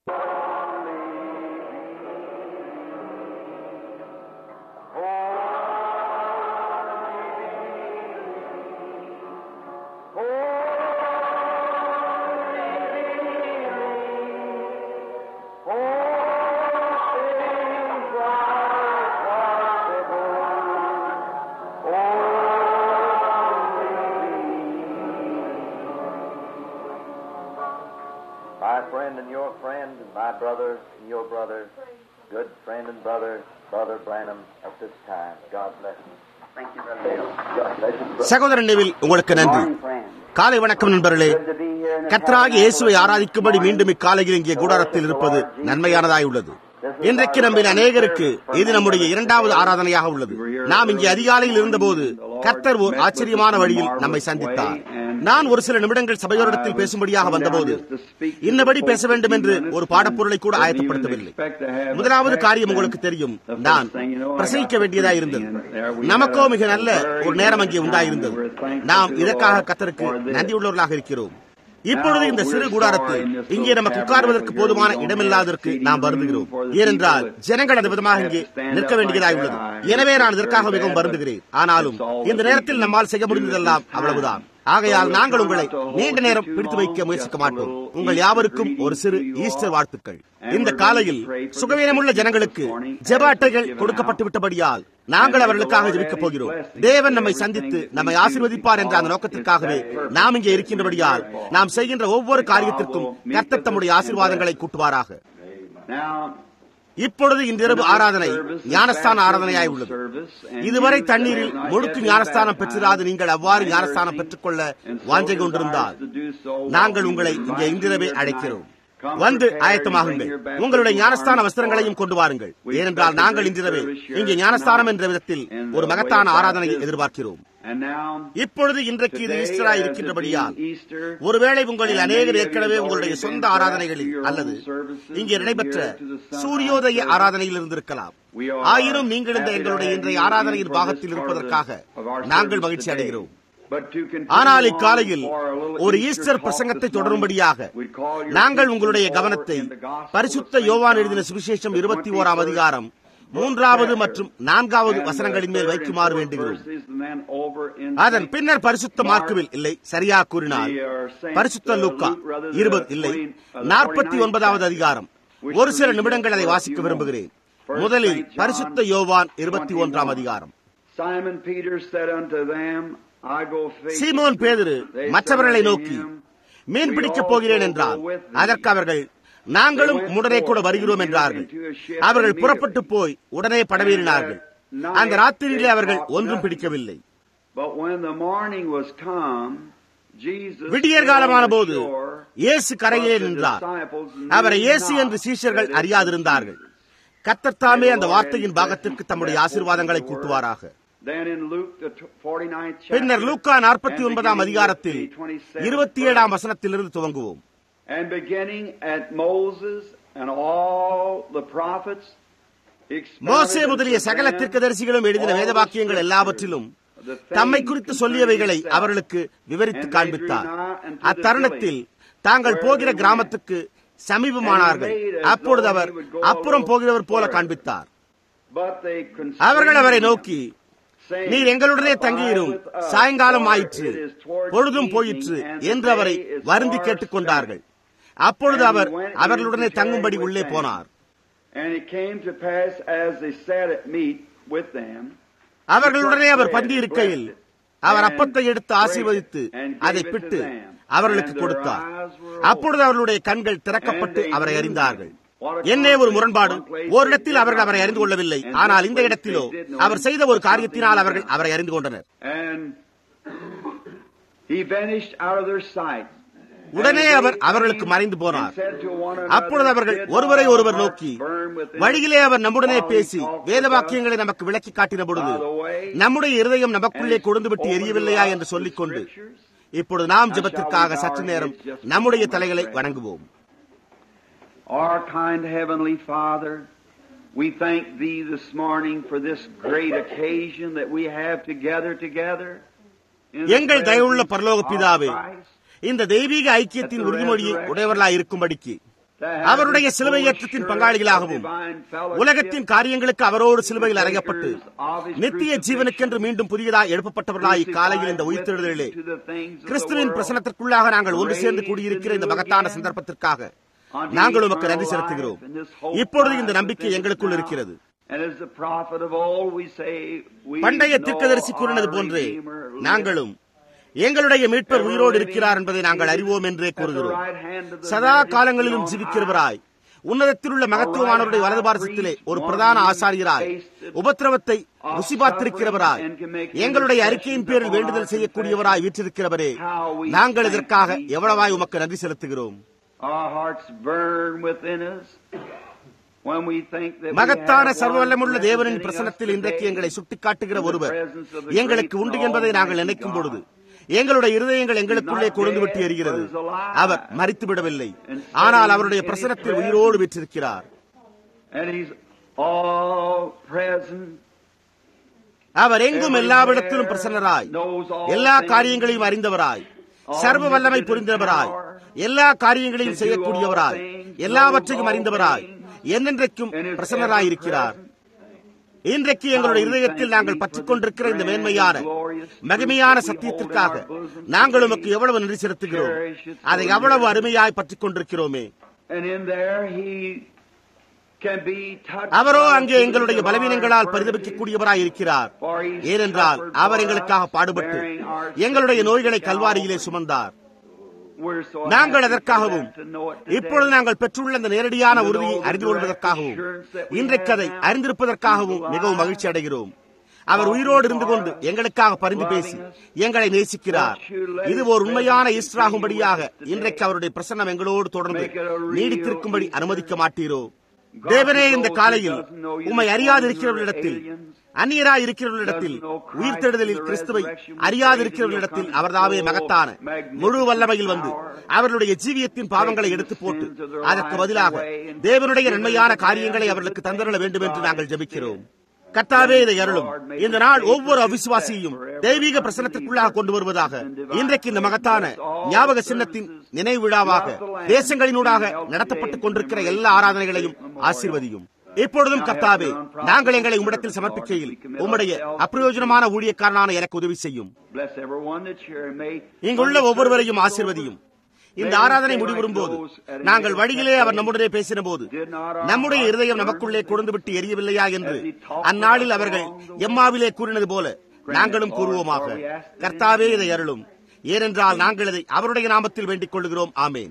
My friend and your friend, and my brother and your brother, good friend and brother, Brother Branham at this time. God bless you. Thank you, Brother Bill. God bless you, brother. சகோதரன் Neville உங்களுக்கு நன்றி Morning, friend. காலை வணக்கம் நண்பர்களே Good to be here in the கர்த்தராகிய இயேசுவை ஆராதிக்கும்படி மீண்டும் இக்காலையில் இங்கே கூடாரத்தில் இருப்பது நன்மையானதாய் உள்ளது இன்றைக்கு நம்மில் அநேகருக்கு இது நம்முடைய இரண்டாவது ஆராதனையாக உள்ளது நாம் இங்கே அதிகாலையில் இருந்தபோது கர்த்தர் ஓர் ஆச்சரியமான வழியில் நம்மை சந்தித்தார் நான் ஒரு சில நிமிடங்கள் சபையோரிடத்தில் பேசும்படியாக வந்தபோது இன்னபடி பேச வேண்டும் என்று ஒரு பாடப்பொருளை கூட ஆயத்தப்படுத்தவில்லை முதலாவது காரியம் உங்களுக்கு தெரியும் நான் பிரசங்கிக்க வேண்டியதா இருந்தது நமக்கோ மிக நல்ல ஒரு நேரம் அங்கே உண்டாயிருந்தது நாம் இதற்காக கத்தருக்கு நன்றியுள்ளவர்களாக இருக்கிறோம் இப்பொழுது இந்த சிறு கூடாரத்தில் இங்கே நமக்கு உட்கார்வதற்கு போதுமான இடமில்லாததற்கு நாம் வருந்துகிறோம் ஏனென்றால் ஜனங்கள் அந்த விதமாக இங்கே நிற்க வேண்டியதாய் உள்ளது எனவே நான் இதற்காக மிகவும் வருந்துகிறேன் ஆனாலும் இந்த நேரத்தில் நம்மால் செய்ய முடிந்ததெல்லாம் அவ்வளவுதான் ஆகையால் நாங்கள் உங்களை நீண்ட நேரம் பிடித்து வைக்க முயற்சிக்க மாட்டோம் உங்கள் யாவருக்கும் ஒரு சிறு ஈஸ்டர் வாழ்த்துக்கள் இந்த காலையில் சுகவீனமுள்ள ஜனங்களுக்கு ஜெப அட்டைகள் கொடுக்கப்பட்டு விட்டபடியால் நாங்கள் அவர்களுக்காக ஜெபிக்கப் போகிறோம் தேவன் நம்மை சந்தித்து நம்மை ஆசீர்வதிப்பார் என்ற அந்த நோக்கத்திற்காகவே நாம் இங்கே இருக்கின்றபடியால் நாம் செய்கின்ற ஒவ்வொரு காரியத்திற்கும் கர்த்தர் தம்முடைய ஆசீர்வாதங்களை கூட்டுவாராக Now, இப்பொழுது இன்றிரவு ஆராதனை ஞானஸ்தான ஆராதனையாய் உள்ளது இதுவரை தண்ணீரில் முழுக்கு ஞானஸ்தானம் பெற்றிராது நீங்கள் அவ்வாறு ஞானஸ்தானம் பெற்றுக்கொள்ள வாஞ்சை கொண்டிருந்தால் நாங்கள் உங்களை இங்கே இன்றிரவே அழைக்கிறோம் வந்து ஆயத்தமாகுங்கள் உங்களுடைய ஞானஸ்தான வஸ்திரங்களையும் கொண்டு வாருங்கள் ஏனென்றால் நாங்கள் இன்றிரவே இங்கே ஞானஸ்தானம் என்ற விதத்தில் ஒரு மகத்தான ஆராதனையை எதிர்பார்க்கிறோம் and now, இப்பொழுது இன்றைக்கு இது today, ஈஸ்டராய் as it இருக்கின்றபடியால் being Easter, ஒருவேளை உங்களில் அநேகர் ஏற்கனவே உங்களுடைய சொந்த ஆராதனைகளில் அல்லது இங்கே நடைபெற்ற சூரியோதய ஆராதனையில் இருந்திருக்கலாம் ஆயினும் நீங்கள் இந்த எங்களுடைய இன்றைய ஆராதனையின் பாகத்தில் இருப்பதற்காக நாங்கள் மகிழ்ச்சி அடைகிறோம் but to continue ஆனால் on இக்காலையில் for a little ஒரு Easter ஈஸ்டர் talk பிரசங்கத்தை this morning, தொடரும்படியாக we'd call your நாங்கள் attention உங்களுடைய over கவனத்தை in the Gospel பரிசுத்த of St. யோவான் John, எழுதின சுவிசேஷம் the இருபத்தி ஓராம் 21st அதிகாரம் மூன்றாவது chapter, மற்றும் நான்காவது and the வசனங்களின் மேல் third and வைக்குமாறு fourth வேண்டுகிறோம் verses, and then over in அதன் St. பின்னர் பரிசுத்த Mark, மார்க்குவில் இல்லை சரியா கூறினால் the, uh, Saint, பரிசுத்த uh, Luca Luke, rather, the இருபது இல்லை 20, uh, the நாற்பத்தி 49th ஒன்பதாவது chapter, அதிகாரம் which ஒரு சில reads நிமிடங்கள் அதை for a வாசிக்க few விரும்புகிறேன் First முதலில் Saint John பரிசுத்த யோவான் இருபத்தி ஒன்றாம் 21. அதிகாரம் Simon Peter said unto them, I go fishing. சீமோன் பேதுரு They மற்றவர்களை said unto நோக்கி him, மீன் பிடிக்கப் போகிறேன் என்றார் அதற்கு அவர்கள் நாங்களும் உடனே கூட வருகிறோம் என்றார்கள் அவர்கள் புறப்பட்டு போய் உடனே படவேறினார்கள் அந்த ராத்திரியிலே அவர்கள் ஒன்றும் பிடிக்கவில்லை But when the morning was come, Jesus விடியற் stood காலமான on the போது shore, இயேசு கரையிலே but the நின்றார் disciples knew அவரை இயேசு not என்று சீஷர்கள் that it was அறியாதிருந்தார்கள் Jesus. கத்தர் தாமே அந்த வார்த்தையின் பாகத்திற்கு தம்முடைய ஆசீர்வாதங்களை கூட்டுவாராக Then in Luke, the 49th chapter, பின்னர் லூக்கா நாற்பத்தி and ஒன்பதாம் beginning அதிகாரத்தில் with the 27th இருபத்தி verse, ஏழாம் வசனத்திலிருந்து துவங்குவோம் And beginning at Moses and all the prophets, expounded மோசே முதலிய unto சகல them தீர்க்கதரிசிகளும் எழுதின all the வேதவாக்கியங்கள் scriptures, எல்லாவற்றிலும் the தம்மை things குறித்து concerning சொல்லியவைகளை himself. அவர்களுக்கு விவரித்து And they காண்பித்தார் drew nigh unto the அத்தருணத்தில் village தாங்கள் where போகிற they கிராமத்துக்கு சமீபமானார்கள் And he made as அப்பொழுது though our he would go அப்புறம் a போகிறவர் little போல further. காண்பித்தார் But they constrained அவர்கள் அவரை him, நோக்கி saying, நீர் எங்களுடனே Abide தங்கியிரும் with us, சாயங்காலம் for ஆயிற்று it is towards பொழுதும் evening, போயிற்று and the என்று அவரை day is வருந்தி far கேட்டுக்கொண்டார்கள் spent. அப்பொழுது And he our went in அவர்களுடனே to தங்கும்படி tarry with உள்ளே them. போனார் And it came to pass as they sat at meat with them, அவர்களுடனே அவர் பந்தி இருக்கையில் அவர் அப்பத்தை எடுத்து ஆசீர்வதித்து அதை பிட்டு அவர்களுக்கு கொடுத்தார் அப்பொழுது அவர்களுடைய கண்கள் திறக்கப்பட்டு அவரை அறிந்தார்கள் என்னே ஒரு முரண்பாடு ஓரிடத்தில் அவர்கள் அவரை அறிந்து கொள்ளவில்லை ஆனால் இந்த இடத்திலோ அவர் செய்த ஒரு காரியத்தினால் அவர்கள் அவரை அறிந்து கொண்டனர் and he vanished out of their sight. உடனே And அவர் they அவர்களுக்கு came மறைந்து and போனார் said to one அப்பொழுது another, அவர்கள் Did ஒருவரை not our ஒருவர் hearts நோக்கி burn within வழியிலே அவர் நம்முடனே while he பேசி talked with வேத us வாக்கியங்களை நமக்கு விளக்கி காட்டின பொழுது by the way, நம்முடைய இருதயம் நமக்குள்ளே and கொழுந்து விட்டு opened எரியவில்லையா to us என்று the சொல்லிக்கொண்டு scriptures? இப்பொழுது நாம் Now ஜெபத்திற்காக shall we சற்று bow our நேரம் heads just a நம்முடைய moment, தலைகளை pray. வணங்குவோம் Our kind Heavenly Father, we thank Thee this morning for this great occasion that we have together together. in the எங்கள் தயவுள்ள presence பரலோக of பிதாவே Christ. இந்த தெய்வீக ஐக்கியத்தின் உறுதிமொழியை உடையவர்களாய் இருக்கும்படிக்கு அவருடைய சிலுவை ஏற்றத்தின் பங்காளிகளாகவும் உலகத்தின் காரியங்களுக்கு அவரோடு சிலுவையில் அறையப்பட்டு நித்திய ஜீவனுக்கென்று மீண்டும் புதியதாய் எழுப்பப்பட்டவர்களாய் இக்காலையில் இந்த உயிர்த்தெழுதலிலே கிறிஸ்துவின் பிரசனத்திற்குள்ளாக நாங்கள் ஒன்று சேர்ந்து கூடியிருக்கிற இந்த மகத்தான சந்தர்ப்பத்திற்காக நாங்கள் உமக்கு நன்றி செலுத்துகிறோம் இப்பொழுது இந்த நம்பிக்கை எங்களுக்குள் இருக்கிறது பண்டைய தீர்க்கதரிசி கூறினது போன்றே நாங்களும் எங்களுடைய மீட்பர் உயிரோடு இருக்கிறார் என்பதை நாங்கள் அறிவோம் என்றே கூறுகிறோம் சதா காலங்களிலும் ஜீவிக்கிறவராய் உன்னதத்தில் உள்ள மகத்துவமானவருடைய வலது பாரசத்திலே ஒரு பிரதான ஆசாரியராய் உபத்திரவத்தை ருசி பார்த்திருக்கிறவராய் எங்களுடைய அறிக்கையின் பேரில் வேண்டுதல் செய்யக்கூடியவராய் வீற்றிருக்கிறவரே நாங்கள் இதற்காக எவ்வளவாய் உமக்கு நன்றி செலுத்துகிறோம் மகத்தான சர்வவல்லமுள்ள தேவனின் பிரசனத்தில் இன்றைக்கு எங்களை சுட்டிக்காட்டுகிற ஒருவர் எங்களுக்கு உண்டு என்பதை நாங்கள் நினைக்கும் பொழுது எங்களுடைய இருதயங்கள் எங்களுக்குள்ளே கொழுந்து விட்டு எரிகிறது அவர் மறித்து விடவில்லை ஆனால் அவருடைய பிரசனத்தில் உயிரோடு விற்றிருக்கிறார் அவர் எங்கும் எல்லாவிடத்திலும் பிரசன்னராய் எல்லா காரியங்களையும் அறிந்தவராய் சர்வ வல்லமை புரிந்தவராய் எல்லா காரியங்களையும் செய்யக்கூடியவராய் எல்லாவற்றையும் அறிந்தவராய் என்னென்றைக்கும் பிரசன்னராயிருக்கிறார் இன்றைக்கு எங்களுடைய இருதயத்தில் நாங்கள் பற்றிக் கொண்டிருக்கிற இந்த மேன்மையான மகிமையான சத்தியத்திற்காக நாங்கள் உமக்கு எவ்வளவு நன்றி செலுத்துகிறோம் அதை எவ்வளவு அருமையாய் பற்றிக் கொண்டிருக்கிறோமே அவரோ அங்கே எங்களுடைய பலவீனங்களால் பரிதபிக்கக்கூடியவராய் இருக்கிறார் ஏனென்றால் அவர் எங்களுக்காக பாடுபட்டு எங்களுடைய நோய்களை கல்வாரியிலே சுமந்தார் நாங்கள் அதற்காகவும் இப்பொழுது நாங்கள் பெற்றுள்ள இந்த நேரடியான உறுதியை அறிந்து கொள்வதற்காகவும் இன்றைக்கு அதை அறிந்திருப்பதற்காகவும் மிகவும் மகிழ்ச்சி அடைகிறோம் அவர் உயிரோடு இருந்து கொண்டு எங்களுக்காக பரிந்து பேசி எங்களை நேசிக்கிறார் இது ஒரு உண்மையான ஈஸ்டராகும்படியாக இன்றைக்கு அவருடைய பிரசன்னம் எங்களோடு தொடர்ந்து நீடித்திருக்கும்படி அனுமதிக்க மாட்டீரோ தேவனே இந்த காலையில் உம்மை அறியாதிருக்கிறவர்களிடத்தில் அந்நியராய் இருக்கிறவர்களிடத்தில் உயிர்த்தெழுதலில் கிறிஸ்துவை அறியாதிருக்கிறவர்களிடத்தில் அவர்தாவே மகத்தான முழு வல்லமையில் வந்து அவர்களுடைய ஜீவியத்தின் பாவங்களை எடுத்து போட்டு அதற்கு பதிலாக தேவனுடைய நன்மையான காரியங்களை அவர்களுக்கு தந்தரல வேண்டும் என்று நாங்கள் ஜபிக்கிறோம் கர்த்தாவே இதை அருளும் இந்த நாள் ஒவ்வொரு அவிசுவாசியையும் தெய்வீக பிரசனத்திற்குள்ளாக கொண்டு வருவதாக இன்றைக்கு இந்த மகத்தான ஞாபக சின்னத்தின் நினைவு விழாவாக தேசங்களினூடாக நடத்தப்பட்டுக் கொண்டிருக்கிற எல்லா ஆராதனைகளையும் ஆசீர்வதியும் இப்பொழுதும் கர்த்தாவே நாங்கள் எங்களை உம்மிடத்தில் சமர்ப்பிக்கையில் உம்முடைய அப்பிரயோஜனமான ஊழியக்காரனான எனக்கு உதவி செய்யும் இங்குள்ள ஒவ்வொருவரையும் ஆசீர்வதியும் இந்த ஆராதனை முடிவரும் போது நாங்கள் வழியிலே அவர் நம்முடனே பேசின போது நம்முடைய இருதயம் நமக்குள்ளே கொழுந்து விட்டு எரியவில்லையா என்று அந்நாளில் அவர்கள் எம்மாவிலே கூறினது போல நாங்களும் கூறுவோமாக கர்த்தாவே இதை அருளும் ஏனென்றால் நாங்கள் இதை அவருடைய நாமத்தில் வேண்டிக் கொள்கிறோம் ஆமேன்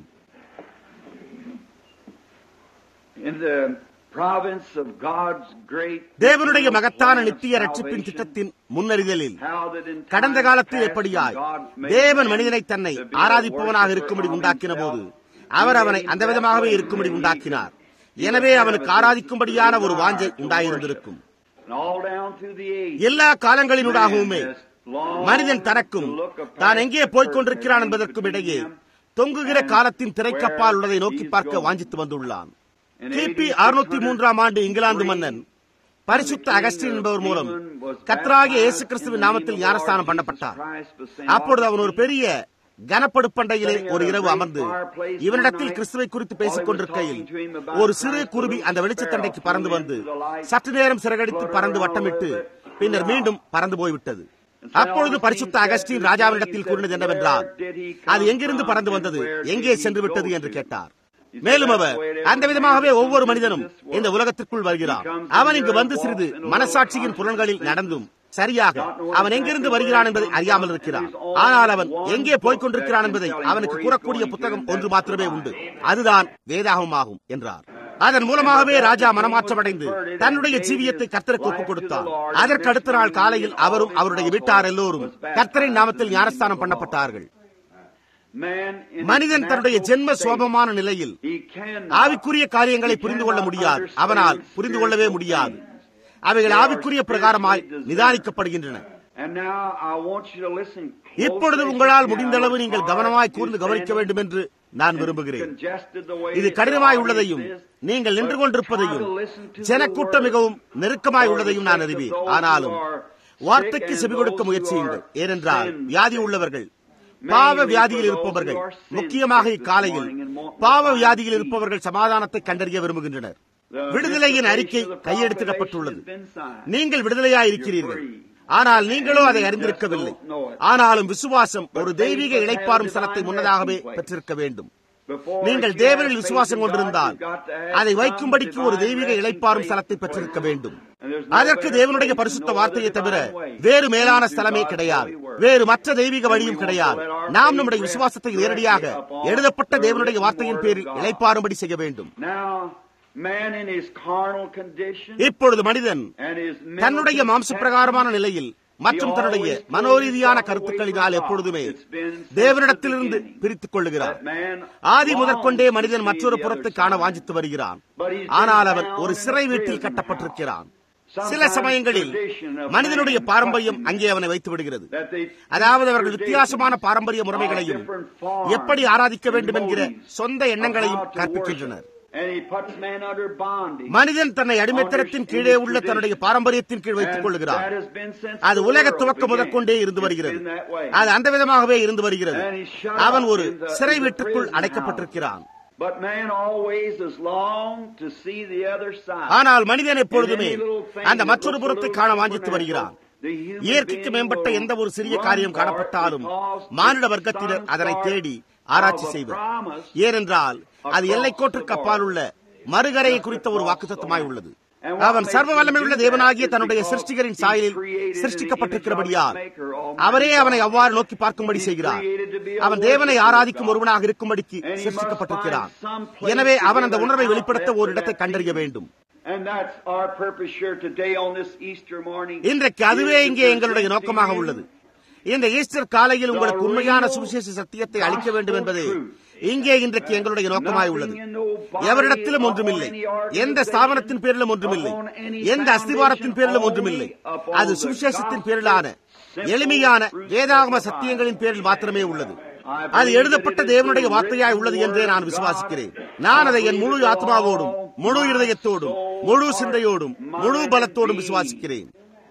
தேவனுடைய மகத்தான நித்திய ரட்சிப்பின் திட்டத்தின் முன்னறிதலில் கடந்த காலத்தில் எப்படியாய் தேவன் மனிதனை தன்னை ஆராதிப்பவனாக இருக்கும்படி உண்டாக்கின போது அவர் அவனை அந்த விதமாகவே இருக்கும்படி உண்டாக்கினார் எனவே அவனுக்கு ஆராதிக்கும்படியான ஒரு வாஞ்சை உண்டாயிருந்திருக்கும் எல்லா காலங்களினூடாகவுமே மனிதன் தனக்கும் தான் எங்கே போய்க் கொண்டிருக்கிறான் என்பதற்கும் இடையே தொங்குகிற காலத்தின் திரைக்கப்பால் உள்ளதை நோக்கி பார்க்க வாஞ்சித்து வந்துள்ளான் கிபி அறுநூத்தி மூன்றாம் ஆண்டு இங்கிலாந்து மன்னன் பரிசுத்த அகஸ்டின் என்பவர் மூலம் கத்ராகிய இயேசு கிறிஸ்துவின் நாமத்தில் ஞானஸ்தானம் பண்ணப்பட்டார் அப்பொழுது அவன் ஒரு பெரிய கனப்படுப்பண்டையிலே ஒரு இரவு அமர்ந்து இவனிடத்தில் கிறிஸ்துவை குறித்து பேசிக் கொண்டிருக்கையில் ஒரு சிறு குருவி அந்த வெளிச்சத்தண்டைக்கு பறந்து வந்து சற்று நேரம் சிறகடித்து பறந்து வட்டமிட்டு பின்னர் மீண்டும் பறந்து போய்விட்டது அப்பொழுது பரிசுத்த அகஸ்டின் ராஜாவினிடத்தில் கூறினது என்னவென்றால் அது எங்கிருந்து பறந்து வந்தது எங்கே சென்று விட்டது என்று கேட்டார் மேலும் அவர் அந்த விதமாகவே ஒவ்வொரு மனிதனும் இந்த உலகத்திற்குள் வருகிறான் அவன் இங்கு வந்து சிறிது மனசாட்சியின் புலன்களில் நடந்தும் சரியாக அவன் எங்கிருந்து வருகிறான் என்பதை அறியாமல் இருக்கிறான் ஆனால் அவன் எங்கே போய்க் கொண்டிருக்கிறான் என்பதை அவனுக்கு கூறக்கூடிய புத்தகம் ஒன்று மாத்திரமே உண்டு அதுதான் வேதாகமாகும் என்றார் அதன் மூலமாகவே ராஜா மனமாற்றமடைந்து தன்னுடைய ஜீவியத்தை கர்த்தருக்கு ஒப்புக் கொடுத்தார் அதற்கு அடுத்த நாள் காலையில் அவரும் அவருடைய வீட்டார் எல்லோரும் கர்த்தரின் நாமத்தில் ஞானஸ்தானம் பண்ணப்பட்டார்கள் மனிதன் தன்னுடைய ஜென்ம சோபமான நிலையில் ஆவிக்குரிய காரியங்களை புரிந்து கொள்ள முடியாது அவனால் புரிந்து கொள்ளவே முடியாது அவைகள் ஆவிக்குரிய பிரகாரமாய் நிதானிக்கப்படுகின்றன இப்பொழுது உங்களால் முடிந்தளவு நீங்கள் கவனமாய் கூர்ந்து கவனிக்க வேண்டும் என்று நான் விரும்புகிறேன் இது கடினமாய் உள்ளதையும் நீங்கள் நின்று கொண்டிருப்பதையும் ஜனக்கூட்டம் மிகவும் நெருக்கமாய் உள்ளதையும் நான் அறிவேன் ஆனாலும் வார்த்தைக்கு செவி கொடுக்க முயற்சியுங்கள் ஏனென்றால் வியாதி உள்ளவர்கள் பாவ வியாதியில் இருப்பவர்கள் முக்கியமாக இக்காலையில் பாவ வியாதியில் இருப்பவர்கள் சமாதானத்தை கண்டறிய விரும்புகின்றனர் விடுதலையின் அறிக்கை கையெழுத்திடப்பட்டுள்ளது நீங்கள் விடுதலையாய் இருக்கிறீர்கள் ஆனால் நீங்களோ அதை அறிந்திருக்கவில்லை ஆனாலும் விசுவாசம் ஒரு தெய்வீக இழைப்பாரும் ஸ்தலத்தை முன்னதாகவே பெற்றிருக்க வேண்டும் நீங்கள் தேவனில் விசுவாசம் கொண்டிருந்தால் அதை வைக்கும்படிக்கு ஒரு தெய்வீக இழைப்பாரும் ஸ்தலத்தை பெற்றிருக்க வேண்டும் அதற்கு தேவனுடைய பரிசுத்த வார்த்தையை தவிர வேறு மேலான ஸ்தலமே கிடையாது வேறு மற்ற தெய்வீக வழியும் கிடையாது நாம் நம்முடைய விசுவாசத்தை நேரடியாக எழுதப்பட்ட தேவனுடைய வார்த்தையின் பேரில் இழைப்பாரும்படி செய்ய வேண்டும் இப்பொழுது மனிதன் தன்னுடைய மாம்ச பிரகாரமான நிலையில் மற்றும் தன்னுடைய மனோரீதியான கருத்துக்களினால் எப்பொழுதுமே தேவனிடத்திலிருந்து பிரித்துக் கொள்ளுகிறார் ஆதி முதற்கொண்டே மனிதன் மற்றொரு புறத்தை காண வாஞ்சித்து வருகிறான் ஆனால் அவன் ஒரு சிறை வீட்டில் கட்டப்பட்டிருக்கிறான் சில சமயங்களில் மனிதனுடைய பாரம்பரியம் அங்கே அவனை வைத்து விடுகிறது அதாவது அவர்கள் வித்தியாசமான பாரம்பரிய முறைகளையும் எப்படி ஆராதிக்க வேண்டும் என்கிற சொந்த எண்ணங்களையும் கற்பிக்கின்றனர் மனிதன் தன்னை அடிமைத்தனத்தின் கீழே உள்ள தன்னுடைய பாரம்பரியத்தின் கீழ் வைத்துக் கொள்கிறார் அது உலக துவக்கம் முதற்கொண்டே இருந்து வருகிறது அது அந்த விதமாகவே இருந்து வருகிறது அவன் ஒரு சிறை வீட்டுக்குள் அடைக்கப்பட்டிருக்கிறான் ஆனால் மனிதன் எப்பொழுதுமே அந்த மற்றொரு புறத்தை காண வாஞ்சித்து வருகிறான் இயற்கைக்கு மேம்பட்ட எந்த ஒரு சிறிய காரியம் காணப்பட்டாலும் மானிட வர்க்கத்தினர் அதனை தேடி ஆராய்ச்சி செய்வர் ஏனென்றால் அது எல்லைக்கோட்டிற்கு அப்பால் உள்ள மறுகரையை குறித்த ஒரு வாக்குத்தமாய் உள்ளது அவன் சர்வ வல்லமையுள்ள தேவனாகிய தன்னுடைய சிருஷ்டிகரின் சாயலில் சிருஷ்டிக்கப்பட்டிருக்கிறபடியால் அவரே அவனை அவ்வாறு நோக்கி பார்க்கும்படி செய்கிறார் அவன் தேவனை ஆராதிக்கும் ஒருவனாக இருக்கும்படிக்கு சிருஷ்டிக்கப்பட்டிருக்கிறான் எனவே அவன் அந்த உணர்வை வெளிப்படுத்த ஒரு இடத்தை கண்டறிய வேண்டும் இன்றைக்கு அதுவே இங்கே எங்களுடைய நோக்கமாக உள்ளது இந்த ஈஸ்டர் காலையில் உங்களுக்கு உண்மையான சுவிசேஷ சத்தியத்தை அளிக்க வேண்டும் என்பது இங்கே இன்றைக்கு எங்களுடைய நோக்கமாய் உள்ளது எவரிடத்திலும் ஒன்றுமில்லை எந்த ஸ்தாபனத்தின் பேரிலும் ஒன்றுமில்லை எந்த அஸ்திவாரத்தின் பேரிலும் ஒன்றுமில்லை அது சுவிசேஷத்தின் பேரிலான எளிமையான வேதாகம சத்தியங்களின் பேரில் மாத்திரமே உள்ளது அது எழுதப்பட்ட தேவனுடைய வார்த்தையாய் உள்ளது என்றே நான் விசுவாசிக்கிறேன் நான் அதை என் முழு ஆத்மாவோடும் முழு இருதயத்தோடும் முழு சிந்தையோடும் முழு பலத்தோடும் விசுவாசிக்கிறேன்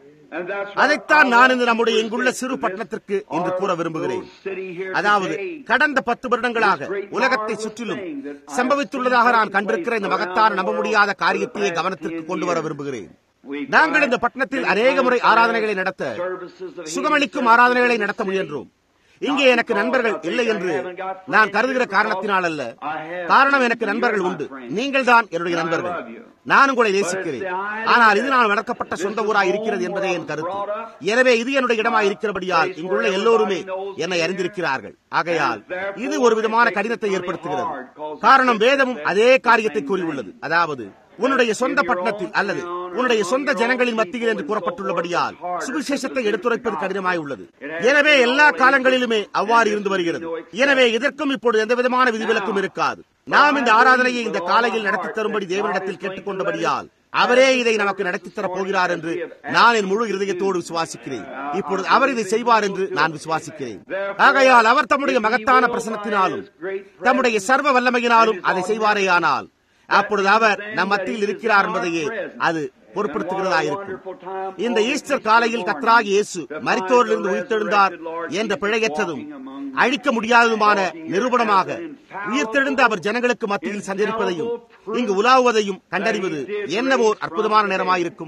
அதைத்தான் நான் இந்த நம்முடைய இங்குள்ள சிறு பட்டணத்திற்கு இன்று கூற விரும்புகிறேன் அதாவது கடந்த பத்து வருடங்களாக உலகத்தை சுற்றிலும் சம்பவித்துள்ளதாக நான் கண்டிருக்கிற இந்த மகத்தான நம்ப முடியாத காரியத்தையே கவனத்திற்கு கொண்டு வர விரும்புகிறேன் நாங்கள் இந்த பட்டணத்தில் அநேக முறை ஆராதனைகளை நடத்த சுகமளிக்கும் ஆராதனைகளை நடத்த முயன்றோம் இங்கே எனக்கு நண்பர்கள் இல்லை என்று நான் கருதுகிற காரணத்தினால் அல்ல காரணம் எனக்கு நண்பர்கள் உண்டு நீங்கள் தான் என்னுடைய நண்பர்கள் நான் உங்களை நேசிக்கிறேன் ஆனால் இது நான் வளர்க்கப்பட்ட சொந்த ஊராய் இருக்கிறது என்பதே என் கருத்து எனவே இது என்னுடைய இடமாய் இருக்கிறபடியால் இங்குள்ள எல்லோருமே என்னை அறிந்திருக்கிறார்கள் ஆகையால் இது ஒரு விதமான கடினத்தை ஏற்படுத்துகிறது காரணம் வேதமும் அதே காரியத்தை கூறியுள்ளது அதாவது உன்னுடைய சொந்த பட்டணத்தில் அல்லது உன்னுடைய சொந்த ஜனங்களின் மத்தியில் என்று கூறப்பட்டுள்ளபடியால் சுவிசேஷத்தை எடுத்துரைப்பது கடினமாய் உள்ளது எனவே எல்லா காலங்களிலுமே அவ்வாறு இருந்து வருகிறது எனவே இதற்கும் இப்பொழுது எந்த விதமான விதிவிலக்கும் இருக்காது நாம் இந்த ஆராதனையை இந்த காலையில் நடத்தி தரும்படி தேவனிடத்தில் கேட்டுக்கொண்டபடியால் அவரே இதை நமக்கு நடத்தித் தரப் போகிறார் என்று நான் என் முழு இருதயத்தோடு விசுவாசிக்கிறேன் இப்பொழுது அவர் இதை செய்வார் என்று நான் விசுவாசிக்கிறேன் ஆகையால் அவர் தம்முடைய மகத்தான பிரசனத்தினாலும் தம்முடைய சர்வ வல்லமையினாலும் அதை செய்வாரேயானால் அப்பொழுது அவர் நம் மத்தியில் இருக்கிறார் என்பதையே அது பொருட்படுத்துகிறதா இருக்கும் இந்த ஈஸ்டர் காலையில் கத்ராகி இயேசு மரித்தோரிலிருந்து உயிர்த்தெழுந்தார் என்ற பிழையற்றதும் அழிக்க முடியாததுமான நிரூபணமாக உயிர்த்தெழுந்த அவர் ஜனங்களுக்கு மத்தியில் சஞ்சரிப்பதையும் இங்கு உலாவுவதையும் கண்டறிவது என்னவோ அற்புதமான நேரமாயிருக்கும்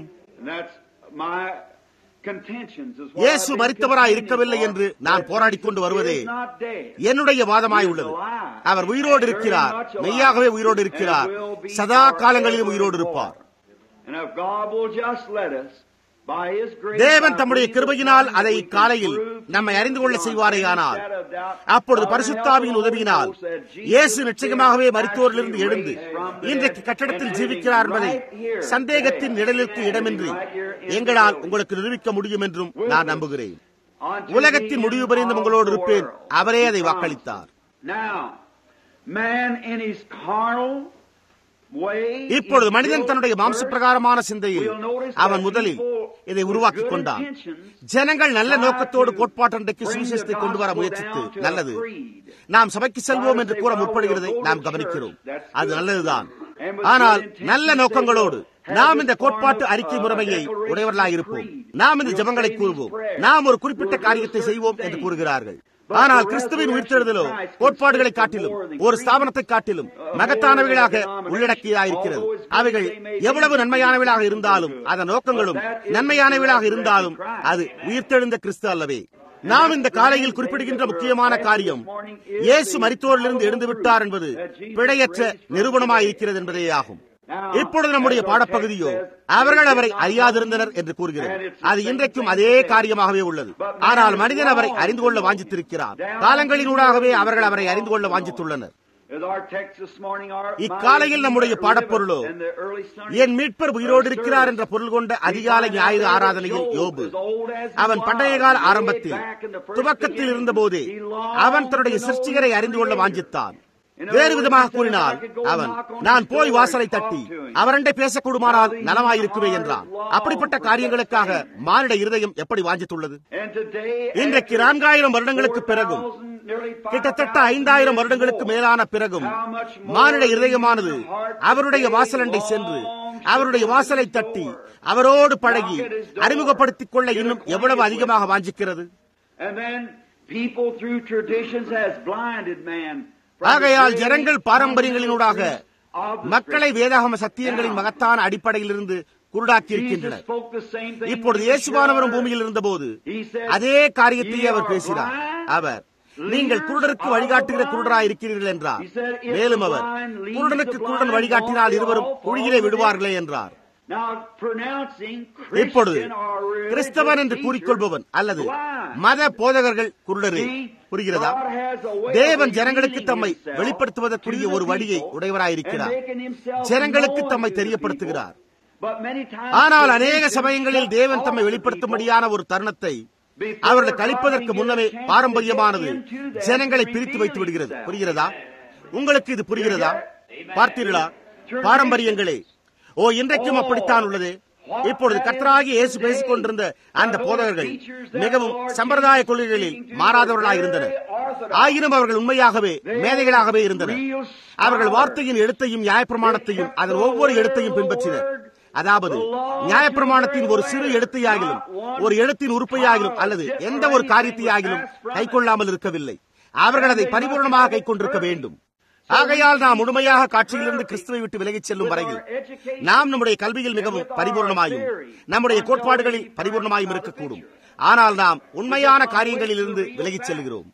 இயேசு மறித்தவராய் இருக்கவில்லை என்று நான் போராடிக் கொண்டு வருவதே என்னுடைய வாதமாய் உள்ளது அவர் உயிரோடு இருக்கிறார் மெய்யாகவே உயிரோடு இருக்கிறார் சதா காலங்களிலும் உயிரோடு இருப்பார் தேவன் தம்முடைய கிருபையினால் அதை காலையில் நம்மை அறிந்து கொள்ள செய்வாரேயானால் அப்பொழுது பரிசுத்தாவின் உதவியினால் இயேசு நிச்சயமாகவே மருத்துவரிலிருந்து எழுந்து இன்றைக்கு கட்டடத்தில் ஜீவிக்கிறார் என்பதை சந்தேகத்தின் நிழலிற்கு இடமின்றி எங்களால் உங்களுக்கு நிரூபிக்க முடியும் என்றும் நான் நம்புகிறேன் உலகத்தின் முடிவு பரிந்து உங்களோடு இருப்பேன் அவரே அதை வாக்களித்தார் இப்பொழுது மனிதன் தன்னுடைய மாம்ச பிரகாரமான சிந்தையில் அவன் முதலில் இதை உருவாக்கி கொண்டான் ஜனங்கள் நல்ல நோக்கத்தோடு கோட்பாட்டண்டைக்கு சுவிசேஷத்தை கொண்டு வர முயற்சித்து நல்லது நாம் சபைக்கு செல்வோம் என்று கூற முற்படுகிறதை நாம் கவனிக்கிறோம் அது நல்லதுதான் ஆனால் நல்ல நோக்கங்களோடு நாம் இந்த கோட்பாட்டு அறிக்கை முறைமையை உடையவர்களாக இருப்போம் நாம் இந்த ஜபங்களை கூறுவோம் நாம் ஒரு குறிப்பிட்ட காரியத்தை செய்வோம் என்று கூறுகிறார்கள் ஆனால் கிறிஸ்துவின் உயிர்த்தெழுதலோ கோட்பாடுகளை காட்டிலும் ஒரு ஸ்தாபனத்தை காட்டிலும் மகத்தானவைகளாக உள்ளடக்கியதாயிருக்கிறது அவைகள் எவ்வளவு நன்மையானவைகளாக இருந்தாலும் அதன் நோக்கங்களும் நன்மையானவைகளாக இருந்தாலும் அது உயிர்த்தெழுந்த கிறிஸ்து அல்லவே நாம் இந்த காலையில் குறிப்பிடுகின்ற முக்கியமான காரியம் இயேசு மரித்தோரிலிருந்து எழுந்து விட்டார் என்பது பிழையற்ற நிரூபணமாயிருக்கிறது என்பதே ஆகும் இப்பொழுது நம்முடைய பாடப்பகுதியோ அவர்கள் அவரை அறியாதிருந்தனர் என்று கூறுகிறது அது இன்றைக்கும் அதே காரியமாகவே உள்ளது ஆனால் மனிதன் அவரை அறிந்து கொள்ள வாஞ்சித்திருக்கிறார் காலங்களினூடாகவே அவர்கள் அவரை அறிந்து கொள்ள வாஞ்சித்துள்ளனர் இக்காலையில் நம்முடைய பாடப்பொருளோ என் மீட்பர் உயிரோடு இருக்கிறார் என்ற பொருள் கொண்ட அதிகாலை ஞாயிறு ஆராதனையில் யோபு அவன் பண்டைய கால ஆரம்பத்தில் துவக்கத்தில் இருந்தபோதே அவன் தன்னுடைய சிருஷ்டிகரை அறிந்து கொள்ள வாஞ்சித்தான் வேறு விதமாக கூறினால் அவன் நான் போய் வாசலை தட்டி அவரண்டை பேசக்கூடுமானால் நலமாயிருக்குமே என்றான் அப்படிப்பட்ட காரியங்களுக்காக மானிட இருதயம் எப்படி வாஞ்சித்துள்ளது இன்றைக்கு நான்காயிரம் வருடங்களுக்கு பிறகும் கிட்டத்தட்ட ஐந்தாயிரம் வருடங்களுக்கு மேலான பிறகும் மானிட இருதயமானது அவருடைய வாசலண்டை சென்று அவருடைய வாசலை தட்டி அவரோடு பழகி அறிமுகப்படுத்திக் கொள்ள இன்னும் எவ்வளவு அதிகமாக வாஞ்சிக்கிறது ஆகையால் ஜனங்கள் பாரம்பரியங்களினூடாக மக்களை வேதாகம சத்தியங்களின் மகத்தான அடிப்படையில் இருந்து குருடாக்கி இருக்கின்றனர் இப்பொழுது இயேசுவானவரும் பூமியில் இருந்தபோது அதே காரியத்தையே அவர் பேசினார் அவர் நீங்கள் குருடருக்கு வழிகாட்டுகிற குருடராய் இருக்கிறீர்கள் என்றார் மேலும் அவர் குருடனுக்கு குருடன் வழிகாட்டினால் இருவரும் குழியிலே விடுவார்களே என்றார் இப்பொழுது கிறிஸ்தவன் என்று கூறிக்கொள்பவன் அல்லது மத போதகர்கள் குருடரே புரிகிறதா தேவன் ஜனங்களுக்கு தம்மை வெளிப்படுத்துவதற்குரிய ஒரு வழியை உடையவராயிருக்கிறார் ஜனங்களுக்கு தம்மை தெரியப்படுத்துகிறார் ஆனால் அநேக சமயங்களில் தேவன் தம்மை வெளிப்படுத்தும்படியான ஒரு தருணத்தை அவர்கள் கழிப்பதற்கு முன்னமே பாரம்பரியமானது ஜனங்களை பிரித்து வைத்து விடுகிறது புரிகிறதா உங்களுக்கு இது புரிகிறதா பார்த்தீர்களா பாரம்பரியங்களே ஓ இன்றைக்கும் அப்படித்தான் உள்ளது இப்பொழுது கர்த்தராகி இயேசு பேசிக் கொண்டிருந்த அந்த போதகர்கள் மிகவும் சம்பிரதாய கொள்கைகளில் மாறாதவர்களாக இருந்தனர் ஆயினும் அவர்கள் உண்மையாகவே மேதைகளாகவே இருந்தனர் அவர்கள் வார்த்தையின் எழுத்தையும் நியாயப்பிரமாணத்தையும் அதன் ஒவ்வொரு எழுத்தையும் பின்பற்றினர் அதாவது நியாயப்பிரமாணத்தின் ஒரு சிறு எழுத்தையாகிலும் ஒரு எழுத்தின் உறுப்பையாகிலும் அல்லது எந்த ஒரு காரியத்தையாகிலும் கை கொள்ளாமல் இருக்கவில்லை அவர்கள் அதை பரிபூர்ணமாக கை கொண்டிருக்க வேண்டும் ஆகையால் நாம் முழுமையாக காட்சியிலிருந்து கிறிஸ்துவை விட்டு விலகிச் செல்லும் வரையில் நாம் நம்முடைய கல்வியில் மிகவும் பரிபூர்ணமாயும் நம்முடைய கோட்பாடுகளில் பரிபூர்ணமாயும் இருக்கக்கூடும் ஆனால் நாம் உண்மையான காரியங்களில் இருந்து விலகிச் செல்கிறோம்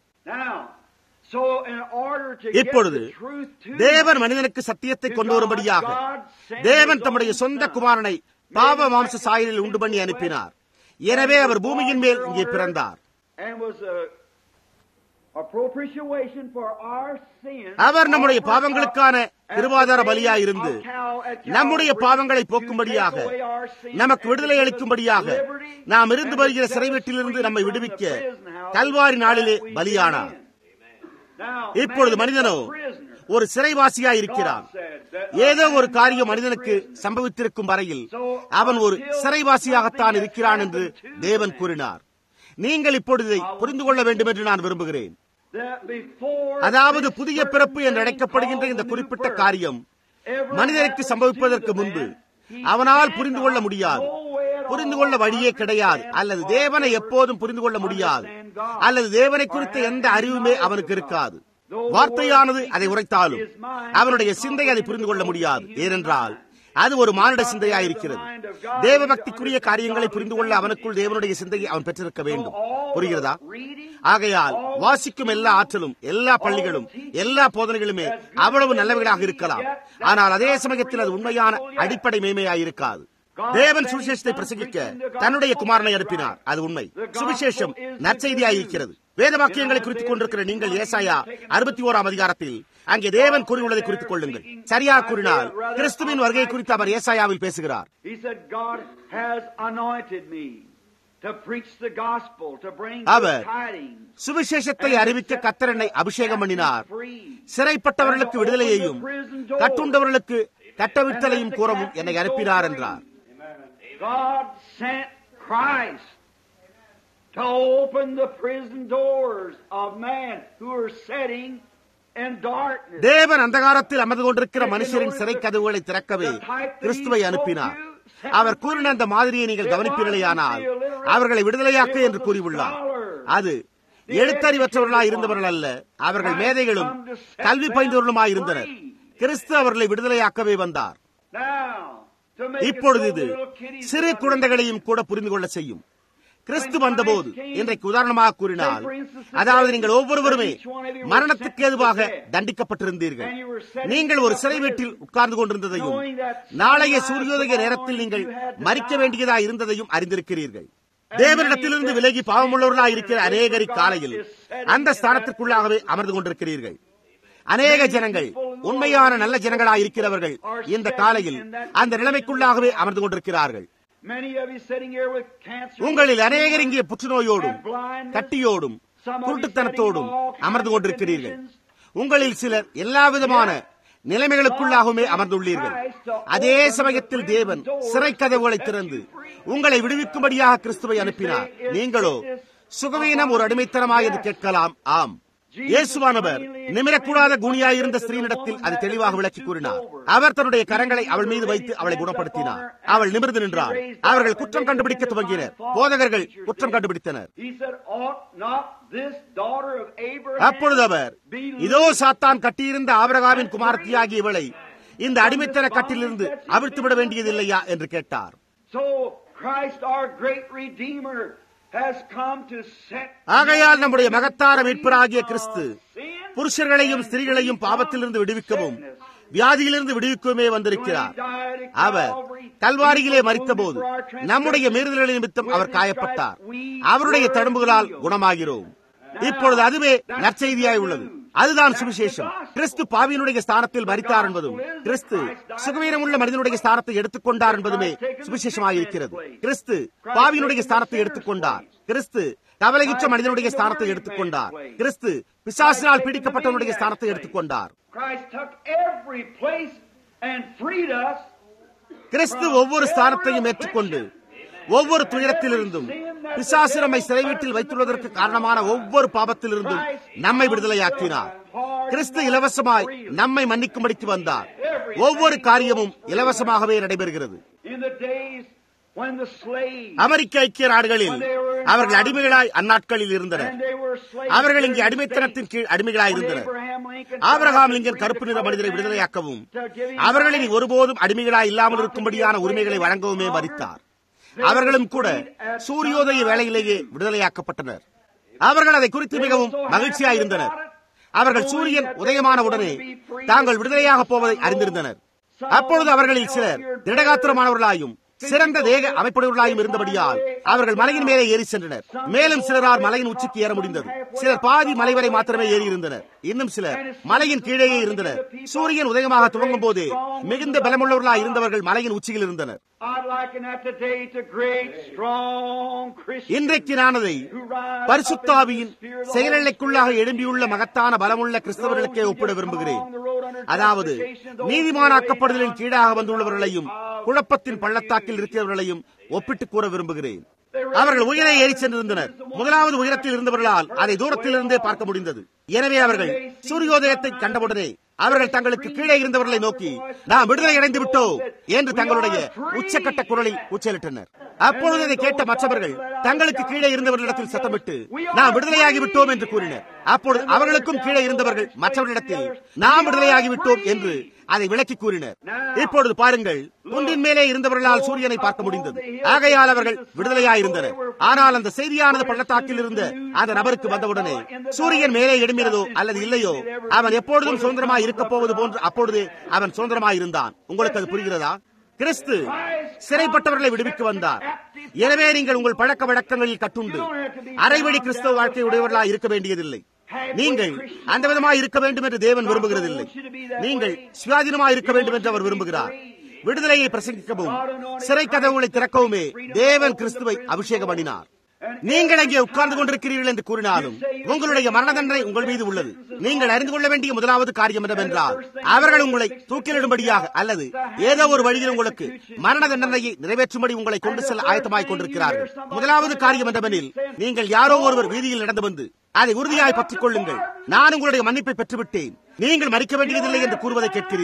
இப்பொழுது தேவன் மனிதனுக்கு சத்தியத்தை கொண்டு வரும்படியாக தேவன் தம்முடைய சொந்த குமாரனை பாவ மாம்ச சாயலில் உண்டு பண்ணி அனுப்பினார் எனவே அவர் பூமியின் மேல் இங்கே பிறந்தார் அவர் நம்முடைய பாவங்களுக்கான திருவாதார பலியாய் இருந்து நம்முடைய பாவங்களை போக்கும்படியாக நமக்கு விடுதலை அளிக்கும்படியாக நாம் இருந்து வருகிற சிறை வீட்டிலிருந்து நம்மை விடுவிக்க கல்வாரி நாளிலே பலியானார் இப்பொழுது மனிதனோ ஒரு சிறைவாசியாய் இருக்கிறான் ஏதோ ஒரு காரியம் மனிதனுக்கு சம்பவித்திருக்கும் வரையில் அவன் ஒரு சிறைவாசியாகத்தான் இருக்கிறான் என்று தேவன் கூறினார் நீங்கள் இப்பொழுது இதை புரிந்து கொள்ள வேண்டும் என்று நான் விரும்புகிறேன் அதாவது புதிய பிறப்பு என்று அழைக்கப்படுகின்ற இந்த குறிப்பிட்ட காரியம் மனிதனுக்கு சம்பவிப்பதற்கு முன்பு அவனால் புரிந்து கொள்ள முடியாது புரிந்து கொள்ள வழியே கிடையாது அல்லது தேவனை எப்போதும் புரிந்து கொள்ள முடியாது அல்லது தேவனை குறித்த எந்த அறிவுமே அவனுக்கு இருக்காது வார்த்தையானது அதை உரைத்தாலும் அவனுடைய சிந்தை அதை புரிந்து கொள்ள முடியாது ஏனென்றால் அது ஒரு மானிட சிந்தையாயிருக்கிறது தேவ பக்திக்குரிய காரியங்களை புரிந்து கொள்ள அவனுக்குள் தேவனுடைய சிந்தையை அவன் பெற்றிருக்க வேண்டும் புரிகிறதா ஆகையால் வாசிக்கும் எல்லா ஆற்றலும் எல்லா பள்ளிகளும் எல்லா போதனைகளுமே அவ்வளவு நல்லவைகளாக இருக்கலாம் ஆனால் அதே சமயத்தில் அது உண்மையான அடிப்படை மேமையாயிருக்காது தேவன் சுவிசேஷத்தை பிரசங்கிக்க தன்னுடைய குமாரனை அனுப்பினார் அது உண்மை சுவிசேஷம் நற்செய்தியாயிருக்கிறது வேத வாக்கியங்களை குறித்துக் கொண்டிருக்கிற நீங்கள் ஏசாயா அறுபத்தி ஓராம் அதிகாரத்தில் அங்கே தேவன் கூறியுள்ளதை குறித்துக் கொள்ளுங்கள் சரியாக கூறினால் கிறிஸ்துவின் வருகை குறித்து அவர் ஏசாயாவில் பேசுகிறார் அவர் சுவிசேஷத்தை அறிவிக்க கத்தரனை அபிஷேகம் பண்ணினார் சிறைப்பட்டவர்களுக்கு விடுதலையையும் கட்டுண்டவர்களுக்கு கட்டவிழ்த்தலையும் கூறவும் என்னை அனுப்பினார் என்றார் God sent Christ to open the prison doors of man who are setting in darkness. தேவன் அந்தகாரத்தில் அமர்ந்து கொண்டிருக்கிற மனுஷரின் சிறை கதவுகளை திறக்கவே கிறிஸ்துவை அனுப்பினார் அவர் கூறின அந்த மாதிரியை நீங்கள் கவனிப்பீர்களேயானால் அவர்களை விடுதலையாக்க என்று கூறியுள்ளார் அது எழுத்தறிவற்றவர்களாய் இருந்தவர்கள் அல்ல அவர்கள் மேதைகளும் கல்வி பயின்றவர்களுமாய் இருந்தனர் கிறிஸ்து அவர்களை விடுதலையாக்கவே வந்தார் இப்பொழுது இது சிறு குழந்தைகளையும் கூட புரிந்து கொள்ள செய்யும் கிறிஸ்து வந்தபோது இன்றைக்கு உதாரணமாக கூறினால் அதாவது நீங்கள் ஒவ்வொருவருமே மரணத்துக்கு ஏதுவாக தண்டிக்கப்பட்டிருந்தீர்கள் நீங்கள் ஒரு சிறை வீட்டில் உட்கார்ந்து கொண்டிருந்ததையும் நாளைய சூரியோதய நேரத்தில் நீங்கள் மறிக்க வேண்டியதா இருந்ததையும் அறிந்திருக்கிறீர்கள் தேவனிடத்திலிருந்து விலகி பாவமுள்ளவர்களாக இருக்கிற அநேகரி காலையில் அந்த ஸ்தானத்திற்குள்ளாகவே அமர்ந்து கொண்டிருக்கிறீர்கள் அநேக ஜனங்கள் உண்மையான நல்ல ஜனங்களாக இருக்கிறவர்கள் இந்த காலையில் அந்த நிலைமைக்குள்ளாகவே அமர்ந்து கொண்டிருக்கிறார்கள் உங்களில் அநேகர் இங்கே புற்றுநோயோடும் கட்டியோடும் குருட்டுத்தனத்தோடும் அமர்ந்து கொண்டிருக்கிறீர்கள் உங்களில் சிலர் எல்லா விதமான நிலைமைகளுக்குள்ளாகவே அமர்ந்துள்ளீர்கள் அதே சமயத்தில் தேவன் சிறை கதவுகளை திறந்து உங்களை விடுவிக்கும்படியாக கிறிஸ்துவை அனுப்பினார் நீங்களோ சுகவீனம் ஒரு அடிமைத்தனமா என்று கேட்கலாம் ஆம் இயேசுவானவர் நிமிரக்கூடாத குணியாயிருந்த ஸ்திரீனிடத்தில் அது தெளிவாக விளக்கி கூறினார் அவர் தன்னுடைய கரங்களை அவள் மீது வைத்து அவளை குணப்படுத்தினார் அவள் நிமிர்ந்து நின்றாள் அவர்கள் குற்றம் கண்டுபிடிக்க துவங்கினர் போதகர்கள் குற்றம் கண்டுபிடித்தனர் அப்பொழுது அவர் இதோ சாத்தான் கட்டியிருந்த ஆபரகாவின் குமாரத்தியாகிய இவளை இந்த அடிமைத்தன கட்டிலிருந்து அவிழ்த்து விட வேண்டியதில்லையா என்று கேட்டார் ஆகையால் நம்முடைய மகத்தார மீட்பராகிய கிறிஸ்து புருஷர்களையும் ஸ்திரீகளையும் பாவத்திலிருந்து விடுவிக்கவும் வியாதியிலிருந்து விடுவிக்கவுமே வந்திருக்கிறார் அவர் கல்வாரியிலே மறித்த போது நம்முடைய மீறுதல்களின் நிமித்தம் அவர் காயப்பட்டார் அவருடைய தடும்புகளால் குணமாகிறோம் இப்பொழுது அதுவே நற்செய்தியாய் உள்ளது அதுதான் சுவிசேஷம் கிறிஸ்து பாவியினுடைய ஸ்தானத்தில் மறித்தார் என்பதும் கிறிஸ்து சுகவீனமுள்ள மனிதனுடைய ஸ்தானத்தை எடுத்துக்கொண்டார் என்பதுமே சுவிசேஷமாக இருக்கிறது கிறிஸ்து பாவியினுடைய ஸ்தானத்தை எடுத்துக்கொண்டார் கிறிஸ்து கவலையுற்ற மனிதனுடைய ஸ்தானத்தை எடுத்துக்கொண்டார் கிறிஸ்து பிசாசினால் பீடிக்கப்பட்டவனுடைய ஸ்தானத்தை எடுத்துக்கொண்டார் கிறிஸ்து ஒவ்வொரு ஸ்தானத்தையும் ஏற்றுக்கொண்டு ஒவ்வொரு துயரத்திலிருந்தும் பிசாசு நம்மை சிறை வீட்டில் வைத்துள்ளதற்கு காரணமான ஒவ்வொரு பாவத்திலிருந்தும் நம்மை விடுதலையாக்கினார் கிறிஸ்து இலவசமாய் நம்மை மன்னிக்கும்படிக்கு வந்தார் ஒவ்வொரு காரியமும் இலவசமாகவே நடைபெறுகிறது அமெரிக்க ஐக்கிய நாடுகளில் அவர்கள் அடிமைகளாய் அந்நாட்களில் இருந்தனர் அவர்கள் இங்கே அடிமைத்தனத்தின் கீழ் அடிமைகளாய் இருந்தனர் ஆபிரகாம் லிங்கன் கருப்பு நிற மனிதரை விடுதலையாக்கவும் அவர்களின் ஒருபோதும் அடிமைகளாய் இல்லாமல் இருக்கும்படியான உரிமைகளை வழங்கவுமே மறித்தார் அவர்களும் கூட சூரியோதய வேளையிலேயே விடுதலையாக்கப்பட்டனர் அவர்கள் அதை குறித்து மிகவும் மகிழ்ச்சியாக இருந்தனர் அவர்கள் சூரியன் உதயமான உடனே தாங்கள் விடுதலையாக போவதை அறிந்திருந்தனர் அப்பொழுது அவர்களில் சிலர் திடகாத்திரமானவர்களாயும் சிறந்த தேக அமைப்புடையவர்களாயும் இருந்தபடியால் அவர்கள் மலையின் மேலே ஏறி சென்றனர் மேலும் சிலரால் மலையின் உச்சிக்கு ஏற முடிந்தது சிலர் பாதி மலை வரை மாத்திரமே ஏறி இருந்தனர் இன்னும் சிலர் மலையின் கீழேயே இருந்தனர் சூரியன் உதயமாக துவங்கும் போது மிகுந்த பலமுள்ளவர்களாய் இருந்தவர்கள் மலையின் உச்சியில் இருந்தனர் இன்றைக்கு நான் அதை பரிசுத்தாவியின் செயலெல்லைக்குள்ளாக எழும்பியுள்ள மகத்தான பலமுள்ள கிறிஸ்தவர்களுக்கே ஒப்பிட விரும்புகிறேன் அதாவது நீதிமானாக்கப்படுதலின் கீழாக வந்துள்ளவர்களையும் குழப்பத்தின் பள்ளத்தாக்கில் இருக்கிறவர்களையும் ஒப்பிட்டு கூற விரும்புகிறேன் அவர்கள் உயரை ஏறி சென்றிருந்தனர் முதலாவது உயரத்தில் இருந்தவர்களால் அதை தூரத்தில் இருந்தே பார்க்க முடிந்தது எனவே அவர்கள் சூரியோதயத்தை கண்டவுடனே அவர்கள் தங்களுக்கு கீழே இருந்தவர்களை நோக்கி நாம் விடுதலை அடைந்து விட்டோம் என்று தங்களுடைய உச்சக்கட்ட குரலில் உச்சலிட்டனர் அப்பொழுது அதை கேட்ட மற்றவர்கள் தங்களுக்கு கீழே இருந்தவர்களிடத்தில் சத்தமிட்டு நாம் விடுதலையாகி விட்டோம் என்று கூறினர் அப்பொழுது அவர்களுக்கும் கீழே இருந்தவர்கள் மற்றவர்களிடத்தில் நாம் விடுதலையாகி விட்டோம் என்று அதை விளக்கி கூறினர் இப்பொழுது பாருங்கள் குன்றின் மேலே இருந்தவர்களால் சூரியனை பார்க்க முடிந்தது ஆகையால் அவர்கள் விடுதலையாயிருந்தனர் ஆனால் அந்த செய்தியானது பள்ளத்தாக்கில் இருந்த அந்த நபருக்கு வந்தவுடனே சூரியன் மேலே எழும்பினதோ அல்லது இல்லையோ அவன் எப்பொழுதும் சுதந்திரமாய் இருக்க போவது போன்று அப்பொழுது அவன் சுதந்திரமாய் இருந்தான் உங்களுக்கு அது புரிகிறதா கிறிஸ்து சிறைப்பட்டவர்களை விடுவிக்க வந்தார் எனவே நீங்கள் உங்கள் பழக்க வழக்கங்களில் கட்டுண்டு அரைவழி கிறிஸ்தவ வாழ்க்கை உடையவர்களாக இருக்க வேண்டியதில்லை நீங்கள் அந்த விதமாக இருக்க வேண்டும் என்று தேவன் விரும்புகிறதில்லை நீங்கள் சுயாதீனமாக இருக்க வேண்டும் என்று அவர் விரும்புகிறார் விடுதலையை பிரசங்கிக்கவும் சிறை கதவுகளை திறக்கவுமே தேவன் கிறிஸ்துவை அபிஷேகம் பண்ணினார் நீங்கள் அங்கே உட்கார்ந்து கொண்டிருக்கிறீர்கள் என்று கூறினாலும் உங்களுடைய மரண தண்டனை உங்கள் மீது உள்ளது நீங்கள் அறிந்து கொள்ள வேண்டிய முதலாவது காரியம் என்னவென்றால் அவர்கள் உங்களை தூக்கிலிடும்படியாக அல்லது ஏதோ ஒரு வழியில் உங்களுக்கு மரண தண்டனையை நிறைவேற்றும்படி உங்களை கொண்டு செல்ல ஆயத்தமாய் கொண்டிருக்கிறார்கள் முதலாவது காரியம் என்னவெனில் நீங்கள் யாரோ ஒருவர் வீதியில் நடந்து வந்து அதை உறுதியாய் பற்றிக் கொள்ளுங்கள் நான் உங்களுடைய மன்னிப்பை பெற்றுவிட்டேன் நீங்கள் மறிக்க வேண்டியதில்லை என்று கூறுவதை கேட்கிறீர்கள்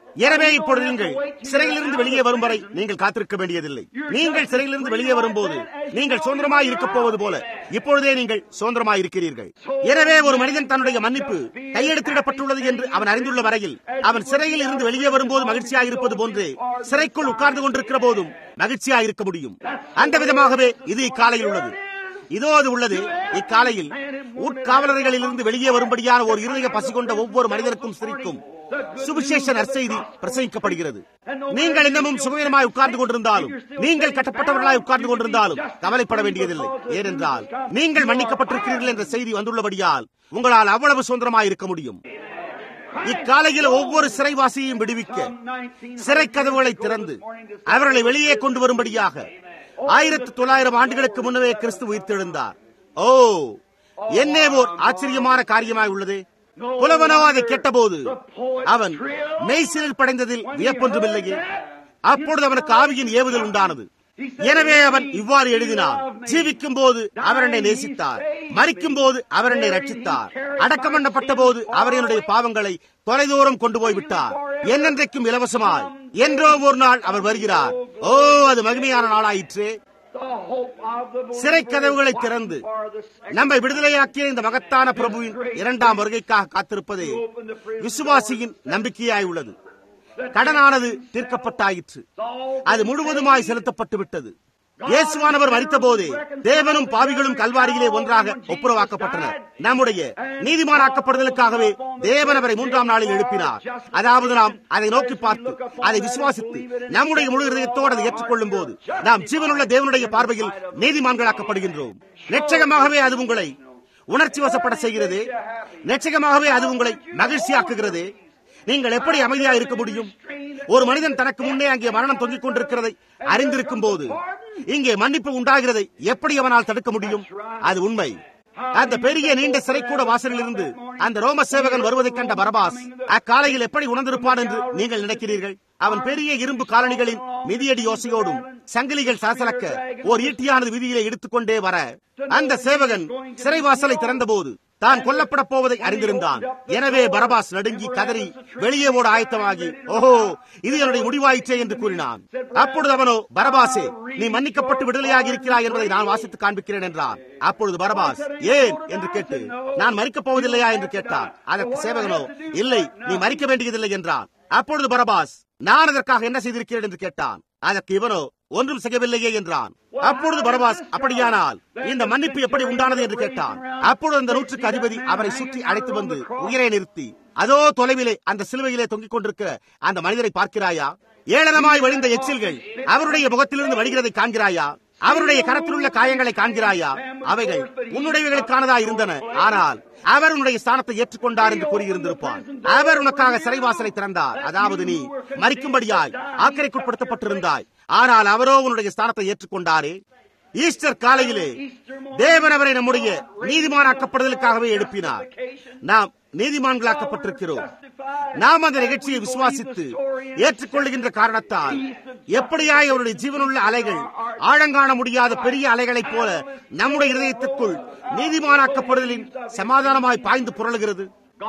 எனவே இப்பொழுது நீங்கள் சிறையிலிருந்து வெளியே வரும் வரை நீங்கள் காத்திருக்க வேண்டியதில்லை நீங்கள் சிறையிலிருந்து வெளியே வரும்போது நீங்கள் சுதந்திரமாய் இருக்க போவது போல இப்பொழுதே நீங்கள் சுதந்திரமாய் இருக்கிறீர்கள் எனவே ஒரு மனிதன் தன்னுடைய மன்னிப்பு கையெழுத்திடப்பட்டுள்ளது என்று அவன் அறிந்துள்ள வரையில் அவன் சிறையில் இருந்து வெளியே வரும்போது மகிழ்ச்சியாக இருப்பது போன்று சிறைக்குள் உட்கார்ந்து கொண்டிருக்கிற போதும் மகிழ்ச்சியாக இருக்க முடியும் அந்த விதமாகவே இது இக்காலையில் உள்ளது இதோ அது உள்ளது இக்காலையில் உட்காவலர்களிலிருந்து வெளியே வரும்படியான ஒரு இருதய பசி கொண்ட ஒவ்வொரு மனிதனுக்கும் சிரிக்கும் சுவிசேஷ நற்செய்தி பிரசங்கிக்கப்படுகிறது நீங்கள் இன்னமும் சுகவீனமாய் உட்கார்ந்து கொண்டிருந்தாலும் நீங்கள் கட்டப்பட்டவர்களாய் உட்கார்ந்து கொண்டிருந்தாலும் கவலைப்பட வேண்டியதில்லை ஏனென்றால் நீங்கள் மன்னிக்கப்பட்டிருக்கிறீர்கள் என்ற செய்தி வந்துள்ளபடியால் உங்களால் அவ்வளவு சுதந்திரமாய் இருக்க முடியும் இக்காலையில் ஒவ்வொரு சிறைவாசியையும் விடுவிக்க சிறை கதவுகளை திறந்து அவர்களை வெளியே கொண்டு வரும்படியாக ஆயிரத்தி தொள்ளாயிரம் ஆண்டுகளுக்கு முன்னவே கிறிஸ்து உயிர்த்தெழுந்தார் ஓ என்னே ஓர் ஆச்சரியமான காரியமாய் உள்ளது புலவனோ அதை கேட்டபோது அவன் மெய்சிலில் படைந்ததில் வியப்பொன்றுமில்லையே அப்பொழுது அவனுக்கு ஆவியின் ஏவுதல் உண்டானது எனவே அவன் இவ்வாறு எழுதினான் ஜீவிக்கும் போது அவர் என்னை நேசித்தார் மறிக்கும் போது அவர் என்னை ரட்சித்தார் அடக்கம் பண்ணப்பட்ட போது அவர் என்னுடைய பாவங்களை தொலைதூரம் கொண்டு போய் விட்டார் என்னென்றைக்கும் இலவசமாய் என்றோ ஒரு நாள் அவர் வருகிறார் ஓ அது மகிமையான நாளாயிற்று சிறை கதவுகளை திறந்து நம்மை விடுதலையாக்கிய இந்த மகத்தான பிரபுவின் இரண்டாம் வருகைக்காக காத்திருப்பதே விசுவாசியின் நம்பிக்கையாய் உள்ளது கடனானது தீர்க்கப்பட்டாயிற்று அது முழுவதுமாய் செலுத்தப்பட்டு விட்டது இயேசுவானவர் மறித்த போதே தேவனும் பாவிகளும் கல்வாரியிலே ஒன்றாக ஒப்புரவாக்கப்பட்டனர் நம்முடைய நீதிமானாக்கப்படுதலுக்காகவே தேவன் அவரை மூன்றாம் நாளில் எழுப்பினார் அதாவது நாம் அதை நோக்கி பார்த்து அதை விசுவாசித்து நம்முடைய முழு இதயத்தோடு அதை ஏற்றுக்கொள்ளும் போது நாம் ஜீவனுள்ள தேவனுடைய பார்வையில் நீதிமான்களாக்கப்படுகின்றோம் நிச்சயமாகவே அது உங்களை உணர்ச்சி வசப்பட செய்கிறது நிச்சயமாகவே அது உங்களை மகிழ்ச்சியாக்குகிறது நீங்கள் எப்படி அமைதியாக இருக்க முடியும் ஒரு மனிதன் தனக்கு முன்னே அங்கே மரணம் தொங்கிக் கொண்டிருக்கிறதை அறிந்திருக்கும் போது இங்கே மன்னிப்பு உண்டாகிறதை எப்படி அவனால் தடுக்க முடியும் அது உண்மை அந்த பெரிய நீண்ட சிறைக்கூட வாசலில் இருந்து அந்த ரோம சேவகன் வருவதைக் கண்ட பரபாஸ் அக்காலையில் எப்படி உணர்ந்திருப்பான் என்று நீங்கள் நினைக்கிறீர்கள் அவன் பெரிய இரும்பு காலணிகளின் மிதியடி யோசையோடும் சங்கிலிகள் சலசலக்க ஓர் ஈட்டியானது விதியிலே எடுத்துக்கொண்டே வர அந்த சேவகன் சிறைவாசலை திறந்தபோது தான் கொல்லப்பட போவதை அறிந்திருந்தான் எனவே பரபாஸ் நடுங்கி கதறி வெளியே ஓட ஆயத்தமாகி ஓஹோ இது என்னுடைய முடிவாயிற்றே என்று கூறினான் அப்பொழுது அவனோ பரபாசே நீ மன்னிக்கப்பட்டு விடுதலையாகி இருக்கிறாய் என்பதை நான் வாசித்து காண்பிக்கிறேன் என்றான் அப்பொழுது பரபாஸ் ஏன் என்று கேட்டு நான் மறிக்கப் போவதில்லையா என்று கேட்டான் அதற்கு சேவகனோ இல்லை நீ மறிக்க வேண்டியதில்லை என்றான் அப்பொழுது பரபாஸ் நான் அதற்காக என்ன செய்திருக்கிறேன் என்று கேட்டான் அதற்கு இவனோ ஒன்றும் செய்யவில்லையே என்றான் அப்பொழுது பரபாஸ் அப்படியானால் இந்த மன்னிப்பு எப்படி உண்டானது என்று கேட்டான் அப்பொழுது அந்த நூற்றுக்கு அதிபதி அவரை சுற்றி அழைத்து வந்து உயிரை நிறுத்தி அதோ தொலைவிலே அந்த சிலுவையிலே தொங்கிக் கொண்டிருக்கிற அந்த மனிதரை பார்க்கிறாயா ஏளனமாய் வழிந்த எச்சில்கள் அவருடைய முகத்திலிருந்து வழிகிறதை காண்கிறாயா அவருடைய கரத்தில் உள்ள காயங்களை காண்கிறாயா அவைகள் உன்னுடையவைகளுக்கானதா இருந்தன ஆனால் அவர் உன்னுடைய ஸ்தானத்தை ஏற்றுக்கொண்டார் என்று கூறியிருந்திருப்பார் அவர் உனக்காக சிறைவாசலை திறந்தார் அதாவது நீ மறிக்கும்படியாய் ஆக்கரைக்குட்படுத்தப்பட்டிருந்தாய் ஆனால் அவரோ உன்னுடைய ஸ்தானத்தை ஏற்றுக்கொண்டாரே ஈஸ்டர் காலையிலே தேவன் அவரை நம்முடைய நீதிமானாக்கப்படுதலுக்காகவே எழுப்பினார் நாம் நீதிமான்களாக்கப்பட்டிருக்கிறோம் நாம் அந்த நிகழ்ச்சியை விசுவாசித்து ஏற்றுக்கொள்ளுகின்ற காரணத்தால் எப்படியாய் அவருடைய ஜீவனுள்ள அலைகள் ஆழங்காண முடியாத பெரிய அலைகளைப் போல நம்முடைய இதயத்துக்குள் நீதிமானாக்கப்படுதலின் சமாதானமாய் பாய்ந்து புரளுகிறது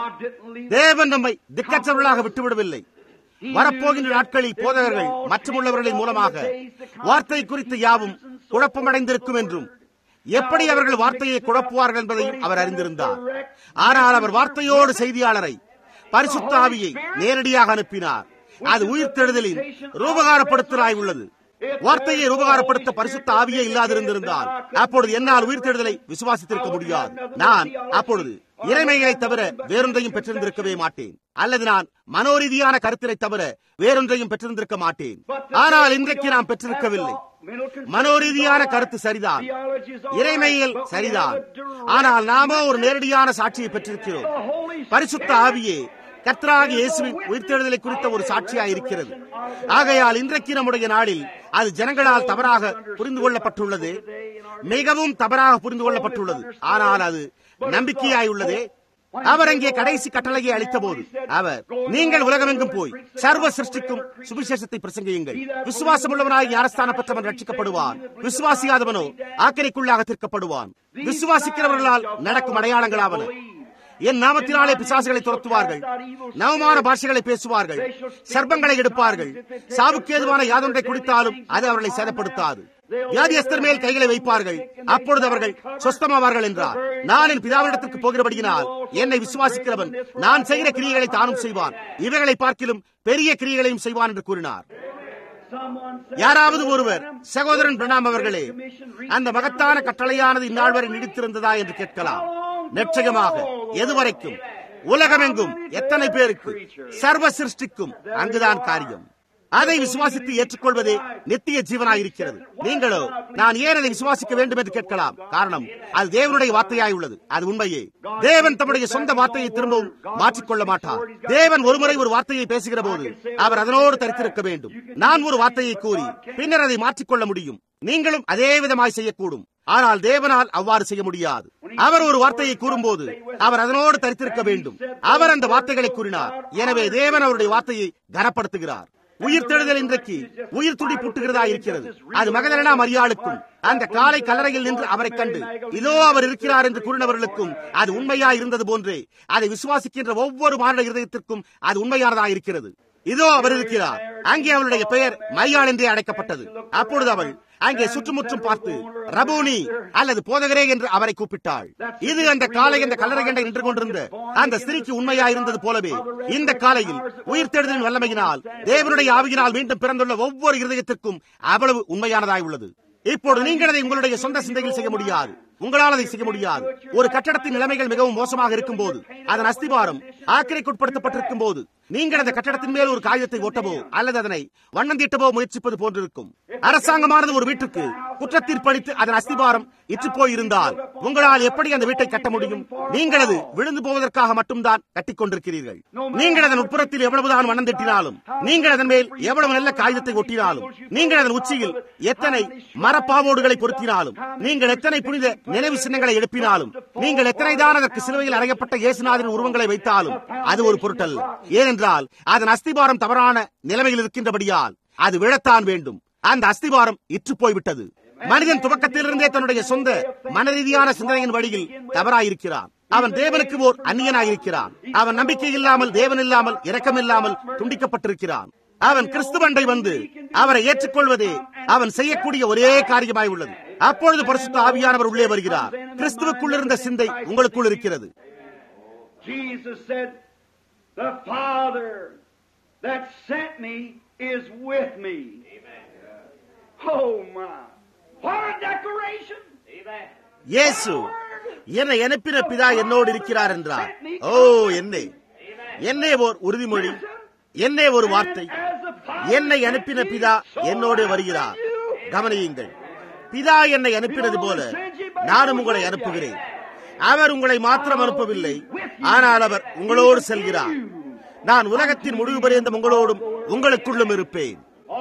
தேவன் நம்மை திக்கற்றவர்களாக விட்டுவிடவில்லை வரப்போகின்ற நாட்களில் போதகர்கள் மற்றுமுள்ளவர்களின் மூலமாக வார்த்தை குறித்து யாவும் குழப்பமடைந்திருக்கும் என்றும் எப்படி அவர்கள் வார்த்தையை குழப்புவார்கள் என்பதையும் அவர் அறிந்திருந்தார் ஆனால் அவர் வார்த்தையோடு செய்தியாளரை பரிசுத்த ஆவியை நேரடியாக அனுப்பினார் அது உயிர்த்தெழுதலின் ரூபகாரப்படுத்தலாய் உள்ளது வார்த்தையை ரூபகாரப்படுத்த பரிசுத்த ஆவியே இல்லாதிருந்திருந்தால் அப்பொழுது என்னால் உயிர்த்தெழுதலை விசுவாசித்திருக்க முடியாது நான் அப்பொழுது இறைமைகளை தவிர வேறொன்றையும் பெற்றிருந்திருக்கவே மாட்டேன் அல்லது நான் மனோரீதியான கருத்தினை தவிர வேறொன்றையும் பெற்றிருந்திருக்க மாட்டேன் ஆனால் இன்றைக்கு நாம் பெற்றிருக்கவில்லை மனோரீதியான கருத்து சரிதான் இறைமையில் சரிதான் ஆனால் நாமோ ஒரு நேரடியான சாட்சியை பெற்றிருக்கிறோம் பரிசுத்த ஆவியே கர்த்தராக இயேசுவின் உயிர்த்தெழுதலை குறித்த ஒரு சாட்சியா இருக்கிறது ஆகையால் இன்றைக்கு நம்முடைய நாளில் அது ஜனங்களால் தவறாக புரிந்து கொள்ளப்பட்டுள்ளது மிகவும் தவறாக புரிந்து கொள்ளப்பட்டுள்ளது ஆனால் அது நம்பிக்கையாய் உள்ளது அவர் அங்கே கடைசி கட்டளையை அளித்த போது அவர் நீங்கள் உலகமெங்கும் போய் சர்வ சிருஷ்டிக்கும் சுவிசேஷத்தை பிரசங்கியுங்கள் விசுவாசம் உள்ளவனாய் ஞானஸ்தானம் பெற்றவன் ரட்சிக்கப்படுவான் விசுவாசியாதவனோ ஆக்கரைக்குள்ளாக தீர்க்கப்படுவான் விசுவாசிக்கிறவர்களால் நடக்கும் அடையாளங்களாவன என் நாமத்தினாலே பிசாசுகளை துரத்துவார்கள் நவமான பாஷைகளை பேசுவார்கள் சர்ப்பங்களை எடுப்பார்கள் சாவுக்கேதுவான யாதொன்றை குடித்தாலும் அது அவர்களை சேதப்படுத்தாது வியாதியஸ்தர் மேல் கைகளை வைப்பார்கள் அப்பொழுது அவர்கள் சொஸ்தமாவார்கள் என்றார் நான் என் பிதாவிடத்திற்கு போகிறபடியினால் என்னை விசுவாசிக்கிறவன் நான் செய்கிற கிரியைகளை தானும் செய்வான் இவைகளை பார்க்கிலும் பெரிய கிரியைகளையும் செய்வான் என்று கூறினார் யாராவது ஒருவர் சகோதரன் பிரணாம் அவர்களே அந்த மகத்தான கட்டளையானது இந்நாள் வரை நீடித்திருந்ததா என்று கேட்கலாம் நிச்சயமாக எதுவரைக்கும் உலகமெங்கும் எத்தனை பேருக்கு சர்வ சிருஷ்டிக்கும் அங்குதான் காரியம் அதை விசுவாசித்து ஏற்றுக்கொள்வதே நித்திய ஜீவனாயிருக்கிறது நீங்களோ நான் ஏன் அதை விசுவாசிக்க வேண்டும் என்று கேட்கலாம் காரணம் அது தேவனுடைய வார்த்தையாய் உள்ளது அது உண்மையே தேவன் தம்முடைய சொந்த வார்த்தையை திரும்பவும் மாற்றிக்கொள்ள மாட்டார் தேவன் ஒருமுறை ஒரு வார்த்தையை பேசுகிற போது அவர் அதனோடு தரித்திருக்க வேண்டும் நான் ஒரு வார்த்தையை கூறி பின்னர் அதை மாற்றிக்கொள்ள முடியும் நீங்களும் அதே விதமாய் செய்யக்கூடும் ஆனால் தேவனால் அவ்வாறு செய்ய முடியாது அவர் ஒரு வார்த்தையை கூறும்போது அவர் அதனோடு தரித்திருக்க வேண்டும் அவர் அந்த வார்த்தைகளை கூறினார் எனவே தேவன் அவருடைய வார்த்தையை கனப்படுத்துகிறார் உயிர் தெழுதல் இன்றைக்கு உயிர் துடி புட்டுகிறதா இருக்கிறது அது மகதலனா மரியாளுக்கும் அந்த காலை கல்லறையில் நின்று அவரை கண்டு இதோ அவர் இருக்கிறார் என்று கூறினவர்களுக்கும் அது உண்மையா இருந்தது போன்றே அதை விசுவாசிக்கின்ற ஒவ்வொரு மாநில இருதயத்திற்கும் அது உண்மையானதா இருக்கிறது இதோ அவர் இருக்கிறார் அங்கே அவளுடைய பெயர் மையாள் என்றே அழைக்கப்பட்டது அப்பொழுது அவள் அங்கே சுற்றுமுற்றும் பார்த்து ரபூனி அல்லது போதகரே என்று அவரை கூப்பிட்டாள் இது அந்த காலை அந்த கல்லறை கண்டை நின்று கொண்டிருந்த அந்த ஸ்திரீக்கு உண்மையாயிருந்தது போலவே இந்த காலையில் உயிர் தேடுதலின் வல்லமையினால் தேவனுடைய ஆவியினால் மீண்டும் பிறந்துள்ள ஒவ்வொரு இருதயத்திற்கும் அவ்வளவு உண்மையானதாய் உள்ளது இப்போது நீங்கள் அதை உங்களுடைய சொந்த சிந்தையில் செய்ய முடியாது உங்களால் அதை செய்ய முடியாது ஒரு கட்டடத்தின் நிலைமைகள் மிகவும் மோசமாக இருக்கும் போது அதன் அஸ்திபாரம் ஆக்கிரைக்குட்படுத்தப்பட்டிருக்கும் போது நீங்கள் அந்த கட்டடத்தின் மேல் ஒரு காகிதத்தை ஒட்டவோ அல்லது அதனை வண்ணம் தீட்டவோ முயற்சிப்பது போன்றிருக்கும் அரசாங்கமானது ஒரு வீட்டுக்கு குற்றத்தீர்ப்பளித்து அதன் அஸ்திபாரம் இற்று போயிருந்தால் உங்களால் எப்படி அந்த வீட்டை கட்ட முடியும் நீங்கள் அது விழுந்து போவதற்காக மட்டும்தான் கட்டிக் கொண்டிருக்கிறீர்கள் நீங்கள் அதன் உட்புறத்தில் எவ்வளவுதான் வண்ணம் திட்டினாலும் நீங்கள் அதன் மேல் எவ்வளவு நல்ல காகிதத்தை ஒட்டினாலும் நீங்கள் அதன் உச்சியில் எத்தனை மரப்பாவோடுகளை பொருத்தினாலும் நீங்கள் எத்தனை புனித நினைவு சின்னங்களை எழுப்பினாலும் நீங்கள் எத்தனை தான் அதற்கு சிலுவையில் அறையப்பட்ட இயேசுநாதரின் உருவங்களை வைத்தாலும் அது ஒரு பொருட்டல்ல ஏனென்றால் அதன் அஸ்திபாரம் தவறான நிலைமையில் இருக்கின்றபடியால் அது விழத்தான் வேண்டும் அந்த அஸ்திபாரம் இற்று போய்விட்டது மனிதன் துவக்கத்திலிருந்தே தன்னுடைய சொந்த மனரீதியான சிந்தனையின் வழியில் தவறாயிருக்கிறான் அவன் தேவனுக்கு ஓர் அந்நியனாயிருக்கிறான் அவன் நம்பிக்கை இல்லாமல் தேவன் இல்லாமல் இரக்கம் இல்லாமல் துண்டிக்கப்பட்டிருக்கிறான் அவன் கிறிஸ்துவண்டை வந்து அவரை ஏற்றுக்கொள்வதே அவன் செய்யக்கூடிய ஒரே காரியமாய் உள்ளது அப்பொழுது பரிசுத்த ஆவியானவர் உள்ளே வருகிறார் கிறிஸ்துவுக்குள் இருந்த சிந்தை உங்களுக்குள் இருக்கிறது Jesus said, The Father that sent me is with me. Oh my. What a declaration! இயேசு என்னை அனுப்பின பிதா என்னோடு இருக்கிறார் என்றார் ஓ என்னே என்னே ஓர் உறுதிமொழி என்னே ஒரு வார்த்தை என்னை அனுப்பின பிதா என்னோடு வருகிறார் கவனியுங்கள் பிதா என்னை அனுப்பினது போல நானும் உங்களை அனுப்புகிறேன் அவர் உங்களை மாத்திரம் அனுப்பவில்லை ஆனால் அவர் உங்களோடு செல்கிறார் நான் உலகத்தின் முடிவு பரியந்தம் உங்களோடும் உங்களுக்குள்ளும் இருப்பேன்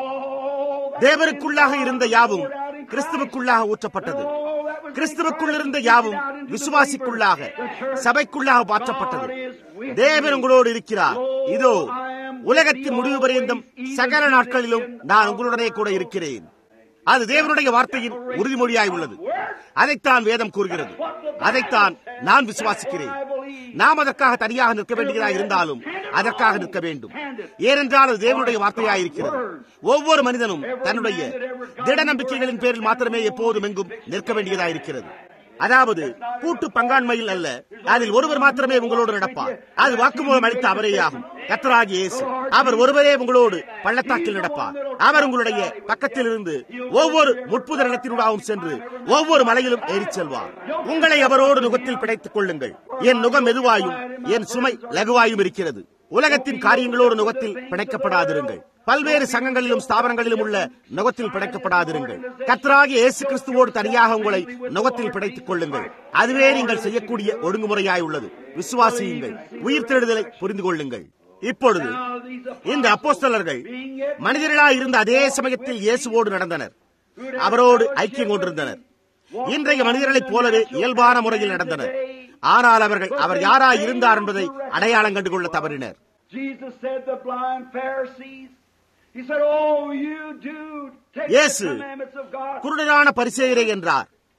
தேவருக்குள்ளாக இருந்த யாவும் கிறிஸ்துவுக்குள்ளாக ஊற்றப்பட்டது கிறிஸ்துவுக்குள் இருந்த யாவும் விசுவாசிக்குள்ளாக சபைக்குள்ளாக மாற்றப்பட்டது தேவன் உங்களோடு இருக்கிறார் இதோ உலகத்தின் முடிவு பரியந்தம் சகல நாட்களிலும் நான் உங்களுடனே கூட இருக்கிறேன் அது தேவனுடைய வார்த்தையின் உறுதிமொழியாய் உள்ளது அதைத்தான் வேதம் கூறுகிறது அதைத்தான் நான் விசுவாசிக்கிறேன் நாம் அதற்காக தனியாக நிற்க வேண்டியதாக இருந்தாலும் அதற்காக நிற்க வேண்டும் ஏனென்றால் அது தேவனுடைய வார்த்தையாய் இருக்கிறது ஒவ்வொரு மனிதனும் தன்னுடைய திட நம்பிக்கைகளின் பேரில் மாத்திரமே எப்போதும் எங்கும் நிற்க வேண்டியதாக இருக்கிறது அதாவது கூட்டு பங்காண்மையில் அல்ல அதில் ஒருவர் மாத்திரமே உங்களோடு நடப்பார் அது வாக்குமூலம் அளித்த அவரே ஆகும் கத்தராகி இயேசு அவர் ஒருவரே உங்களோடு பள்ளத்தாக்கில் நடப்பார் அவர் உங்களுடைய பக்கத்தில் இருந்து ஒவ்வொரு முட்புத இடத்தினூடாகவும் சென்று ஒவ்வொரு மலையிலும் ஏறிச் செல்வார் உங்களை அவரோடு நுகத்தில் பிடைத்துக் கொள்ளுங்கள் என் நுகம் மெதுவாயும் என் சுமை லகுவாயும் இருக்கிறது உலகத்தின் காரியங்களோடு நுகத்தில் பிணைக்கப்படாதிருங்கள் பல்வேறு சங்கங்களிலும் ஸ்தாபனங்களிலும் உள்ள நுகத்தில் பிணைக்கப்படாதிருங்கள் கத்தராகி இயேசு கிறிஸ்துவோடு தனியாக உங்களை நுகத்தில் பிடைத்துக் கொள்ளுங்கள் அதுவே நீங்கள் செய்யக்கூடிய ஒழுங்குமுறையாய் உள்ளது விசுவாசியுங்கள் உயிர் தேடுதலை புரிந்து கொள்ளுங்கள் இப்பொழுது இந்த அப்போஸ்தலர்கள் மனிதர்களாய் இருந்த அதே சமயத்தில் இயேசுவோடு நடந்தனர் அவரோடு ஐக்கியம் கொண்டிருந்தனர் இன்றைய மனிதர்களைப் போலவே இயல்பான முறையில் நடந்தனர் ஆனால் அவர்கள் அவர் யாராய் இருந்தார் என்பதை அடையாளம் கண்டுகொள்ள தவறினர் Jesus said the blind Pharisees, He said, Oh, you do take the இயேசு commandments of God. குருடரான பரிசேயரே என்றார்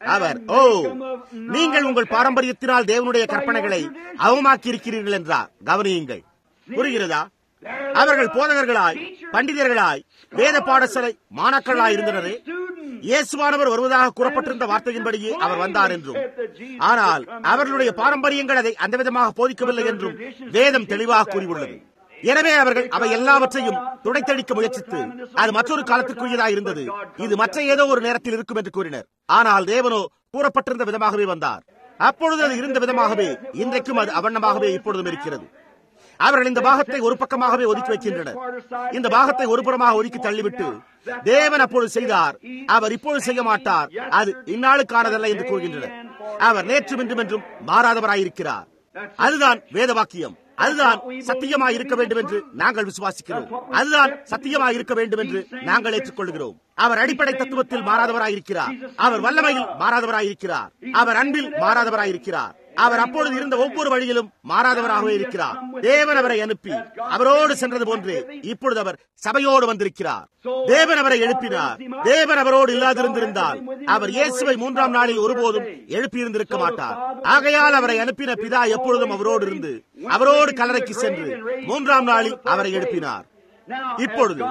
அவர் ஓ நீங்கள் உங்கள் பாரம்பரியத்தினால் தேவனுடைய கற்பனைகளை அவமாக்கி இருக்கிறீர்கள் என்றார் கவனியுங்கள் புரிகிறதா அவர்கள் போதகர்களாய் பண்டிதர்களாய் வேத பாடசாலை மாணாக்கர்களாய் இருந்தனரே இயேசுவானவர் வருவதாக கூறப்பட்டிருந்த வார்த்தையின்படியே அவர் வந்தார் என்றும் ஆனால் அவர்களுடைய பாரம்பரியங்கள் அதை அந்த விதமாக போதிக்கவில்லை என்றும் வேதம் தெளிவாக கூறியுள்ளது எனவே அவர்கள் அவை எல்லாவற்றையும் துடைத்தடிக்க முயற்சித்து அது மற்றொரு காலத்திற்குரியதாக இருந்தது இது மற்ற ஏதோ ஒரு நேரத்தில் இருக்கும் என்று கூறினர் ஆனால் தேவனோ கூறப்பட்டிருந்த விதமாகவே வந்தார் அப்பொழுது அது இருந்த விதமாகவே இன்றைக்கும் அது அவண்ணமாகவே இப்பொழுதும் இருக்கிறது அவர்கள் இந்த பாகத்தை ஒரு பக்கமாகவே ஒதுக்கி வைக்கின்றனர் இந்த பாகத்தை ஒரு புறமாக ஒதுக்கி தள்ளிவிட்டு தேவன் அப்பொழுது செய்தார் அவர் இப்பொழுது செய்ய மாட்டார் அது இந்நாளுக்கானதல்ல என்று கூறுகின்றனர் அவர் நேற்றும் இன்றும் என்றும் மாறாதவராயிருக்கிறார் அதுதான் வேத வாக்கியம் அதுதான் சத்தியமாய் இருக்க வேண்டும் என்று நாங்கள் விசுவாசிக்கிறோம் அதுதான் சத்தியமாய் இருக்க வேண்டும் என்று நாங்கள் ஏற்றுக்கொள்கிறோம் அவர் அடிப்படை தத்துவத்தில் மாறாதவராயிருக்கிறார் அவர் வல்லமையில் மாறாதவராயிருக்கிறார் அவர் அன்பில் மாறாதவராயிருக்கிறார் அவர் அப்பொழுது இருந்த ஒவ்வொரு வழியிலும் மாறாதவராகவே இருக்கிறார் தேவன் அவரை அனுப்பி அவரோடு சென்றது போன்று இப்பொழுது அவர் சபையோடு வந்திருக்கிறார் தேவன் அவரை எழுப்பினார் தேவன் அவரோடு இல்லாதிருந்திருந்தால் அவர் இயேசுவை மூன்றாம் நாளில் ஒருபோதும் எழுப்பியிருந்திருக்க மாட்டார் ஆகையால் அவரை அனுப்பின பிதா எப்பொழுதும் அவரோடு இருந்து அவரோடு கல்லறைக்கு சென்று மூன்றாம் நாளில் அவரை எழுப்பினார் இப்பொழுது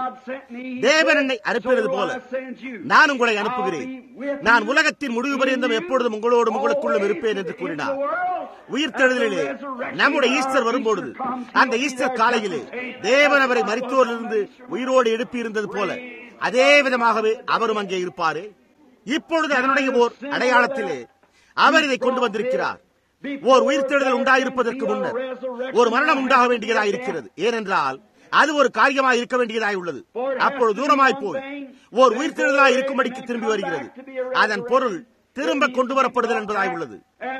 தேவன் என்னை அனுப்பினது போல நான் உங்களை அனுப்புகிறேன் நான் உலகத்தின் முடிவு பரியந்தம் எப்பொழுதும் உங்களோடும் உங்களுக்குள்ளும் இருப்பேன் என்று கூறினார் உயிர்த்தெழுதலிலே நம்முடைய ஈஸ்டர் வரும்பொழுது அந்த ஈஸ்டர் காலையிலே தேவன் அவரை மறித்தோரிலிருந்து உயிரோடு எழுப்பியிருந்தது போல அதே விதமாகவே அவரும் அங்கே இருப்பாரே இப்பொழுது அதனுடைய ஓர் அடையாளத்திலே அவர் இதை கொண்டு வந்திருக்கிறார் ஓர் உயிர்த்தெழுதல் உண்டாயிருப்பதற்கு முன்னர் ஒரு மரணம் உண்டாக வேண்டியதாக இருக்கிறது ஏனென்றால் அது ஒரு காரியமாய் இருக்க வேண்டியதாய் உள்ளது அப்பொழுது தூரமாய் போய் ஓர் உயிர்த்தெழுதலாய் இருக்கும்படிக்கு திரும்பி வருகிறது அதன் பொருள் திரும்ப கொண்டு வரப்படுதல் என்பதாய் உள்ளது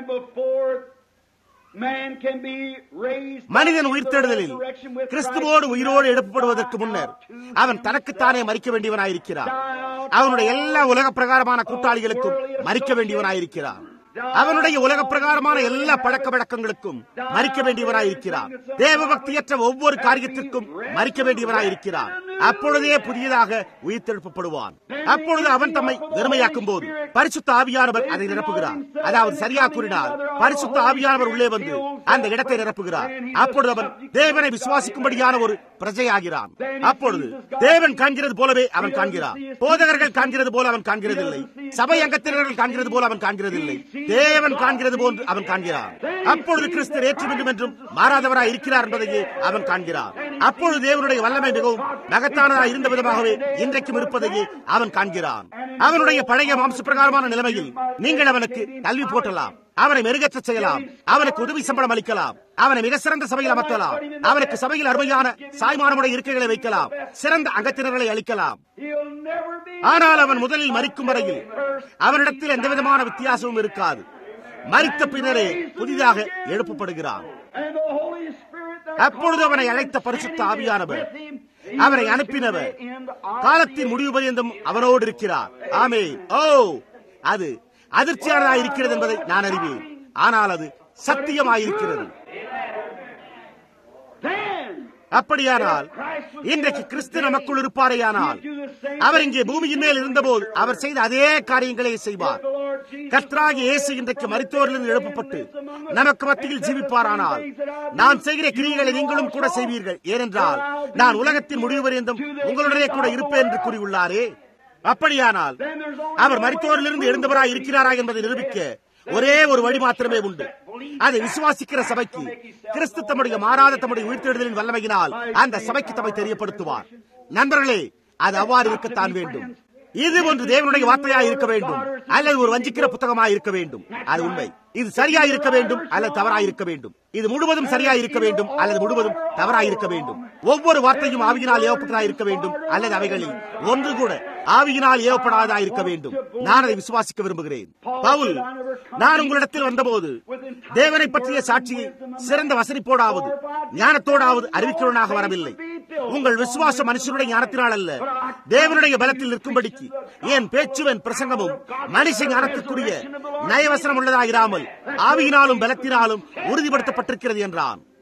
மனிதன் உயிர்த்தெழுதலில் கிறிஸ்துவோடு உயிரோடு எழுப்பப்படுவதற்கு முன்னர் அவன் தனக்குத்தானே மறிக்க வேண்டியவனாயிருக்கிறான் அவனுடைய எல்லா உலக பிரகாரமான கூட்டாளிகளுக்கும் மறிக்க வேண்டியவனாயிருக்கிறான் அவனுடைய உலக பிரகாரமான எல்லா பழக்க வழக்கங்களுக்கும் மறிக்க வேண்டியவனாயிருக்கிறான் தேவ பக்தியற்ற ஒவ்வொரு காரியத்திற்கும் மறிக்க வேண்டியவனாயிருக்கிறான் அப்பொழுதே புதியதாக உயிர்த்தெழுப்பப்படுவான் அப்பொழுது அவன் தம்மை வெறுமையாக்கும் போது பரிசுத்த ஆவியானவர் அதை நிரப்புகிறார் அதாவது சரியா கூறினால் பரிசுத்த ஆவியானவர் உள்ளே வந்து அந்த இடத்தை நிரப்புகிறார் அப்பொழுது அவன் தேவனை விசுவாசிக்கும்படியான ஒரு பிரஜையாகிறான் அப்பொழுது தேவன் காண்கிறது போலவே அவன் காண்கிறான் போதகர்கள் காண்கிறது போல அவன் காண்கிறதில்லை சபை அங்கத்தினர்கள் காண்கிறது போல அவன் காண்கிறதில்லை தேவன் காண்கிறது போன்று அவன் காண்கிறான் அப்பொழுது கிறிஸ்து ஏற்று வேண்டும் என்றும் மாறாதவராய் இருக்கிறார் என்பதையே அவன் காண்கிறான் அப்பொழுது தேவனுடைய வல்லமை மிகவும் மகத்தானதாய் இருந்த விதமாகவே இன்றைக்கும் இருப்பதையே அவன் காண்கிறான் அவனுடைய பழைய மாம்ச பிரகாரமான நிலைமையில் நீங்கள் அவனுக்கு கல்வி போட்டலாம் அவனை மெருகற்ற செய்யலாம் அவனுக்கு உதவி சம்பளம் அளிக்கலாம் அவனை மிக சிறந்த சபையில் அமர்த்தலாம் அவனுக்கு சபையில் அருமையான சாய்மானமுடைய இருக்கைகளை வைக்கலாம் சிறந்த அங்கத்தினர்களை அளிக்கலாம் ஆனால் அவன் முதலில் மறிக்கும் வரையில் அவனிடத்தில் எந்த விதமான வித்தியாசமும் இருக்காது மறித்த பின்னரே புதிதாக எழுப்பப்படுகிறான் அப்பொழுது அவனை அழைத்த பரிசுத்த ஆவியானவர் அவரை அனுப்பினவர் காலத்தின் முடிவு பரியந்தம் அவனோடு இருக்கிறார் ஆமே ஓ அது அதிர்ச்சியானதாக இருக்கிறது என்பதை நான் அறிவேன் ஆனால் அது சத்தியமாயிருக்கிறது அப்படியானால் இன்றைக்கு கிறிஸ்து நமக்குள் இருப்பாரேயானால் அவர் இங்கே பூமியின் மேல் இருந்தபோது அவர் செய்த அதே காரியங்களை செய்வார் கர்த்தராகி இயேசு இன்றைக்கு மருத்துவரிலிருந்து எழுப்பப்பட்டு நமக்கு மத்தியில் ஜீவிப்பாரானால் நான் செய்கிற கிரியைகளை நீங்களும் கூட செய்வீர்கள் ஏனென்றால் நான் உலகத்தின் முடிவு பரியந்தம் உங்களுடைய கூட இருப்பேன் என்று கூறியுள்ளாரே அப்படியானால் அவர் மருத்துவரிலிருந்து எழுந்தவராய் இருக்கிறாரா என்பதை நிரூபிக்க ஒரே ஒரு வழி மாத்திரமே உண்டு அதை விசுவாசிக்கிற சபைக்கு கிறிஸ்து தம்முடைய மாறாத தம்முடைய உயிர்த்தெழுதலின் வல்லமையினால் அந்த சபைக்கு தம்மை தெரியப்படுத்துவார் நண்பர்களே அது அவ்வாறு இருக்கத்தான் வேண்டும் இது ஒன்று தேவனுடைய வார்த்தையாக இருக்க வேண்டும் அல்லது ஒரு வஞ்சிக்கிற புத்தகமாக இருக்க வேண்டும் அது உண்மை இது சரியா இருக்க வேண்டும் அல்லது தவறாக இருக்க வேண்டும் இது முழுவதும் சரியா இருக்க வேண்டும் அல்லது முழுவதும் தவறாக இருக்க வேண்டும் ஒவ்வொரு வார்த்தையும் ஆவியினால் ஏவப்பட்டதா இருக்க வேண்டும் அல்லது அவைகளில் ஒன்று கூட ஆவியினால் ஏவப்படாதா இருக்க வேண்டும் நான் அதை விசுவாசிக்க விரும்புகிறேன் பவுல் நான் உங்களிடத்தில் வந்தபோது தேவனை பற்றிய சாட்சியை சிறந்த வசனிப்போடாவது ஞானத்தோடாவது அறிவிக்கிறவனாக வரவில்லை உங்கள் விசுவாச மனுஷனுடைய ஞானத்தினால் அல்ல தேவனுடைய பலத்தில் நிற்கும்படிக்கு என் பேச்சுவன் பிரசங்கமும் மனுஷ ஞானத்திற்குரிய நயவசனம் உள்ளதாகிறாமல் ஆவியினாலும் பலத்தினாலும் உறுதிப்படுத்தப்பட்டிருக்கிறது என்றான்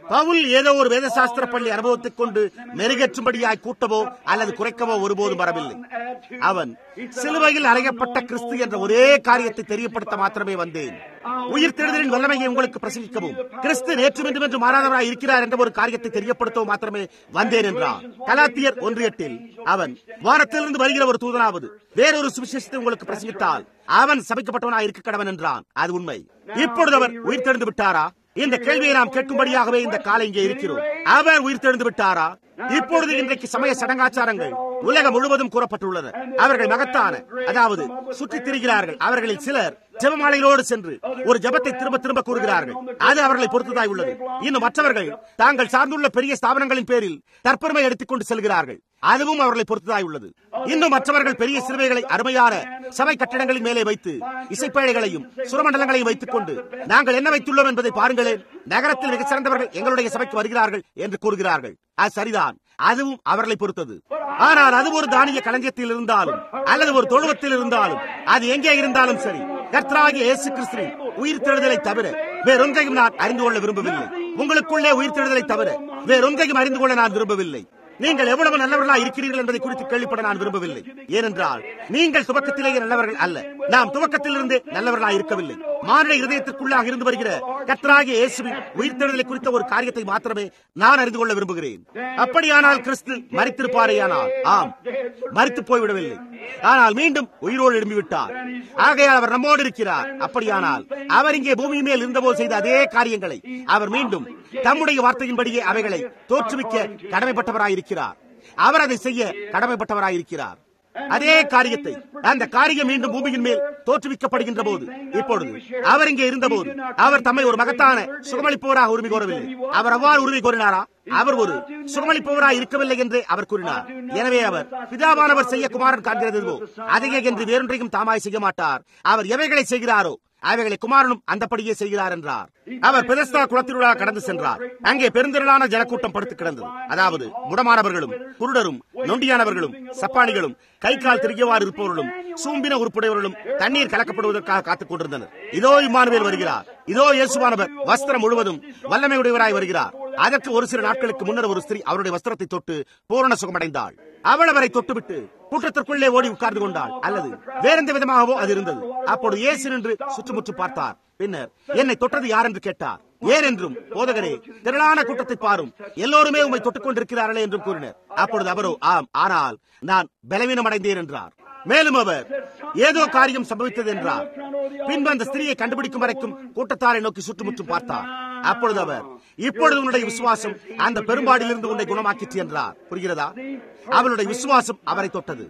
பவுல் ஏதோ ஒரு வேதசாஸ்திர பள்ளி அனுபவத்தைக் கொண்டு மெருகேற்றும்படியாய் கூட்டவோ அல்லது குறைக்கவோ ஒருபோதும் வரவில்லை அவன் சிலுவையில் அறையப்பட்ட கிறிஸ்து என்ற ஒரே காரியத்தை தெரியப்படுத்த மாத்திரமே வந்தேன் உயிர் தேடுதலின் வல்லமையை உங்களுக்கு பிரசங்கிக்கவும் கிறிஸ்து நேற்றும் இன்றும் என்று மாறாதவராய் இருக்கிறார் என்ற ஒரு காரியத்தை தெரியப்படுத்தவும் மாத்திரமே வந்தேன் என்றான் கலாத்தியர் ஒன்று எட்டில் அவன் வானத்திலிருந்து வருகிற ஒரு தூதனாவது வேறொரு சுவிசேஷத்தை உங்களுக்கு பிரசங்கித்தால் அவன் சபிக்கப்பட்டவனாய் இருக்க கடவன் என்றான் அது உண்மை இப்பொழுது அவர் உயிர் தெழுந்து விட்டாரா இந்த கேள்வியை நாம் கேட்கும்படியாகவே இந்த காலை இங்கே இருக்கிறோம் அவர் உயிர் தெழுந்து விட்டாரா இப்பொழுது இன்றைக்கு சமய சடங்காச்சாரங்கள் உலகம் முழுவதும் கூறப்பட்டுள்ளன அவர்கள் மகத்தான அதாவது சுற்றித் திரிகிறார்கள் அவர்களில் சிலர் ஜெபமாலையிலோடு சென்று ஒரு ஜபத்தை திரும்ப திரும்ப கூறுகிறார்கள் அது அவர்களை பொறுத்ததாய் உள்ளது இன்னும் மற்றவர்கள் தாங்கள் சார்ந்துள்ள பெரிய ஸ்தாபனங்களின் பேரில் தற்பெருமை எடுத்துக் கொண்டு செல்கிறார்கள் அதுவும் அவர்களை பொறுத்ததாய் உள்ளது இன்னும் மற்றவர்கள் பெரிய சிறுவைகளை அருமையான சபை கட்டடங்களின் மேலே வைத்து இசைப்பேழைகளையும் சுரமண்டலங்களையும் வைத்துக் கொண்டு நாங்கள் என்ன வைத்துள்ளோம் என்பதை பாருங்களேன் நகரத்தில் மிக சிறந்தவர்கள் எங்களுடைய சபைக்கு வருகிறார்கள் என்று கூறுகிறார்கள் அது சரிதான் அதுவும் அவர்களை பொறுத்தது ஆனால் அது ஒரு தானிய களஞ்சியத்தில் இருந்தாலும் அல்லது ஒரு தொழுவத்தில் இருந்தாலும் அது எங்கே இருந்தாலும் சரி கர்த்தராகிய இயேசு கிறிஸ்துவின் உயிர் தேடுதலை தவிர வேறொன்றையும் நான் அறிந்து கொள்ள விரும்பவில்லை உங்களுக்குள்ளே உயிர் தேடுதலை தவிர வேறொன்றையும் அறிந்து கொள்ள நான் விரும்பவில்லை நீங்கள் எவ்வளவு நல்லவர்களா இருக்கிறீர்கள் என்பதை குறித்து கேள்விப்பட நான் விரும்பவில்லை ஏனென்றால் நீங்கள் துவக்கத்திலேயே நல்லவர்கள் அல்ல நாம் துவக்கத்திலிருந்தே நல்லவர்களா இருக்கவில்லை மாநில இதயத்திற்குள்ளாக இருந்து வருகிற கத்தராகிய இயேசுவின் உயிர்த்தெழுதலை குறித்த ஒரு காரியத்தை மாத்திரமே நான் அறிந்து கொள்ள விரும்புகிறேன் அப்படியானால் கிறிஸ்து மறித்திருப்பாரேயானால் ஆம் மறித்து போய்விடவில்லை ஆனால் மீண்டும் உயிரோடு எழும்பிவிட்டார் ஆகையால் அவர் நம்மோடு இருக்கிறார் அப்படியானால் அவர் இங்கே பூமியின் மேல் இருந்தபோது செய்த அதே காரியங்களை அவர் மீண்டும் தம்முடைய வார்த்தையின்படியே அவைகளை தோற்றுவிக்க கடமைப்பட்டவராயிருக்கிறார் அவர் அதை செய்ய கடமைப்பட்டவராயிருக்கிறார் அதே காரியத்தை அந்த காரியம் மீண்டும் பூமியின் மேல் தோற்றுவிக்கப்படுகின்ற போது இப்பொழுது அவர் இங்கே இருந்தபோது அவர் தம்மை ஒரு மகத்தான சுகமளிப்பவராக உரிமை கோரவில்லை அவர் அவ்வாறு உரிமை கோரினாரா அவர் ஒரு சுகமளிப்பவராக இருக்கவில்லை என்று அவர் கூறினார் எனவே அவர் பிதாவானவர் செய்ய குமாரன் காண்கிறதோ அதையே என்று வேறொன்றையும் தாமாய் செய்ய மாட்டார் அவர் எவைகளை செய்கிறாரோ அவைகளை குமாரனும் அந்தப்படியே செய்கிறார் என்றார் அவர் பெதஸ்தா குளத்தினூடாக கடந்து சென்றார் அங்கே பெருந்திரளான ஜனக்கூட்டம் படுத்து கிடந்தது அதாவது முடமானவர்களும் குருடரும் நொண்டியானவர்களும் சப்பானிகளும் கை கால் திரிகவாறு இருப்பவர்களும் சூம்பின உறுப்புடையவர்களும் தண்ணீர் கலக்கப்படுவதற்காக காத்துக் கொண்டிருந்தனர் இதோ இம்மானுவேல் வருகிறார் இதோ இயேசுவானவர் வஸ்திரம் முழுவதும் வல்லமை உடையவராய் வருகிறார் அதற்கு ஒரு சில நாட்களுக்கு முன்னர் ஒரு ஸ்திரீ அவருடைய வஸ்திரத்தை தொட்டு பூரண சுகமடைந்தாள் அவள் அவரை தொட்டுவிட்டு கூட்டத்திற்குள்ளே ஓடி உட்கார்ந்து கொண்டாள் அல்லது வேறெந்த விதமாகவோ அது இருந்தது அப்பொழுது இயேசு நின்று சுற்றுமுற்று பார்த்தார் பின்னர் என்னை தொட்டது யார் என்று கேட்டார் ஏன் என்றும் போதகரே திரளான கூட்டத்தை பாரும் எல்லோருமே உண்மை தொட்டுக் கொண்டிருக்கிறார்களே என்றும் கூறினர் அப்பொழுது அவரோ ஆம் ஆனால் நான் பலவீனம் அடைந்தேன் என்றார் மேலும் அவர் ஏதோ காரியம் சம்பவித்தது என்றார் பின்பு அந்த ஸ்திரியை கண்டுபிடிக்கும் வரைக்கும் கூட்டத்தாரை நோக்கி சுற்றுமுற்றும் பார்த்தார் அப்பொழுது அவர் இப்பொழுது உன்னுடைய விசுவாசம் அந்த பெரும்பாடிலிருந்து உன்னை குணமாக்கிற்று என்றார் புரிகிறதா அவளுடைய விசுவாசம் அவரை தொட்டது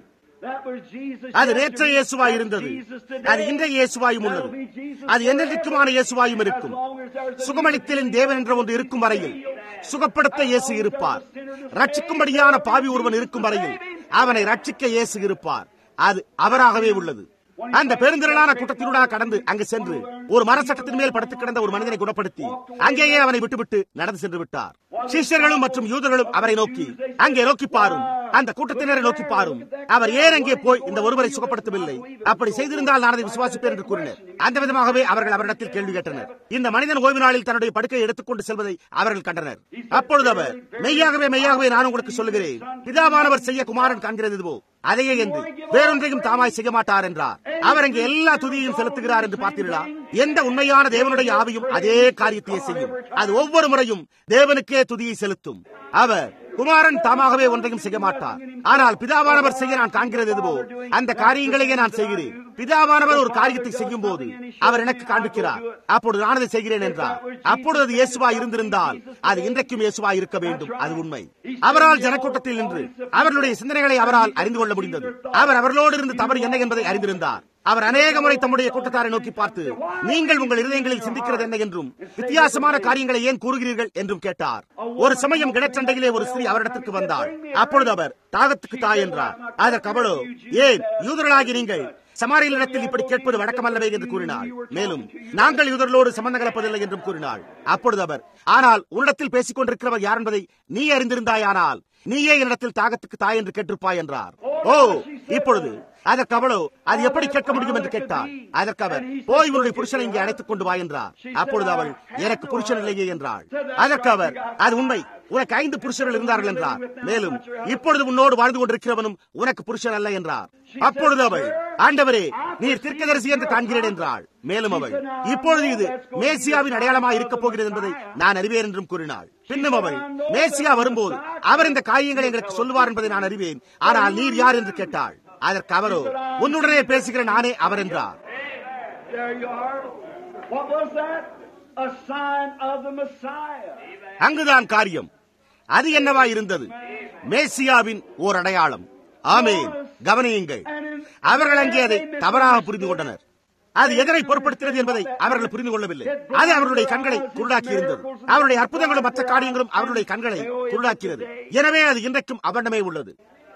அது நேற்றைய இயேசுவாய் இருந்தது அது இன்றைய இயேசுவாயும் உள்ளது அது என்னென்றைக்குமான இயேசுவாயும் இருக்கும் சுகமளித்தலின் தேவன் என்ற ஒன்று இருக்கும் வரையில் சுகப்படுத்த இயேசு இருப்பார் ரட்சிக்கும்படியான பாவி ஒருவன் இருக்கும் வரையில் அவனை ரட்சிக்க இயேசு இருப்பார் அது அவராகவே உள்ளது அந்த பெருந்திரளான கூட்டத்தினூடாக கடந்து அங்கு சென்று ஒரு மரச்சட்டத்தின் மேல் படுத்து கிடந்த ஒரு மனிதனை குணப்படுத்தி அங்கேயே அவனை விட்டுவிட்டு நடந்து சென்று விட்டார் சிஷ்யர்களும் மற்றும் யூதர்களும் அவரை நோக்கி அங்கே நோக்கி பாரும் அந்த கூட்டத்தினரை நோக்கி பாரும் அவர் ஏன் அங்கே போய் இந்த ஒருவரை சுகப்படுத்தவில்லை அப்படி செய்திருந்தால் நான் அதை விசுவாசிப்பேன் என்று கூறினர் அந்த விதமாகவே அவர்கள் அவரிடத்தில் கேள்வி கேட்டனர் இந்த மனிதன் ஓய்வு நாளில் தன்னுடைய படுக்கையை எடுத்துக்கொண்டு செல்வதை அவர்கள் கண்டனர் அப்பொழுது அவர் மெய்யாகவே மெய்யாகவே நான் உங்களுக்கு சொல்லுகிறேன் பிதாவானவர் செய்ய குமாரன் காண்கிறது இதுவோ அதையே என்று வேறொன்றையும் தாமாய் செய்ய மாட்டார் என்றார் அவர் அங்கே எல்லா துதியையும் செலுத்துகிறார் என்று பார்த்தீர்களா எந்த உண்மையான தேவனுடைய ஆவியும் அதே காரியத்தையே செய்யும் அது ஒவ்வொரு முறையும் தேவனுக்கே துதியை செலுத்தும் அவர் குமாரன் தாமாகவே ஒன்றையும் செய்ய மாட்டார் ஆனால் பிதாவானவர் செய்ய நான் காண்கிறது எதுவோ அந்த காரியங்களையே நான் செய்கிறேன் பிதாவானவர் ஒரு காரியத்தை செய்யும் போது அவர் எனக்கு காண்பிக்கிறார் அப்பொழுது நான் அதை செய்கிறேன் என்றார் அப்பொழுது அது இயேசுவா இருந்திருந்தால் அது இன்றைக்கும் இயேசுவா இருக்க வேண்டும் அது உண்மை அவரால் ஜனக்கூட்டத்தில் நின்று அவர்களுடைய சிந்தனைகளை அவரால் அறிந்து கொள்ள முடிந்தது அவர் அவர்களோடு இருந்து தவறு என்ன என்பதை அறிந்திருந்தார் அவர் அநேக முறை தம்முடைய கூட்டத்தாரை நோக்கி பார்த்து நீங்கள் உங்கள் இருதயங்களில் சிந்திக்கிறது என்ன என்றும் வித்தியாசமான காரியங்களை ஏன் கூறுகிறீர்கள் என்றும் கேட்டார் ஒரு சமயம் கிணற்றண்டையிலே ஒரு ஸ்திரீ அவரிடத்திற்கு வந்தாள் அப்பொழுது அவர் தாகத்துக்கு தாய் என்றார் அதற்கு அவளோ ஏன் யூதர்களாகி நீங்கள் சமாரியலிடத்தில் இப்படி கேட்பது வழக்கமல்லவே என்று கூறினாள் மேலும் நாங்கள் யூதர்களோடு சம்பந்தம் கலப்பதில்லை என்றும் கூறினாள் அப்பொழுது அவர் ஆனால் உன்னிடத்தில் பேசிக் கொண்டிருக்கிறவர் யார் என்பதை நீ அறிந்திருந்தாயானால் நீயே என்னிடத்தில் தாகத்துக்கு தாய் என்று கேட்டிருப்பாய் என்றார் ஓ இப்பொழுது அதற்கு அவளோ அது எப்படி கேட்க முடியும் என்று கேட்டார் அதற்கு அவர் போய் உன்னுடைய புருஷனை இங்கே அழைத்துக் கொண்டு வா என்றார் அப்பொழுது அவள் எனக்கு புருஷன் இல்லையே என்றாள் அதற்கு அவர் அது உண்மை உனக்கு ஐந்து புருஷர்கள் இருந்தார்கள் என்றார் மேலும் இப்பொழுது உன்னோடு வாழ்ந்து கொண்டிருக்கிறவனும் உனக்கு புருஷன் அல்ல என்றார் அப்பொழுது அவள் ஆண்டவரே நீர் தீர்க்கதரிசி என்று காண்கிறேன் என்றாள் மேலும் அவள் இப்பொழுது இது மேசியாவின் அடையாளமாக இருக்கப் போகிறது என்பதை நான் அறிவேன் என்றும் கூறினாள் பின்னும் அவள் மேசியா வரும்போது அவர் இந்த காரியங்களை எங்களுக்கு சொல்லுவார் என்பதை நான் அறிவேன் ஆனால் நீர் யார் என்று கேட்டாள் அதற்கு அவரோ உன்னுடனே பேசுகிற நானே அவர் என்றார் There you are. What was that? A sign of the Messiah. அங்குதான் காரியம் அது என்னவா இருந்தது மேசியாவின் ஓர் அடையாளம் ஆமேன் கவனியுங்கள் அவர்கள் அங்கே அதை தவறாக புரிந்து கொண்டனர் அது எதனை பொருட்படுத்தினது என்பதை அவர்கள் புரிந்து கொள்ளவில்லை அது அவர்களுடைய கண்களை குருடாக்கி இருந்தது அவருடைய அற்புதங்களும் மற்ற காரியங்களும் அவருடைய கண்களை குருடாக்கிறது எனவே அது இன்றைக்கும் அவண்டமே உள்ளது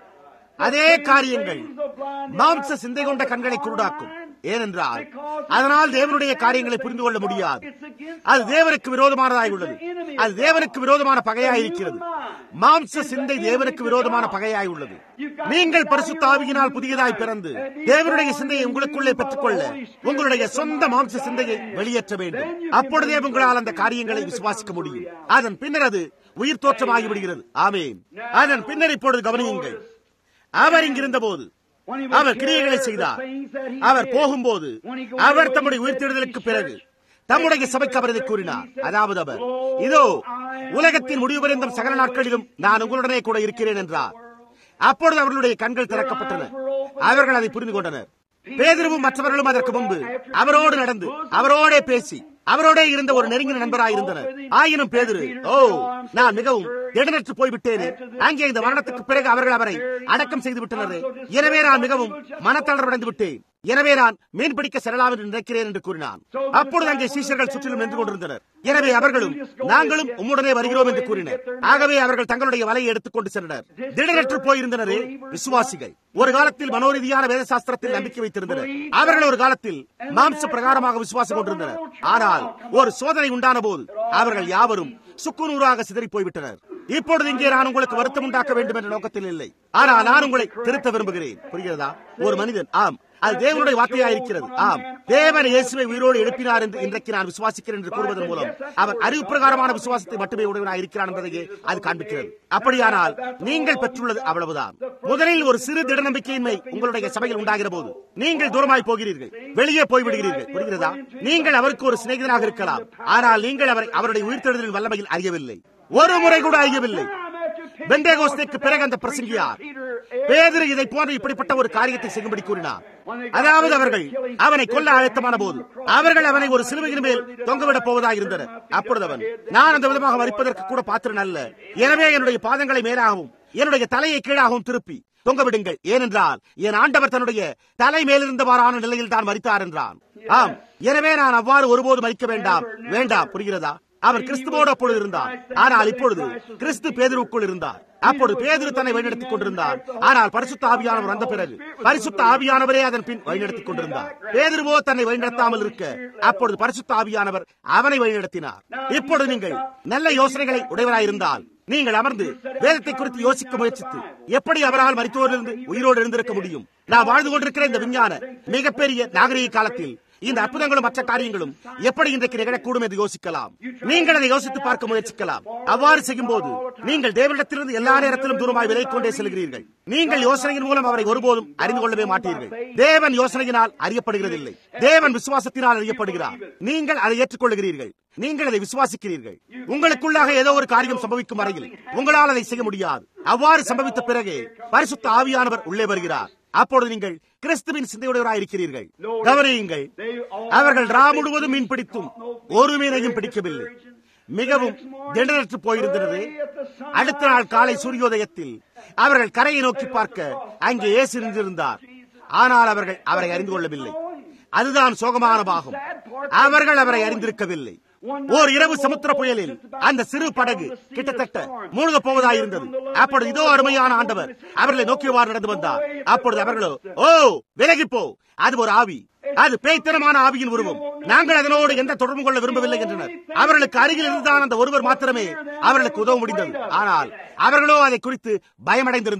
அதே காரியங்கள் மாம்ச சிந்தை கொண்ட கண்களை குருடாக்கும் ஏனென்றால் அதனால் தேவனுடைய காரியங்களை புரிந்து கொள்ள முடியாது அது தேவனுக்கு விரோதமானதாய் உள்ளது அது தேவனுக்கு விரோதமான பகையாய் இருக்கிறது மாம்ச சிந்தை தேவனுக்கு விரோதமான பகையாய் உள்ளது நீங்கள் பரிசுத்த ஆவியினால் புதியதாய் பிறந்து தேவனுடைய சிந்தையை உங்களுக்குள்ளே பெற்றுக்கொள்ள உங்களுடைய சொந்த மாம்ச சிந்தையை வெளியேற்ற வேண்டும் அப்பொழுதே உங்களால் அந்த காரியங்களை விசுவாசிக்க முடியும் அதன் பின்னர் அது உயிர் தோற்றமாகி விடுகிறது ஆமேன் அதன் பின்னர் இப்பொழுது கவனியுங்கள் அவர் இங்கிருந்த போது அவர் கிரியைகளை செய்தார் அவர் போகும்போது அவர் தம்முடைய உயிர்த்தெழுதலுக்கு பிறகு தம்முடைய சபைக்கு அவர் இதை கூறினார் அதாவது அவர் இதோ உலகத்தின் முடிவு பரிந்தும் சகல நாட்களிலும் நான் உங்களுடனே கூட இருக்கிறேன் என்றார் அப்பொழுது அவர்களுடைய கண்கள் திறக்கப்பட்டன அவர்கள் அதை புரிந்து கொண்டனர் பேதருவும் மற்றவர்களும் அதற்கு முன்பு அவரோடு நடந்து அவரோடே பேசி அவரோடே இருந்த ஒரு நெருங்கின நண்பராய் இருந்தனர் ஆயினும் பேதுரு ஓ நான் மிகவும் திடனற்று போய்விட்டேனே அங்கே இந்த மரணத்துக்கு பிறகு அவர்கள் அவரை அடக்கம் செய்து விட்டனரே எனவே நான் மிகவும் மனத்தளர்வடைந்து விட்டேன் எனவே நான் மீன் பிடிக்க செல்லலாம் என்று நினைக்கிறேன் என்று கூறினான் அப்பொழுது அங்கே சீஷர்கள் சுற்றிலும் நின்று கொண்டிருந்தனர் எனவே அவர்களும் நாங்களும் உம்முடனே வருகிறோம் என்று கூறினர் ஆகவே அவர்கள் தங்களுடைய வலையை எடுத்துக்கொண்டு சென்றனர் திடனற்று போயிருந்தனரே விசுவாசிகள் ஒரு காலத்தில் மனோரீதியான வேத சாஸ்திரத்தில் நம்பிக்கை வைத்திருந்தனர் அவர்கள் ஒரு காலத்தில் மாம்ச பிரகாரமாக விசுவாசம் கொண்டிருந்தனர் ஆனால் ஒரு சோதனை உண்டான போது அவர்கள் யாவரும் சுக்குநூறாக சிதறி போய்விட்டனர் இப்பொழுது இங்கே நான் உங்களுக்கு வருத்தம் உண்டாக்க வேண்டும் என்ற நோக்கத்தில் இல்லை ஆனால் நான் உங்களை திருத்த விரும்புகிறேன் புரிகிறதா ஒரு மனிதன் ஆம் அது தேவனுடைய வார்த்தையா இருக்கிறது ஆம் தேவன் இயேசுவை உயிரோடு எழுப்பினார் என்று இன்றைக்கு நான் விசுவாசிக்கிறேன் என்று கூறுவதன் மூலம் அவர் அறிவு பிரகாரமான விசுவாசத்தை மட்டுமே உடையவனாக இருக்கிறான் என்பதையே அது காண்பிக்கிறது அப்படியானால் நீங்கள் பெற்றுள்ளது அவ்வளவுதான் முதலில் ஒரு சிறு திட நம்பிக்கையின்மை உங்களுடைய சபையில் உண்டாகிற போது நீங்கள் தூரமாய் போகிறீர்கள் வெளியே போய்விடுகிறீர்கள் புரிகிறதா நீங்கள் அவருக்கு ஒரு சிநேகிதனாக இருக்கலாம் ஆனால் நீங்கள் அவரை அவருடைய உயிர்த்தெழுதலின் வல்லமையில் அறியவில்லை ஒரு முறை கூட அறியவில்லை பெண்டேகோஸ்தேக்கு பிறகு அந்த பிரசங்கியார் பேதரு இதை போன்ற இப்படிப்பட்ட ஒரு காரியத்தை செய்யும்படி கூறினார் அதாவது அவர்கள் அவனை கொல்ல ஆயத்தமான போது அவர்கள் அவனை ஒரு சிலுவையின் மேல் தொங்கவிடப் போவதாக இருந்தனர் அப்பொழுது அவன் நான் அந்த விதமாக மறிப்பதற்கு கூட பாத்திரன் அல்ல எனவே என்னுடைய பாதங்களை மேலாகவும் என்னுடைய தலையை கீழாகவும் திருப்பி தொங்கவிடுங்கள் ஏனென்றால் என் ஆண்டவர் தன்னுடைய தலை மேலிருந்தவாறான நிலையில் தான் மறித்தார் என்றான் ஆம் எனவே நான் அவ்வாறு ஒருபோது மறிக்க வேண்டாம் வேண்டாம் புரிகிறதா அவர் கிறிஸ்துவோடு அப்பொழுது இருந்தார் ஆனால் இப்பொழுது கிறிஸ்து பேதுருக்குள் இருந்தார் அப்பொழுது பேதுரு தன்னை வழிநடத்திக் கொண்டிருந்தார் ஆனால் பரிசுத்த ஆவியானவர் வந்த பிறகு பரிசுத்த ஆவியானவரே அதன் பின் வழிநடத்திக் கொண்டிருந்தார் பேதுருவோ தன்னை வழிநடத்தாமல் இருக்க அப்பொழுது பரிசுத்த ஆவியானவர் அவனை வழிநடத்தினார் இப்பொழுது நீங்கள் நல்ல யோசனைகளை உடையவராயிருந்தால் நீங்கள் அமர்ந்து வேதத்தை குறித்து யோசிக்க முயற்சித்து எப்படி அவரால் மருத்துவரிலிருந்து உயிரோடு இருந்திருக்க முடியும் நான் வாழ்ந்து கொண்டிருக்கிற இந்த விஞ்ஞான மிகப்பெரிய நாகரிக காலத்தில் இந்த அற்புதங்களும் மற்ற காரியங்களும் எப்படி இன்றைக்கு நிகழக்கூடும் என்று யோசிக்கலாம் நீங்கள் அதை யோசித்து பார்க்க முயற்சிக்கலாம் அவ்வாறு செய்யும் போது நீங்கள் தேவனிடத்திலிருந்து எல்லா நேரத்திலும் தூரமாய் விலை கொண்டே செல்கிறீர்கள் நீங்கள் யோசனையின் மூலம் அவரை ஒருபோதும் அறிந்து கொள்ளவே மாட்டீர்கள் தேவன் யோசனையினால் அறியப்படுகிறதில்லை தேவன் விசுவாசத்தினால் அறியப்படுகிறார் நீங்கள் அதை ஏற்றுக்கொள்கிறீர்கள் நீங்கள் அதை விசுவாசிக்கிறீர்கள் உங்களுக்குள்ளாக ஏதோ ஒரு காரியம் சம்பவிக்கும் வரையில் உங்களால் அதை செய்ய முடியாது அவ்வாறு சம்பவித்த பிறகு பரிசுத்த ஆவியானவர் உள்ளே வருகிறார் அப்பொழுது நீங்கள் கிறிஸ்துவின் சிந்தையுடையவராய் இருக்கிறீர்கள் கவனியுங்கள் அவர்கள் ரா முழுவதும் மீன் பிடித்தும் ஒரு மீனையும் பிடிக்கவில்லை மிகவும் திடனற்று போயிருந்தது அடுத்த நாள் காலை சூரியோதயத்தில் அவர்கள் கரையை நோக்கி பார்க்க அங்கே இயேசு நின்றிருந்தார் ஆனால் அவர்கள் அவரை அறிந்து கொள்ளவில்லை அதுதான் சோகமான பாகம் அவர்கள் அவரை அறிந்திருக்கவில்லை ஓர் இரவு சமுத்திர புயலில் அந்த சிறு படகு கிட்டத்தட்ட மூழ்க போவதாயிருந்தது அப்பொழுது இதோ அருமையான ஆண்டவர் அவர்களை நோக்கியவாறு நடந்து வந்தார் அப்பொழுது அவர்களோ ஓ விலகி போ அது ஒரு ஆவி அது பேய்த்தனமான ஆவியின் உருவம் நாங்கள் அதனோடு எந்த தொடர்பு கொள்ள விரும்பவில்லை என்றனர் அவர்களுக்கு அருகில் இருந்துதான் அந்த ஒருவர் மாத்திரமே அவர்களுக்கு உதவ முடிந்தது ஆனால் அவர்களோ அதை குறித்து பயமடைந்திருந்தனர்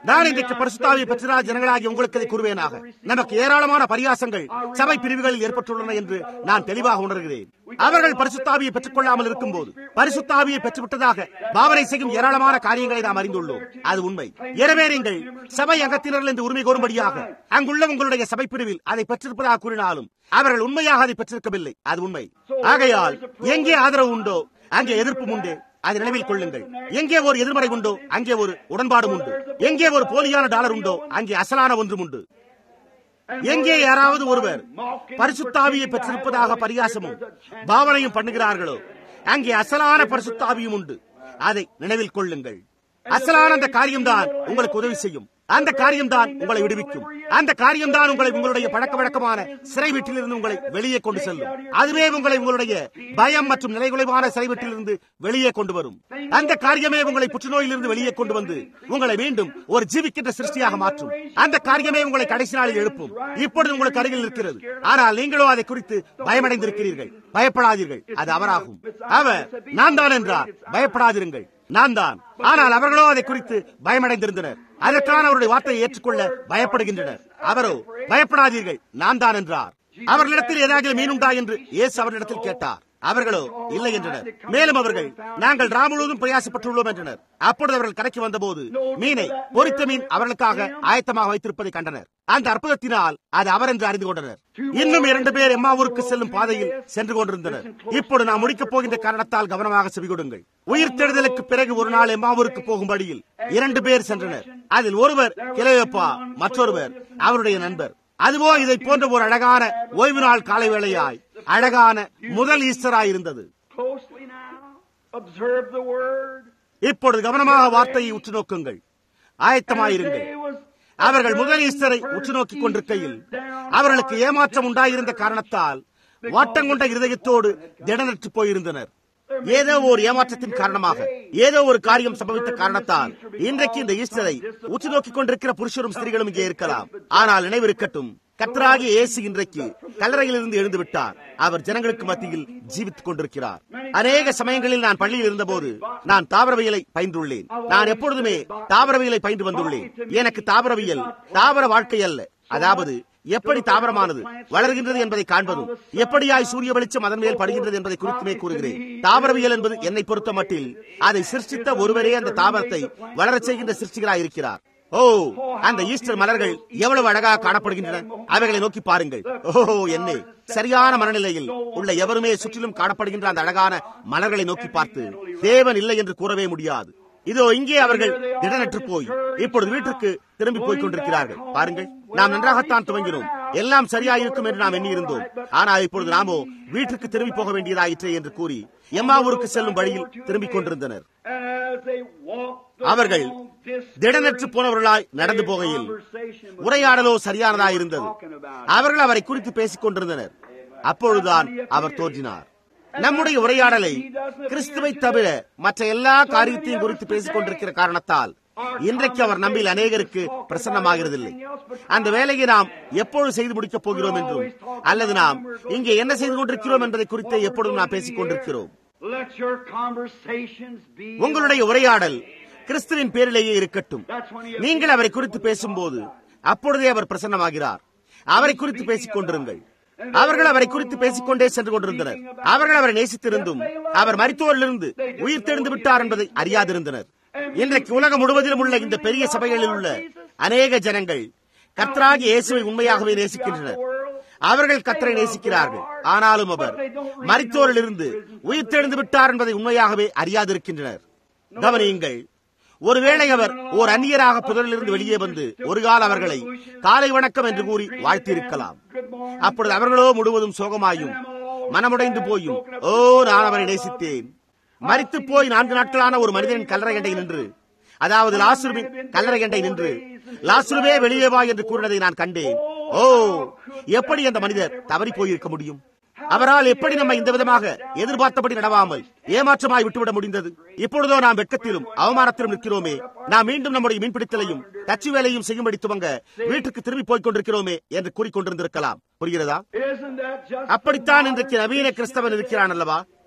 நான் இன்றைக்கு பரிசுத்தாவியை பெற்றா ஜனங்களாகி உங்களுக்கு இதை கூறுவேனாக நமக்கு ஏராளமான பரியாசங்கள் சபை பிரிவுகளில் ஏற்பட்டுள்ளன என்று நான் தெளிவாக உணர்கிறேன் அவர்கள் பரிசுத்தாவியை பெற்றுக் கொள்ளாமல் இருக்கும்போது பரிசுத்தாவியை பெற்றுவிட்டதாக பாவனை செய்யும் ஏராளமான காரியங்களை நாம் அறிந்துள்ளோம் அது உண்மை எனவே நீங்கள் சபை அங்கத்தினர்கள் என்று உரிமை கோரும்படியாக அங்குள்ள உங்களுடைய சபை பிரிவில் அதை பெற்றிருப்பதாக கூறினாலும் அவர்கள் உண்மையாக அதை பெற்றிருக்கவில்லை அது உண்மை ஆகையால் எங்கே ஆதரவு உண்டோ அங்கே எதிர்ப்பும் உண்டு அதை நினைவில் கொள்ளுங்கள் எங்கே ஒரு எதிர்மறை உண்டோ அங்கே ஒரு உடன்பாடும் உண்டு எங்கே ஒரு போலியான டாலர் உண்டோ அங்கே அசலான ஒன்றும் உண்டு எங்கே யாராவது ஒருவர் பரிசுத்தாவியை பெற்றிருப்பதாக பரியாசமும் பாவனையும் பண்ணுகிறார்களோ அங்கே அசலான பரிசுத்தாவியும் உண்டு அதை நினைவில் கொள்ளுங்கள் அசலான அந்த காரியம்தான் உங்களுக்கு உதவி செய்யும் அந்த காரியம்தான் உங்களை விடுவிக்கும் அந்த காரியம்தான் உங்களை உங்களுடைய பழக்க வழக்கமான சிறை வீட்டிலிருந்து உங்களை வெளியே கொண்டு செல்லும் அதுவே உங்களை உங்களுடைய பயம் மற்றும் நிலைகுலைவான சிறை வீட்டிலிருந்து வெளியே கொண்டு வரும் அந்த காரியமே உங்களை புற்றுநோயிலிருந்து வெளியே கொண்டு வந்து உங்களை மீண்டும் ஒரு ஜீவிக்கின்ற சிருஷ்டியாக மாற்றும் அந்த காரியமே உங்களை கடைசி நாளில் எழுப்பும் இப்பொழுது உங்களுக்கு அருகில் இருக்கிறது ஆனால் நீங்களோ அதை குறித்து பயமடைந்திருக்கிறீர்கள் பயப்படாதீர்கள் அது அவராகும் அவர் நான் தான் என்றார் பயப்படாதிருங்கள் நான் தான் ஆனால் அவர்களோ அதை குறித்து பயமடைந்திருந்தனர் அதற்கான அவருடைய வார்த்தையை ஏற்றுக்கொள்ள பயப்படுகின்றனர் அவரோ பயப்படாதீர்கள் நான் தான் என்றார் அவர்களிடத்தில் ஏதாவது மீன் உண்டா என்று இயேசு அவர்களிடத்தில் கேட்டார் அவர்களோ இல்லை என்றனர் மேலும் அவர்கள் நாங்கள் ரா முழுவதும் பிரயாசப்பட்டுள்ளோம் என்றனர் அப்பொழுது அவர்கள் கடைக்கு வந்தபோது மீனை பொறித்த மீன் அவர்களுக்காக ஆயத்தமாக வைத்திருப்பதை கண்டனர் அந்த அற்புதத்தினால் அது அவர் என்று அறிந்து கொண்டனர் இன்னும் இரண்டு பேர் எம்மாவூருக்கு செல்லும் பாதையில் சென்று கொண்டிருந்தனர் இப்பொழுது நாம் முடிக்கப் போகின்ற காரணத்தால் கவனமாக செவிகொடுங்கள் உயிர் தேடுதலுக்கு பிறகு ஒரு நாள் எம்மாவூருக்கு போகும் வழியில் இரண்டு பேர் சென்றனர் அதில் ஒருவர் கிளையப்பா மற்றொருவர் அவருடைய நண்பர் அதுவோ இதை போன்ற ஒரு அழகான ஓய்வு நாள் காலை வேளையாய் அழகான முதல் ஈஸ்டராய் இருந்தது இப்பொழுது கவனமாக வார்த்தையை உற்று நோக்குங்கள் ஆயத்தமாயிருங்கள் அவர்கள் முதல் ஈஸ்டரை உற்று நோக்கிக் கொண்டிருக்கையில் அவர்களுக்கு ஏமாற்றம் உண்டாயிருந்த காரணத்தால் வாட்டங்கொண்ட இருதயத்தோடு திடனற்று போயிருந்தனர் ஏதோ ஒரு ஏமாற்றத்தின் காரணமாக ஏதோ ஒரு காரியம் சம்பவித்த காரணத்தால் இன்றைக்கு இந்த ஈஸ்டரை உற்று நோக்கிக் கொண்டிருக்கிற புருஷரும் ஸ்திரீகளும் இங்கே இருக்கலாம் ஆனால் நினைவிருக்கட்டும் கத்தராகிய இயேசு இன்றைக்கு கல்லறையிலிருந்து எழுந்து விட்டார் அவர் ஜனங்களுக்கு மத்தியில் ஜீவித்துக் கொண்டிருக்கிறார் அநேக சமயங்களில் நான் பள்ளியில் இருந்தபோது நான் தாவரவியலை பயின்றுள்ளேன் நான் எப்பொழுதுமே தாவரவியலை பயின்று வந்துள்ளேன் எனக்கு தாவரவியல் தாவர வாழ்க்கை அல்ல அதாவது எப்படி தாவரமானது வளர்கின்றது என்பதை காண்பதும் எப்படியாய் சூரிய வெளிச்சம் அதன் மேல் படுகின்றது என்பதை குறித்துமே கூறுகிறேன் தாவரவியல் என்பது என்னை பொறுத்த மட்டில் அதை சிருஷ்டித்த ஒருவரே அந்த தாவரத்தை வளரச் செய்கின்ற சிருஷ்டிகளாய் இருக்கிறார் ஓ அந்த ஈஸ்டர் மலர்கள் எவ்வளவு அழகாக காணப்படுகின்றன அவைகளை நோக்கி பாருங்கள் ஓ என்னே சரியான மனநிலையில் உள்ள எவருமே சுற்றிலும் காணப்படுகின்ற அந்த அழகான மலர்களை நோக்கி பார்த்து தேவன் இல்லை என்று கூறவே முடியாது இதோ இங்கே அவர்கள் திடனற்று போய் இப்பொழுது வீட்டுக்கு திரும்பி போய் கொண்டிருக்கிறார்கள் பாருங்கள் நாம் நன்றாகத்தான் துவங்கினோம் எல்லாம் சரியாயிருக்கும் என்று நாம் எண்ணியிருந்தோம் ஆனால் இப்பொழுது நாமோ வீட்டுக்கு திரும்பி போக வேண்டியதாயிற்றே என்று கூறி எம்மாவூருக்கு செல்லும் வழியில் திரும்பிக் கொண்டிருந்தனர் அவர்கள் திடனற்று போனவர்களாய் நடந்து போகையில் உரையாடலோ சரியானதாய் இருந்தது அவர்கள் அவரை குறித்து பேசிக் கொண்டிருந்தனர் அப்பொழுதுதான் அவர் தோன்றினார் நம்முடைய உரையாடலை கிறிஸ்துவை தவிர மற்ற எல்லா காரியத்தையும் குறித்து பேசிக் கொண்டிருக்கிற காரணத்தால் இன்றைக்கு அவர் நம்பில் அநேகருக்கு பிரசன்னமாகிறதில்லை அந்த வேலையை நாம் எப்பொழுது செய்து முடிக்கப் போகிறோம் என்றும் அல்லது நாம் இங்கே என்ன செய்து கொண்டிருக்கிறோம் என்பதை குறித்து எப்பொழுதும் நாம் பேசிக் கொண்டிருக்கிறோம் உங்களுடைய உரையாடல் கிறிஸ்துவின் பேரிலேயே இருக்கட்டும் நீங்கள் அவரை குறித்து பேசும்போது அப்பொழுதே அவர் பிரசன்னமாகிறார் அவரை குறித்து பேசிக் கொண்டிருங்கள் அவர்கள் அவரை குறித்து பேசிக்கொண்டே சென்று கொண்டிருந்தனர் அவர்கள் அவரை நேசித்திருந்தும் அவர் மருத்துவரிலிருந்து உயிர் தெழுந்து விட்டார் என்பதை அறியாதிருந்தனர் இன்றைக்கு உலகம் முழுவதிலும் உள்ள இந்த பெரிய சபைகளில் உள்ள அநேக ஜனங்கள் கர்த்தராகி இயேசுவை உண்மையாகவே நேசிக்கின்றனர் அவர்கள் கத்தரை நேசிக்கிறார்கள் ஆனாலும் அவர் மரித்தோரிலிருந்து உயிர் தெழுந்து விட்டார் என்பதை உண்மையாகவே அறியாதிருக்கின்றனர் கவனியுங்கள் ஒருவேளை அவர் ஓர் அந்நியராக புதரிலிருந்து வெளியே வந்து ஒரு கால அவர்களை காலை வணக்கம் என்று கூறி வாழ்த்தியிருக்கலாம் அப்பொழுது அவர்களோ முழுவதும் சோகமாயும் மனமுடைந்து போயும் ஓ நான் அவரை நேசித்தேன் மறித்து போய் நான்கு நாட்களான ஒரு மனிதனின் கல்லறை கண்டை நின்று அதாவது லாசுருவின் கல்லறை கண்டை நின்று லாசுருவே வெளியே வா என்று கூறினதை நான் கண்டேன் ஓ எப்படி அந்த மனிதர் தவறி போயிருக்க முடியும் அவரால் எப்படி நம்ம இந்த விதமாக எதிர்பார்த்தபடி நடவாமல் ஏமாற்றமாய் விட்டுவிட முடிந்தது இப்பொழுதோ நாம் வெட்கத்திலும் அவமானத்திலும் நிற்கிறோமே நாம் மீண்டும் நம்முடைய மீன்பிடித்தலையும் தச்சு வேலையும் செய்யும்படி துவங்க வீட்டுக்கு திரும்பி போய்க் கொண்டிருக்கிறோமே என்று கூறிக்கொண்டிருந்திருக்கலாம் புரிகிறதா அப்படித்தான் இன்றைக்கு நவீன கிறிஸ்தவன் இருக்கிறான் அல்லவா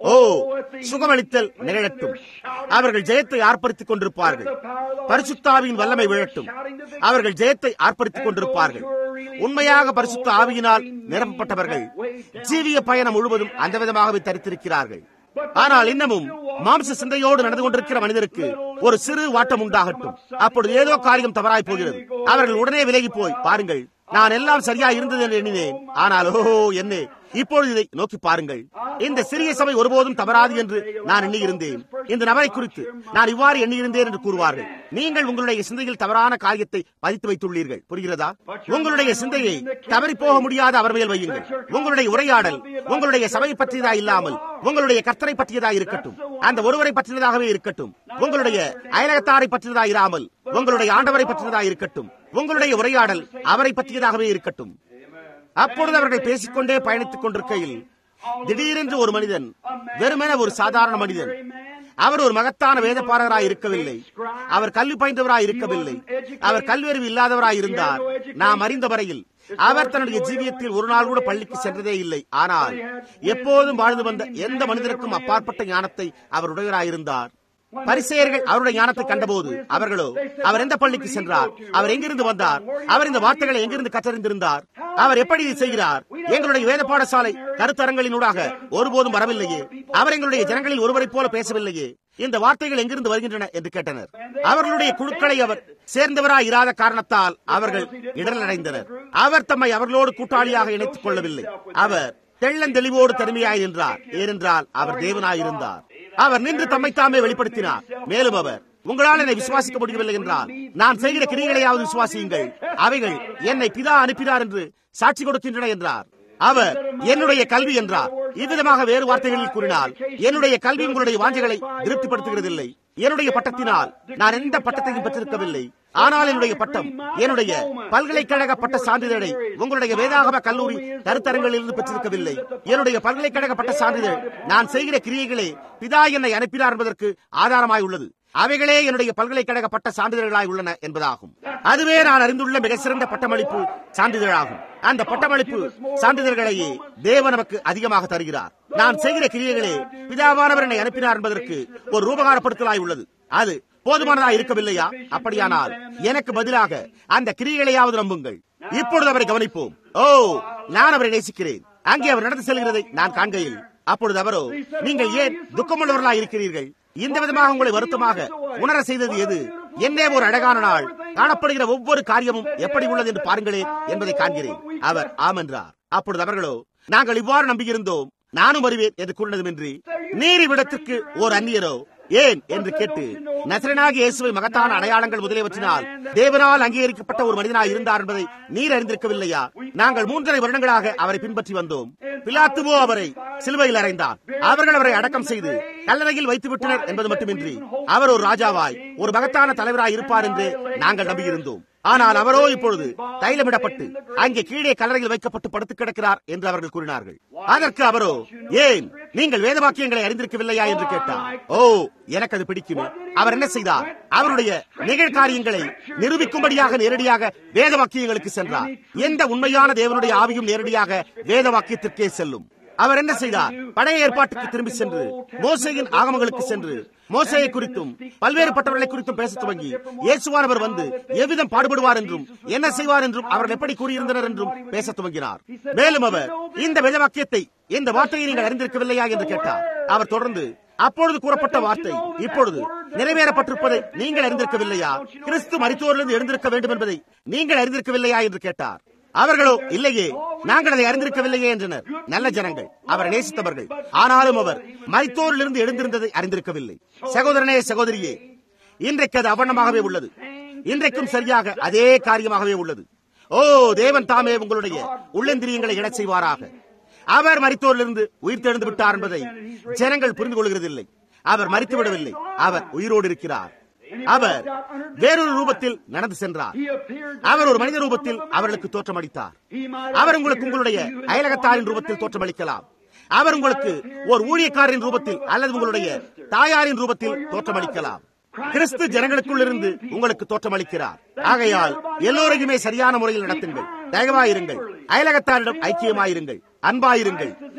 ஓ சுகமளித்தல் நிகழட்டும் அவர்கள் ஜெயத்தை ஆர்ப்பரித்துக் கொண்டிருப்பார்கள் பரிசுத்தாவியின் வல்லமை விழட்டும் அவர்கள் ஜெயத்தை ஆர்ப்பரித்துக் கொண்டிருப்பார்கள் உண்மையாக பரிசுத்த ஆவியினால் நிரப்பப்பட்டவர்கள் ஜீவிய பயணம் முழுவதும் அந்த விதமாகவே தரித்திருக்கிறார்கள் ஆனால் இன்னமும் மாம்ச சிந்தையோடு நடந்து கொண்டிருக்கிற மனிதருக்கு ஒரு சிறு வாட்டம் உண்டாகட்டும் அப்பொழுது ஏதோ காரியம் தவறாய் போகிறது அவர்கள் உடனே விலகி போய் பாருங்கள் நான் எல்லாம் சரியா இருந்தது என்று எண்ணினேன் ஆனால் ஓஹோ என்ன இப்பொழுது இதை நோக்கி பாருங்கள் இந்த சிறிய சபை ஒருபோதும் தவறாது என்று நான் எண்ணியிருந்தேன் இந்த நபரை குறித்து நான் இவ்வாறு எண்ணியிருந்தேன் என்று கூறுவார்கள் நீங்கள் உங்களுடைய சிந்தையில் தவறான காரியத்தை பதித்து வைத்துள்ளீர்கள் புரிகிறதா உங்களுடைய சிந்தையை தவறி போக முடியாத அவர் மேல் வையுங்கள் உங்களுடைய உரையாடல் உங்களுடைய சபையை பற்றியதா இல்லாமல் உங்களுடைய கர்த்தரை பற்றியதா இருக்கட்டும் அந்த ஒருவரை பற்றியதாகவே இருக்கட்டும் உங்களுடைய அயலகத்தாரை பற்றியதா இராமல் உங்களுடைய ஆண்டவரை பற்றியதா இருக்கட்டும் உங்களுடைய உரையாடல் அவரை பற்றியதாகவே இருக்கட்டும் அப்பொழுது அவர்கள் பேசிக்கொண்டே பயணித்துக் கொண்டிருக்கையில் திடீரென்று ஒரு மனிதன் வெறுமென ஒரு சாதாரண மனிதன் அவர் ஒரு மகத்தான வேதப்பாரகராய் இருக்கவில்லை அவர் கல்வி பயின்றவராய் இருக்கவில்லை அவர் கல்வியறிவு இல்லாதவராய் இருந்தார் நாம் அறிந்த வரையில் அவர் தன்னுடைய ஜீவியத்தில் ஒரு நாள் கூட பள்ளிக்கு சென்றதே இல்லை ஆனால் எப்போதும் வாழ்ந்து வந்த எந்த மனிதருக்கும் அப்பாற்பட்ட ஞானத்தை அவர் உடையவராயிருந்தார் பரிசெயர்கள் அவருடைய ஞானத்தை கண்டபோது அவர்களோ அவர் எந்த பள்ளிக்கு சென்றார் அவர் எங்கிருந்து வந்தார் அவர் இந்த வார்த்தைகளை எங்கிருந்து கற்றறிந்திருந்தார் அவர் எப்படி இதை செய்கிறார் எங்களுடைய வேத பாடசாலை கருத்தரங்களினூடாக ஒருபோதும் வரவில்லையே அவர் எங்களுடைய ஜனங்களில் ஒருவரைப் போல பேசவில்லையே இந்த வார்த்தைகள் எங்கிருந்து வருகின்றன என்று கேட்டனர் அவர்களுடைய குழுக்களை அவர் சேர்ந்தவராய் இராத காரணத்தால் அவர்கள் இடரடைந்தனர் அவர் தம்மை அவர்களோடு கூட்டாளியாக இணைத்துக் கொள்ளவில்லை அவர் தெள்ளந்தெளிவோடு தனிமையாய் நின்றார் ஏனென்றால் அவர் தேவனாயிருந்தார் அவர் நின்று தம்மை தாமே வெளிப்படுத்தினார் மேலும் அவர் உங்களால் என்னை விசுவாசிக்க முடியவில்லை என்றால் நான் செய்கிற கிரிகளையாவது விசுவாசியுங்கள் அவைகள் என்னை பிதா அனுப்பினார் என்று சாட்சி கொடுக்கின்றன என்றார் அவர் என்னுடைய கல்வி என்றார் இவ்விதமாக வேறு வார்த்தைகளில் கூறினால் என்னுடைய கல்வி உங்களுடைய வாஞ்சைகளை திருப்திப்படுத்துகிறதில்லை என்னுடைய பட்டத்தினால் நான் எந்த பட்டத்தையும் பெற்றிருக்கவில்லை ஆனால் என்னுடைய பட்டம் என்னுடைய பல்கலைக்கழக பட்ட சான்றிதழை உங்களுடைய வேதாகம கல்லூரி கருத்தரங்களில் இருந்து பெற்றிருக்கவில்லை என்னுடைய பல்கலைக்கழக பட்ட சான்றிதழ் நான் செய்கிற கிரியைகளே பிதா என்னை அனுப்பினார் என்பதற்கு ஆதாரமாய் உள்ளது அவைகளே என்னுடைய பல்கலைக்கழக பட்ட சான்றிதழ்களாய் உள்ளன என்பதாகும் அதுவே நான் அறிந்துள்ள மிக சிறந்த பட்டமளிப்பு சான்றிதழாகும் அந்த பட்டமளிப்பு சான்றிதழ்களையே தேவ நமக்கு அதிகமாக தருகிறார் நான் செய்கிற கிரியைகளே பிதாவானவர் என்னை அனுப்பினார் என்பதற்கு ஒரு ரூபகாரப்படுத்தலாய் உள்ளது அது போதுமானதா இருக்கவில்லையா அப்படியானால் எனக்கு பதிலாக அந்த கிரியைகளையாவது நம்புங்கள் இப்பொழுது அவரை கவனிப்போம் ஓ நான் அவரை நேசிக்கிறேன் அங்கே அவர் நடந்து செல்கிறதை நான் காண்கையில் அப்பொழுது அவரோ நீங்கள் ஏன் துக்கமுள்ளவர்களாய் இருக்கிறீர்கள் இந்த விதமாக உங்களை வருத்தமாக உணர செய்தது எது என்னே ஒரு அழகான நாள் காணப்படுகிற ஒவ்வொரு காரியமும் எப்படி உள்ளது என்று பாருங்களேன் என்பதை காண்கிறேன் அவர் ஆம் என்றார் அப்பொழுது அவர்களோ நாங்கள் இவ்வாறு நம்பியிருந்தோம் நானும் வருவேன் என்று கூறினதுமின்றி நீர் இவ்விடத்திற்கு ஓர் அந்நியரோ ஏன் என்று கேட்டு நசரனாகி இயேசுவை மகத்தான அடையாளங்கள் முதலியவற்றினால் தேவனால் அங்கீகரிக்கப்பட்ட ஒரு மனிதனாய் இருந்தார் என்பதை நீர் அறிந்திருக்கவில்லையா நாங்கள் மூன்றரை வருடங்களாக அவரை பின்பற்றி வந்தோம் பிலாத்துவோ அவரை சிலுவையில் அறைந்தார் அவர்கள் அவரை அடக்கம் செய்து கல்லறையில் வைத்து விட்டனர் என்பது மட்டுமின்றி அவர் ஒரு ராஜாவாய் ஒரு மகத்தான தலைவராய் இருப்பார் என்று நாங்கள் நம்பியிருந்தோம் ஆனால் அவரோ இப்பொழுது தைலமிடப்பட்டு அங்கே கீழே கல்லறையில் வைக்கப்பட்டு படுத்து கிடக்கிறார் என்று அவர்கள் கூறினார்கள் அதற்கு அவரோ ஏன் நீங்கள் வேத வாக்கியங்களை அறிந்திருக்கவில்லையா என்று கேட்டார் ஓ எனக்கு அது பிடிக்குமே அவர் என்ன செய்தார் அவருடைய நிகழ்காரியங்களை நிரூபிக்கும்படியாக நேரடியாக வேத வாக்கியங்களுக்கு சென்றார் எந்த உண்மையான தேவனுடைய ஆவியும் நேரடியாக வேத வாக்கியத்திற்கே செல்லும் அவர் என்ன செய்தார் பழைய ஏற்பாட்டுக்கு திரும்பி சென்று மோசையின் ஆகமங்களுக்கு சென்று மோசையை குறித்தும் பல்வேறு பட்டவர்களை குறித்தும் பேச துவங்கி இயேசுவானவர் வந்து எவ்விதம் பாடுபடுவார் என்றும் என்ன செய்வார் என்றும் அவர்கள் எப்படி கூறியிருந்தனர் என்றும் பேச துவங்கினார் மேலும் அவர் இந்த வேதவாக்கியத்தை இந்த வார்த்தையை நீங்கள் அறிந்திருக்கவில்லையா என்று கேட்டார் அவர் தொடர்ந்து அப்பொழுது கூறப்பட்ட வார்த்தை இப்பொழுது நிறைவேறப்பட்டிருப்பதை நீங்கள் அறிந்திருக்கவில்லையா கிறிஸ்து மரித்தோரிலிருந்து எழுந்திருக்க வேண்டும் என்பதை நீங்கள் அறிந்திருக்கவில்லையா என்று கேட்டார் அவர்களோ இல்லையே நாங்கள் அதை அறிந்திருக்கவில்லையே என்றனர் நல்ல ஜனங்கள் அவரை நேசித்தவர்கள் ஆனாலும் அவர் மரித்தோரிலிருந்து எழுந்திருந்ததை அறிந்திருக்கவில்லை சகோதரனே சகோதரியே இன்றைக்கு அது அவனமாகவே உள்ளது இன்றைக்கும் சரியாக அதே காரியமாகவே உள்ளது ஓ தேவன் தாமே உங்களுடைய உள்ளந்திரியங்களை இட செய்வாராக அவர் மரித்தோரிலிருந்து உயிர் தெழுந்து விட்டார் என்பதை ஜனங்கள் புரிந்து கொள்கிறதில்லை அவர் மறித்து விடவில்லை அவர் உயிரோடு இருக்கிறார் அவர் வேறொரு ரூபத்தில் நடந்து சென்றார் அவர் ஒரு மனித ரூபத்தில் அவர்களுக்கு தோற்றமளித்தார் அவர் உங்களுக்கு உங்களுடைய அயலகத்தாரின் ரூபத்தில் தோற்றமளிக்கலாம் அவர் உங்களுக்கு ஒரு ஊழியக்காரின் ரூபத்தில் அல்லது உங்களுடைய தாயாரின் ரூபத்தில் தோற்றமளிக்கலாம் கிறிஸ்து ஜனங்களுக்குள் இருந்து உங்களுக்கு தோற்றமளிக்கிறார் ஆகையால் எல்லோரையுமே சரியான முறையில் நடத்துங்கள் தயவாயிருங்கள் அயலகத்தாரிடம் ஐக்கியமாயிருங்கள் அன்பாயிருங்கள்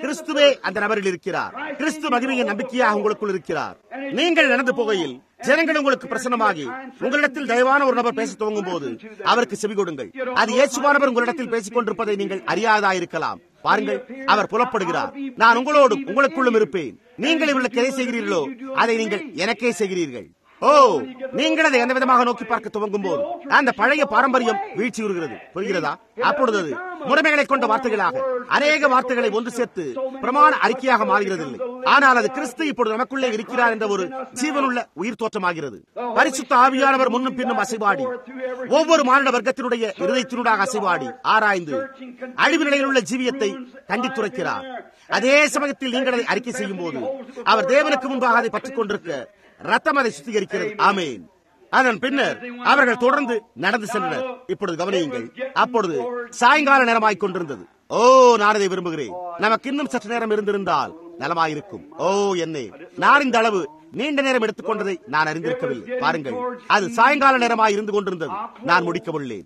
கிறிஸ்துவே அந்த நபரில் இருக்கிறார் கிறிஸ்து மகிமையின் நம்பிக்கையாக உங்களுக்குள் இருக்கிறார் நீங்கள் நடந்து போகையில் ஜனங்கள் உங்களுக்கு பிரசன்னமாகி உங்களிடத்தில் தயவான ஒரு நபர் பேச துவங்கும் போது அவருக்கு செவி கொடுங்கள் அது இயேசுவானவர் உங்களிடத்தில் பேசிக் கொண்டிருப்பதை நீங்கள் அறியாதாயிருக்கலாம் பாருங்கள் அவர் புலப்படுகிறார் நான் உங்களோடும் உங்களுக்குள்ளும் இருப்பேன் நீங்கள் இவர்களுக்கு எதை செய்கிறீர்களோ அதை நீங்கள் எனக்கே செய்கிறீர்கள் ஓ நீங்கள் அதை எந்த விதமாக நோக்கி பார்க்க துவங்கும் போது அந்த பழைய பாரம்பரியம் வீழ்ச்சி வருகிறது புரிகிறதா அப்பொழுது அது முறைமைகளை கொண்ட வார்த்தைகளாக அநேக வார்த்தைகளை ஒன்று சேர்த்து பிரமாண அறிக்கையாக மாறுகிறதில்லை ஆனால் அது கிறிஸ்து இப்பொழுது நமக்குள்ளே இருக்கிறார் என்ற ஒரு ஜீவனுள்ள உயிர் தோற்றமாகிறது பரிசுத்த ஆவியானவர் முன்னும் பின்னும் அசைவாடி ஒவ்வொரு மாநில வர்க்கத்தினுடைய இருதயத்தினூடாக அசைவாடி ஆராய்ந்து அழிவு நிலையில் உள்ள ஜீவியத்தை கண்டித்துரைக்கிறார் அதே சமயத்தில் நீங்கள் அதை அறிக்கை செய்யும் போது அவர் தேவனுக்கு முன்பாக அதை பற்றிக் கொண்டிருக்க ரத்தம் அதை சுத்திகரிக்கிறது ஆமேன் அதன் பின்னர் அவர்கள் தொடர்ந்து நடந்து சென்றனர் இப்பொழுது கவனியுங்கள் அப்பொழுது சாயங்கால நேரமாய்க் கொண்டிருந்தது ஓ நான் அதை விரும்புகிறேன் நமக்கு இன்னும் சற்று நேரம் இருந்திருந்தால் நலமாயிருக்கும் ஓ என்னே நான் இந்த அளவு நீண்ட நேரம் எடுத்துக்கொண்டதை நான் அறிந்திருக்கவில்லை பாருங்கள் அது சாயங்கால நேரமாய் இருந்து கொண்டிருந்தது நான் முடிக்கவுள்ளேன்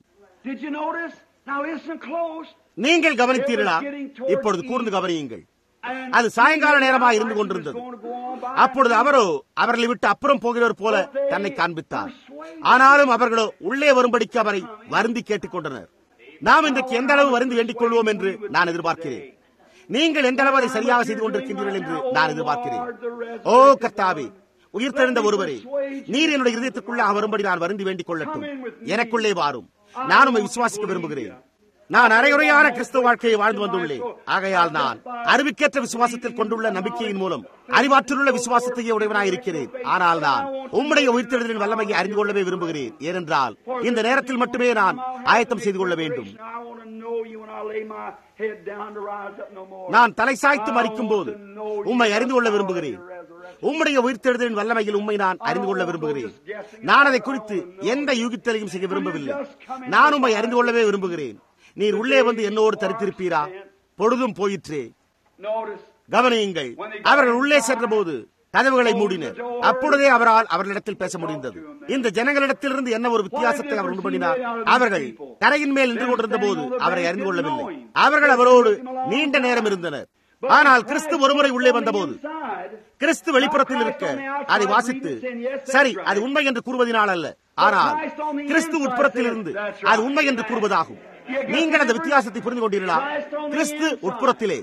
நீங்கள் கவனித்தீர்களா இப்பொழுது கூர்ந்து கவனியுங்கள் அது சாயங்கால நேரமாக இருந்து கொண்டிருந்தது அப்பொழுது அவரோ அவர்களை விட்டு அப்புறம் போகிறவர் போல தன்னை காண்பித்தார் ஆனாலும் அவர்களோ உள்ளே வரும்படிக்கு அவரை வருந்தி கேட்டுக் கொண்டனர் நாம் இன்றைக்கு எந்த அளவு வருந்தி வேண்டிக் கொள்வோம் என்று நான் எதிர்பார்க்கிறேன் நீங்கள் எந்த அளவு அதை சரியாக செய்து கொண்டிருக்கின்றீர்கள் என்று நான் எதிர்பார்க்கிறேன் ஓ கர்த்தாவே உயிர்த்தெழுந்த ஒருவரே நீர் என்னுடைய இதயத்துக்குள்ளாக வரும்படி நான் வருந்தி வேண்டிக் கொள்ளட்டும் எனக்குள்ளே வாரும் நான் உண்மை விசுவாசிக்க விரும்புகிறேன் நான் அரையுறையான கிறிஸ்துவ வாழ்க்கையை வாழ்ந்து வந்துள்ளேன் ஆகையால் நான் அறிவிக்கேற்ற விசுவாசத்தில் கொண்டுள்ள நம்பிக்கையின் மூலம் அறிவாற்றலுள்ள விசுவாசத்தையே உடையவனாய் இருக்கிறேன் ஆனால் நான் உம்முடைய உயிர்த்தெழுதலின் வல்லமையை அறிந்து கொள்ளவே விரும்புகிறேன் ஏனென்றால் இந்த நேரத்தில் மட்டுமே நான் ஆயத்தம் செய்து கொள்ள வேண்டும் நான் தலை சாய்த்து மறிக்கும் போது உம்மை அறிந்து கொள்ள விரும்புகிறேன் உம்முடைய உயிர்த்தெழுதலின் வல்லமையில் உண்மை நான் அறிந்து கொள்ள விரும்புகிறேன் நான் அதை குறித்து எந்த யூகித்தலையும் செய்ய விரும்பவில்லை நான் உண்மை அறிந்து கொள்ளவே விரும்புகிறேன் நீர் உள்ளே வந்து என்னோடு தரித்திருப்பீரா பொழுதும் போயிற்றே கவனியுங்கள் அவர்கள் உள்ளே சென்ற போது கதவுகளை மூடினர் அப்பொழுதே அவரால் அவர்களிடத்தில் பேச முடிந்தது இந்த ஜனங்களிடத்திலிருந்து என்ன ஒரு வித்தியாசத்தை அவர் உண்டு பண்ணினார் அவர்கள் தரையின் மேல் நின்று கொண்டிருந்த போது அவரை அறிந்து கொள்ளவில்லை அவர்கள் அவரோடு நீண்ட நேரம் இருந்தனர் ஆனால் கிறிஸ்து ஒருமுறை உள்ளே வந்தபோது கிறிஸ்து வெளிப்புறத்தில் இருக்க அதை வாசித்து சரி அது உண்மை என்று கூறுவதனால் அல்ல ஆனால் கிறிஸ்து உட்புறத்தில் இருந்து அது உண்மை என்று கூறுவதாகும் நீங்கள் அந்த வித்தியாசத்தை புரிந்து கொண்டீர்களா கிறிஸ்து உட்புறத்திலே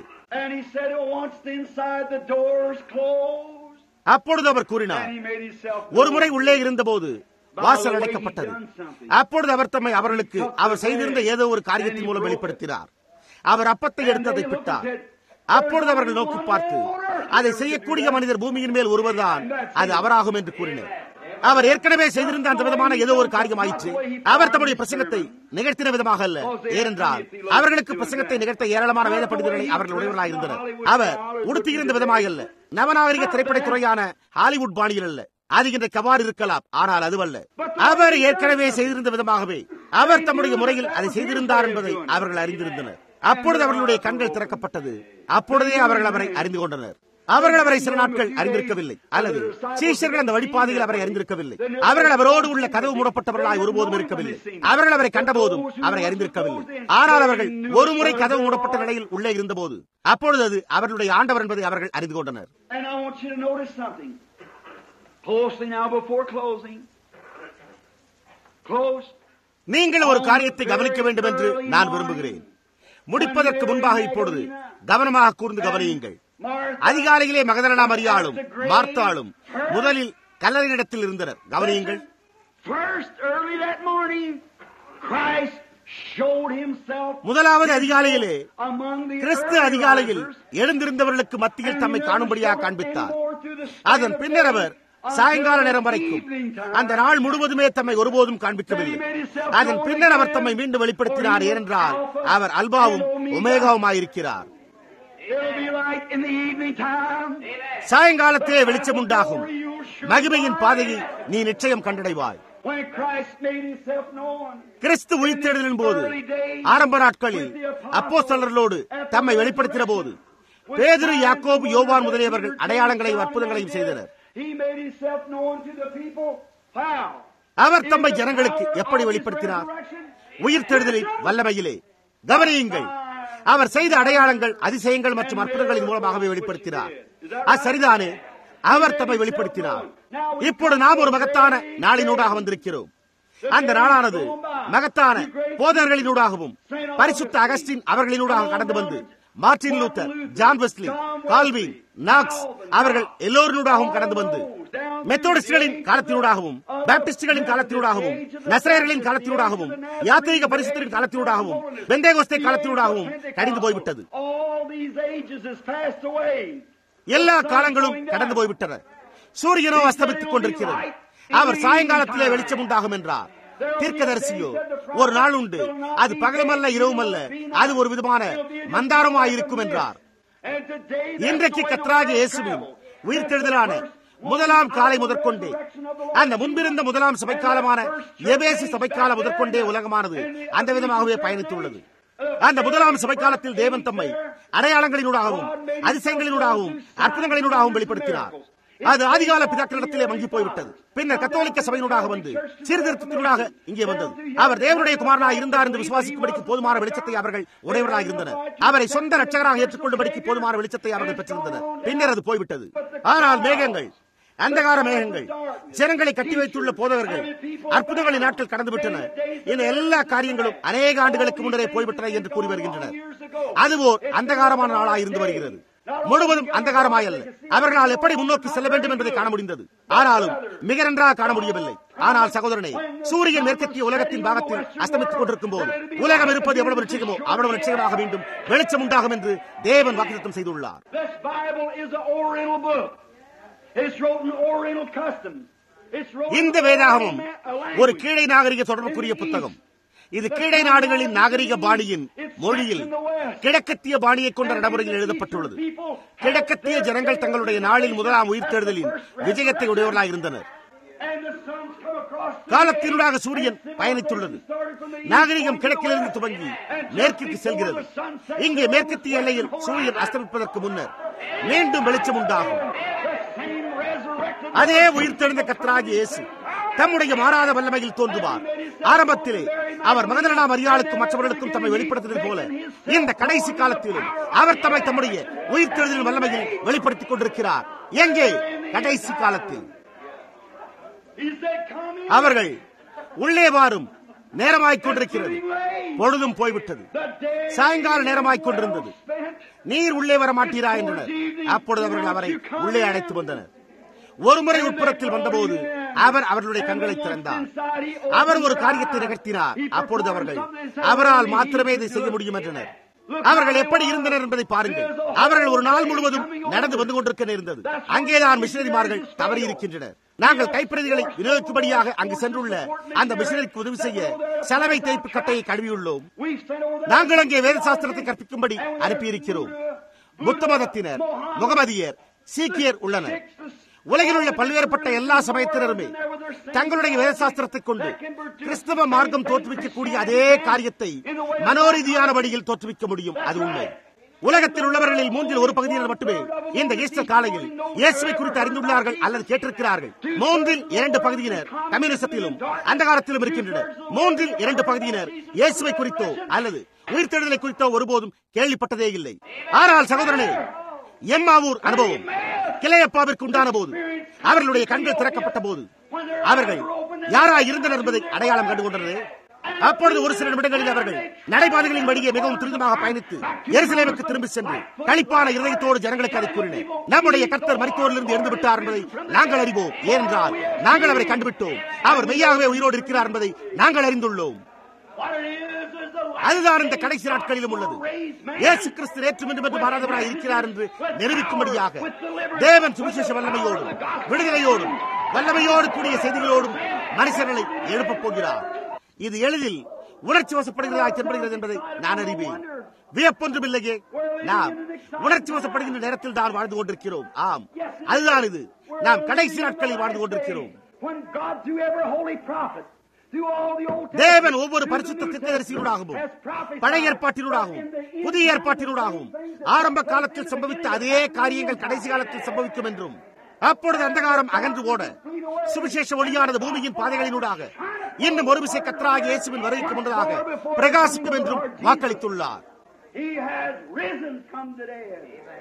அப்பொழுது அவர் கூறினார் ஒருமுறை உள்ளே இருந்தபோது வாசல் அடைக்கப்பட்டது அப்பொழுது அவர் தம்மை அவர்களுக்கு அவர் செய்திருந்த ஏதோ ஒரு காரியத்தின் மூலம் வெளிப்படுத்தினார் அவர் அப்பத்தை எடுத்து அதை பிட்டார் அப்பொழுது அவர்கள் நோக்கி பார்த்து அதை செய்யக்கூடிய மனிதர் பூமியின் மேல் ஒருவர்தான் அது அவராகும் என்று கூறினர் அவர் ஏற்கனவே செய்திருந்த அந்த விதமான ஏதோ ஒரு காரியம் ஆயிற்று அவர் தம்முடைய பிரசங்கத்தை நிகழ்த்தின விதமாக அல்ல ஏனென்றால் அவர்களுக்கு பிரசங்கத்தை நிகழ்த்த ஏராளமான வேத பண்டிதர்களை அவர்கள் உடையவர்களாக இருந்தனர் அவர் உடுத்தியிருந்த விதமாக அல்ல நவநாகரிக திரைப்படத்துறையான ஹாலிவுட் பாணியில் அல்ல அது இன்றைக்கு அவ்வாறு இருக்கலாம் ஆனால் அதுவல்ல அவர் ஏற்கனவே செய்திருந்த விதமாகவே அவர் தம்முடைய முறையில் அதை செய்திருந்தார் என்பதை அவர்கள் அறிந்திருந்தனர் அப்பொழுது அவர்களுடைய கண்கள் திறக்கப்பட்டது அப்பொழுதே அவர்கள் அவரை அறிந்து கொண்டனர் அவர்கள் அவரை சில நாட்கள் அறிந்திருக்கவில்லை அல்லது சீஷர்கள் அந்த வழிபாதையில் அவரை அறிந்திருக்கவில்லை அவர்கள் அவரோடு உள்ள கதவு மூடப்பட்டவர்களாய் ஒருபோதும் இருக்கவில்லை அவர்கள் அவரை கண்டபோதும் அவரை அறிந்திருக்கவில்லை ஆனால் அவர்கள் ஒரு முறை கதவு மூடப்பட்ட நிலையில் உள்ளே இருந்தபோது அப்பொழுது அது அவர்களுடைய ஆண்டவர் என்பதை அவர்கள் அறிந்து கொண்டனர் நீங்கள் ஒரு காரியத்தை கவனிக்க வேண்டும் என்று நான் விரும்புகிறேன் முடிப்பதற்கு முன்பாக இப்பொழுது கவனமாக கூர்ந்து கவனியுங்கள் அதிகாலையிலே மகதரணா மரியாளும் மார்த்தாளும் முதலில் கல்லறினிடத்தில் இருந்தனர் கவனியுங்கள் முதலாவது அதிகாலையிலே கிறிஸ்து அதிகாலையில் எழுந்திருந்தவர்களுக்கு மத்தியில் தம்மை காணும்படியாக காண்பித்தார் அதன் பின்னர் அவர் சாயங்கால நேரம் வரைக்கும் அந்த நாள் முழுவதுமே தம்மை ஒருபோதும் காண்பிக்கவில்லை அதன் பின்னர் அவர் தம்மை மீண்டும் வெளிப்படுத்தினார் ஏனென்றால் அவர் அல்பாவும் உமேகாவுமாயிருக்கிறார் சாயங்காலத்திலே வெளிச்சம் உண்டாகும் மகிமையின் பாதையை நீ நிச்சயம் கண்டடைவாய் கிறிஸ்து உயிர்த்தெழுதலின் போது ஆரம்ப நாட்களில் அப்போஸ்தலர்களோடு தம்மை வெளிப்படுத்தின போது பேதிரு யாக்கோபு யோவான் முதலியவர்கள் அடையாளங்களையும் அற்புதங்களையும் செய்தனர் அவர் தம்மை ஜனங்களுக்கு எப்படி வெளிப்படுத்தினார் உயிர்த்தெழுதலின் வல்லமையிலே கவனியுங்கள் அவர் செய்த அடையாளங்கள் அதிசயங்கள் மற்றும் அற்புதங்களின் மூலமாகவே வெளிப்படுத்தினார் அது சரிதானே அவர் தம்மை வெளிப்படுத்தினார் இப்பொழுது நாம் ஒரு மகத்தான நாளினூடாக வந்திருக்கிறோம் அந்த நாளானது மகத்தான போதர்களினூடாகவும் பரிசுத்த அகஸ்டின் அவர்களினூடாக கடந்து வந்து Martin Luther John Wesley Calvin Knox அவர்கள் எல்லோரினூடாகவும் கடந்து வந்து மெத்தோடிஸ்டுகளின் காலத்தினூடாகவும் பாப்டிஸ்டுகளின் காலத்தினூடாகவும் நசரேயர்களின் காலத்தினூடாகவும் யாத்திரிக பரிசுத்தரின் காலத்தினூடாகவும் பெந்தேகோஸ்தே காலத்தினூடாகவும் கடிந்து போய்விட்டது எல்லா காலங்களும் கடந்து போய்விட்டன சூரியனோ அஸ்தமித்துக் கொண்டிருக்கிறது அவர் சாயங்காலத்திலே வெளிச்சம் உண்டாகும் என்றார் தீர்க்கதரிசியோ ஒரு நாள் உண்டு அது பகலுமல்ல இரவுமல்ல அது ஒரு விதமான மந்தாரமாயிருக்கும் என்றார் இன்றைக்கு கத்ராக இயேசுவின் உயிர்த்தெழுதலான முதலாம் காலை முதற்கொண்டே அந்த முன்பிருந்த முதலாம் சபைக்காலமான எபேசி சபைக்கால முதற்கொண்டே உலகமானது அந்த விதமாகவே பயணித்துள்ளது அந்த முதலாம் சபைக்காலத்தில் தேவன் தம்மை அடையாளங்களினூடாகவும் அதிசயங்களினூடாகவும் அற்புதங்களினூடாகவும் வெளிப்படுத்தினார் அது ஆதிகால பிதாக்களிடத்திலே மங்கி போய்விட்டது பின்னர் கத்தோலிக்க சபையினூடாக வந்து சீர்திருத்தத்தினூடாக இங்கே வந்தது அவர் தேவனுடைய குமாரனாக இருந்தார் என்று விசுவாசிக்கும்படிக்கு போதுமான வெளிச்சத்தை அவர்கள் உடையவராக இருந்தனர் அவரை சொந்த ரட்சகராக ஏற்றுக்கொள்ளும்படிக்கு போதுமான வெளிச்சத்தை அவர்கள் பெற்றிருந்தனர் பின்னர் அது போய்விட்டது ஆனால் மேகங்கள் அந்தகார மேகங்கள் ஜனங்களை கட்டி வைத்துள்ள போதவர்கள் அற்புதங்களின் நாட்கள் கடந்துவிட்டன இந்த எல்லா காரியங்களும் அநேக ஆண்டுகளுக்கு முன்னரே போய்விட்டன என்று கூறி வருகின்றனர் அது ஓர் அந்தகாரமான நாளாக இருந்து வருகிறது முழுவதும் அந்தகாரமாயல்ல அவர்களால் எப்படி முன்னோக்கி செல்ல வேண்டும் என்பதை காண முடிந்தது ஆனாலும் மிக நன்றாக காண முடியவில்லை ஆனால் சகோதரனே சூரியன் மேற்கத்திய உலகத்தின் பாகத்தில் அஸ்தமித்துக் கொண்டிருக்கும் போது உலகம் இருப்பது எவ்வளவு நிச்சயமோ அவ்வளவு நிச்சயமாக மீண்டும் வெளிச்சம் உண்டாகும் என்று தேவன் வாக்குத்தம் செய்துள்ளார் இந்த வேதாகமும் ஒரு கீழே நாகரிக தொடர்புக்குரிய புத்தகம் இது கீழே நாடுகளின் நாகரிக பாணியின் மொழியில் கிழக்கத்திய பாணியை கொண்ட நடைமுறையில் எழுதப்பட்டுள்ளது கிழக்கத்திய ஜனங்கள் தங்களுடைய நாளில் முதலாம் உயிர்த்தெழுதலின் விஜயத்தை உடையவர்களாக இருந்தனர் காலத்தினூடாக சூரியன் பயணித்துள்ளது நாகரிகம் கிழக்கிலிருந்து துவங்கி மேற்கிற்கு செல்கிறது இங்கே மேற்கத்திய எல்லையில் சூரியன் அஸ்தமிப்பதற்கு முன்னர் மீண்டும் வெளிச்சம் உண்டாகும் அதே உயிர்த்தெழுந்த கத்தராகி இயேசு தம்முடைய மாறாத வல்லமையில் தோன்றுவார் ஆரம்பத்திலே அவர் மகதனா மரியாளுக்கும் மற்றவர்களுக்கும் தம்மை வெளிப்படுத்தியது போல இந்த கடைசி காலத்திலும் அவர் தம்மை தம்முடைய உயிர்த்தெழுதலின் வல்லமையில் வெளிப்படுத்திக் கொண்டிருக்கிறார் எங்கே கடைசி காலத்தில் அவர்கள் உள்ளே வாரும் நேரமாய்க் கொண்டிருக்கிறது பொழுதும் போய்விட்டது சாயங்கால நேரமாய்க் கொண்டிருந்தது நீர் உள்ளே வர மாட்டீரா என்றனர் அப்பொழுது அவர்கள் அவரை உள்ளே அழைத்து வந்தனர் ஒருமுறை உட்புறத்தில் வந்தபோது அவர் அவர்களுடைய கண்களை திறந்தார் அவர் ஒரு காரியத்தை நிகழ்த்தினார் அப்பொழுது அவர்கள் அவரால் மாத்திரமே இதை செய்ய முடியும் என்றனர் அவர்கள் எப்படி இருந்தனர் என்பதை பாருங்கள் அவர்கள் ஒரு நாள் முழுவதும் நடந்து வந்து கொண்டிருக்க நேர்ந்தது அங்கேதான் மிஷினரிமார்கள் தவறி இருக்கின்றனர் நாங்கள் கைப்பிரதிகளை விநியோகிக்கும்படியாக அங்கு சென்றுள்ள அந்த மிஷினரிக்கு உதவி செய்ய சலவை தேய்ப்பு கட்டையை கழுவியுள்ளோம் நாங்கள் அங்கே வேத சாஸ்திரத்தை கற்பிக்கும்படி அனுப்பியிருக்கிறோம் புத்த மதத்தினர் முகமதியர் சீக்கியர் உள்ளனர் உலகில் உள்ள பல்வேறுபட்ட எல்லா சமயத்தினருமே தங்களுடைய வேதசாஸ்திரத்தை கொண்டு கிறிஸ்தவ மார்க்கம் தோற்றுவிக்கக்கூடிய அதே காரியத்தை மனோரீதியான வழியில் தோற்றுவிக்க முடியும் அது உண்மை உலகத்தில் உள்ளவர்களில் மூன்றில் ஒரு பகுதியினர் மட்டுமே இந்த ஈஸ்டர் காலையில் இயேசுவை குறித்து அறிந்துள்ளார்கள் அல்லது கேட்டிருக்கிறார்கள் மூன்றில் இரண்டு பகுதியினர் கம்யூனிசத்திலும் அந்த காலத்திலும் இருக்கின்றனர் மூன்றில் இரண்டு பகுதியினர் இயேசுவை குறித்தோ அல்லது உயிர்த்தெழுதலை குறித்தோ ஒருபோதும் கேள்விப்பட்டதே இல்லை ஆனால் சகோதரனே எம்மாவூர் அனுபவம் கிளையப்பாவிற்கு உண்டான போது அவர்களுடைய கண்கள் திறக்கப்பட்ட போது அவர்கள் யாரா இருந்தனர் என்பதை அடையாளம் கண்டு கொண்டனர் அப்பொழுது ஒரு சில நிமிடங்களில் அவர்கள் நடைபாதைகளின் வழியே மிகவும் துரிதமாக பயணித்து எருசலேமுக்கு திரும்பி சென்று களிப்பான இருதயத்தோடு ஜனங்களுக்கு அதை கூறினர் நம்முடைய கர்த்தர் மரித்தோரிலிருந்து இருந்து விட்டார் என்பதை நாங்கள் அறிவோம் ஏனென்றால் நாங்கள் அவரை கண்டுவிட்டோம் அவர் மெய்யாகவே உயிரோடு இருக்கிறார் என்பதை நாங்கள் அறிந்துள்ளோம் அதுதான் இந்த கடைசி நாட்களிலும் உள்ளது இயேசு கிறிஸ்து நேற்று மீண்டும் என்று மாறாதவராக இருக்கிறார் என்று நிரூபிக்கும்படியாக தேவன் சுவிசேஷ வல்லமையோடும் விடுதலையோடும் வல்லமையோடு கூடிய செய்திகளோடும் மனுஷர்களை எழுப்பப் போகிறார் இது எளிதில் உணர்ச்சி வசப்படுகிறதா தென்படுகிறது என்பதை நான் அறிவேன் வியப்பொன்றும் இல்லையே நாம் உணர்ச்சி வசப்படுகின்ற நேரத்தில் தான் வாழ்ந்து கொண்டிருக்கிறோம் ஆம் அதுதான் இது நாம் கடைசி நாட்களில் வாழ்ந்து கொண்டிருக்கிறோம் தேவன் ஒவ்வொரு பரிசுத்த திட்டதரிசியினூடாகவும் பழைய ஏற்பாட்டினூடாகவும் புதிய ஏற்பாட்டினூடாகவும் ஆரம்ப காலத்தில் சம்பவித்த அதே காரியங்கள் கடைசி காலத்தில் சம்பவிக்கும் என்றும் அப்பொழுது அந்தகாரம் அகன்று ஓட சுவிசேஷ ஒளியானது பூமியின் பாதைகளினூடாக இன்னும் ஒரு விசை கத்தராக இயேசுவின் வருகைக்கு முன்னதாக பிரகாசிக்கும் என்றும் வாக்களித்துள்ளார் He has risen from the dead.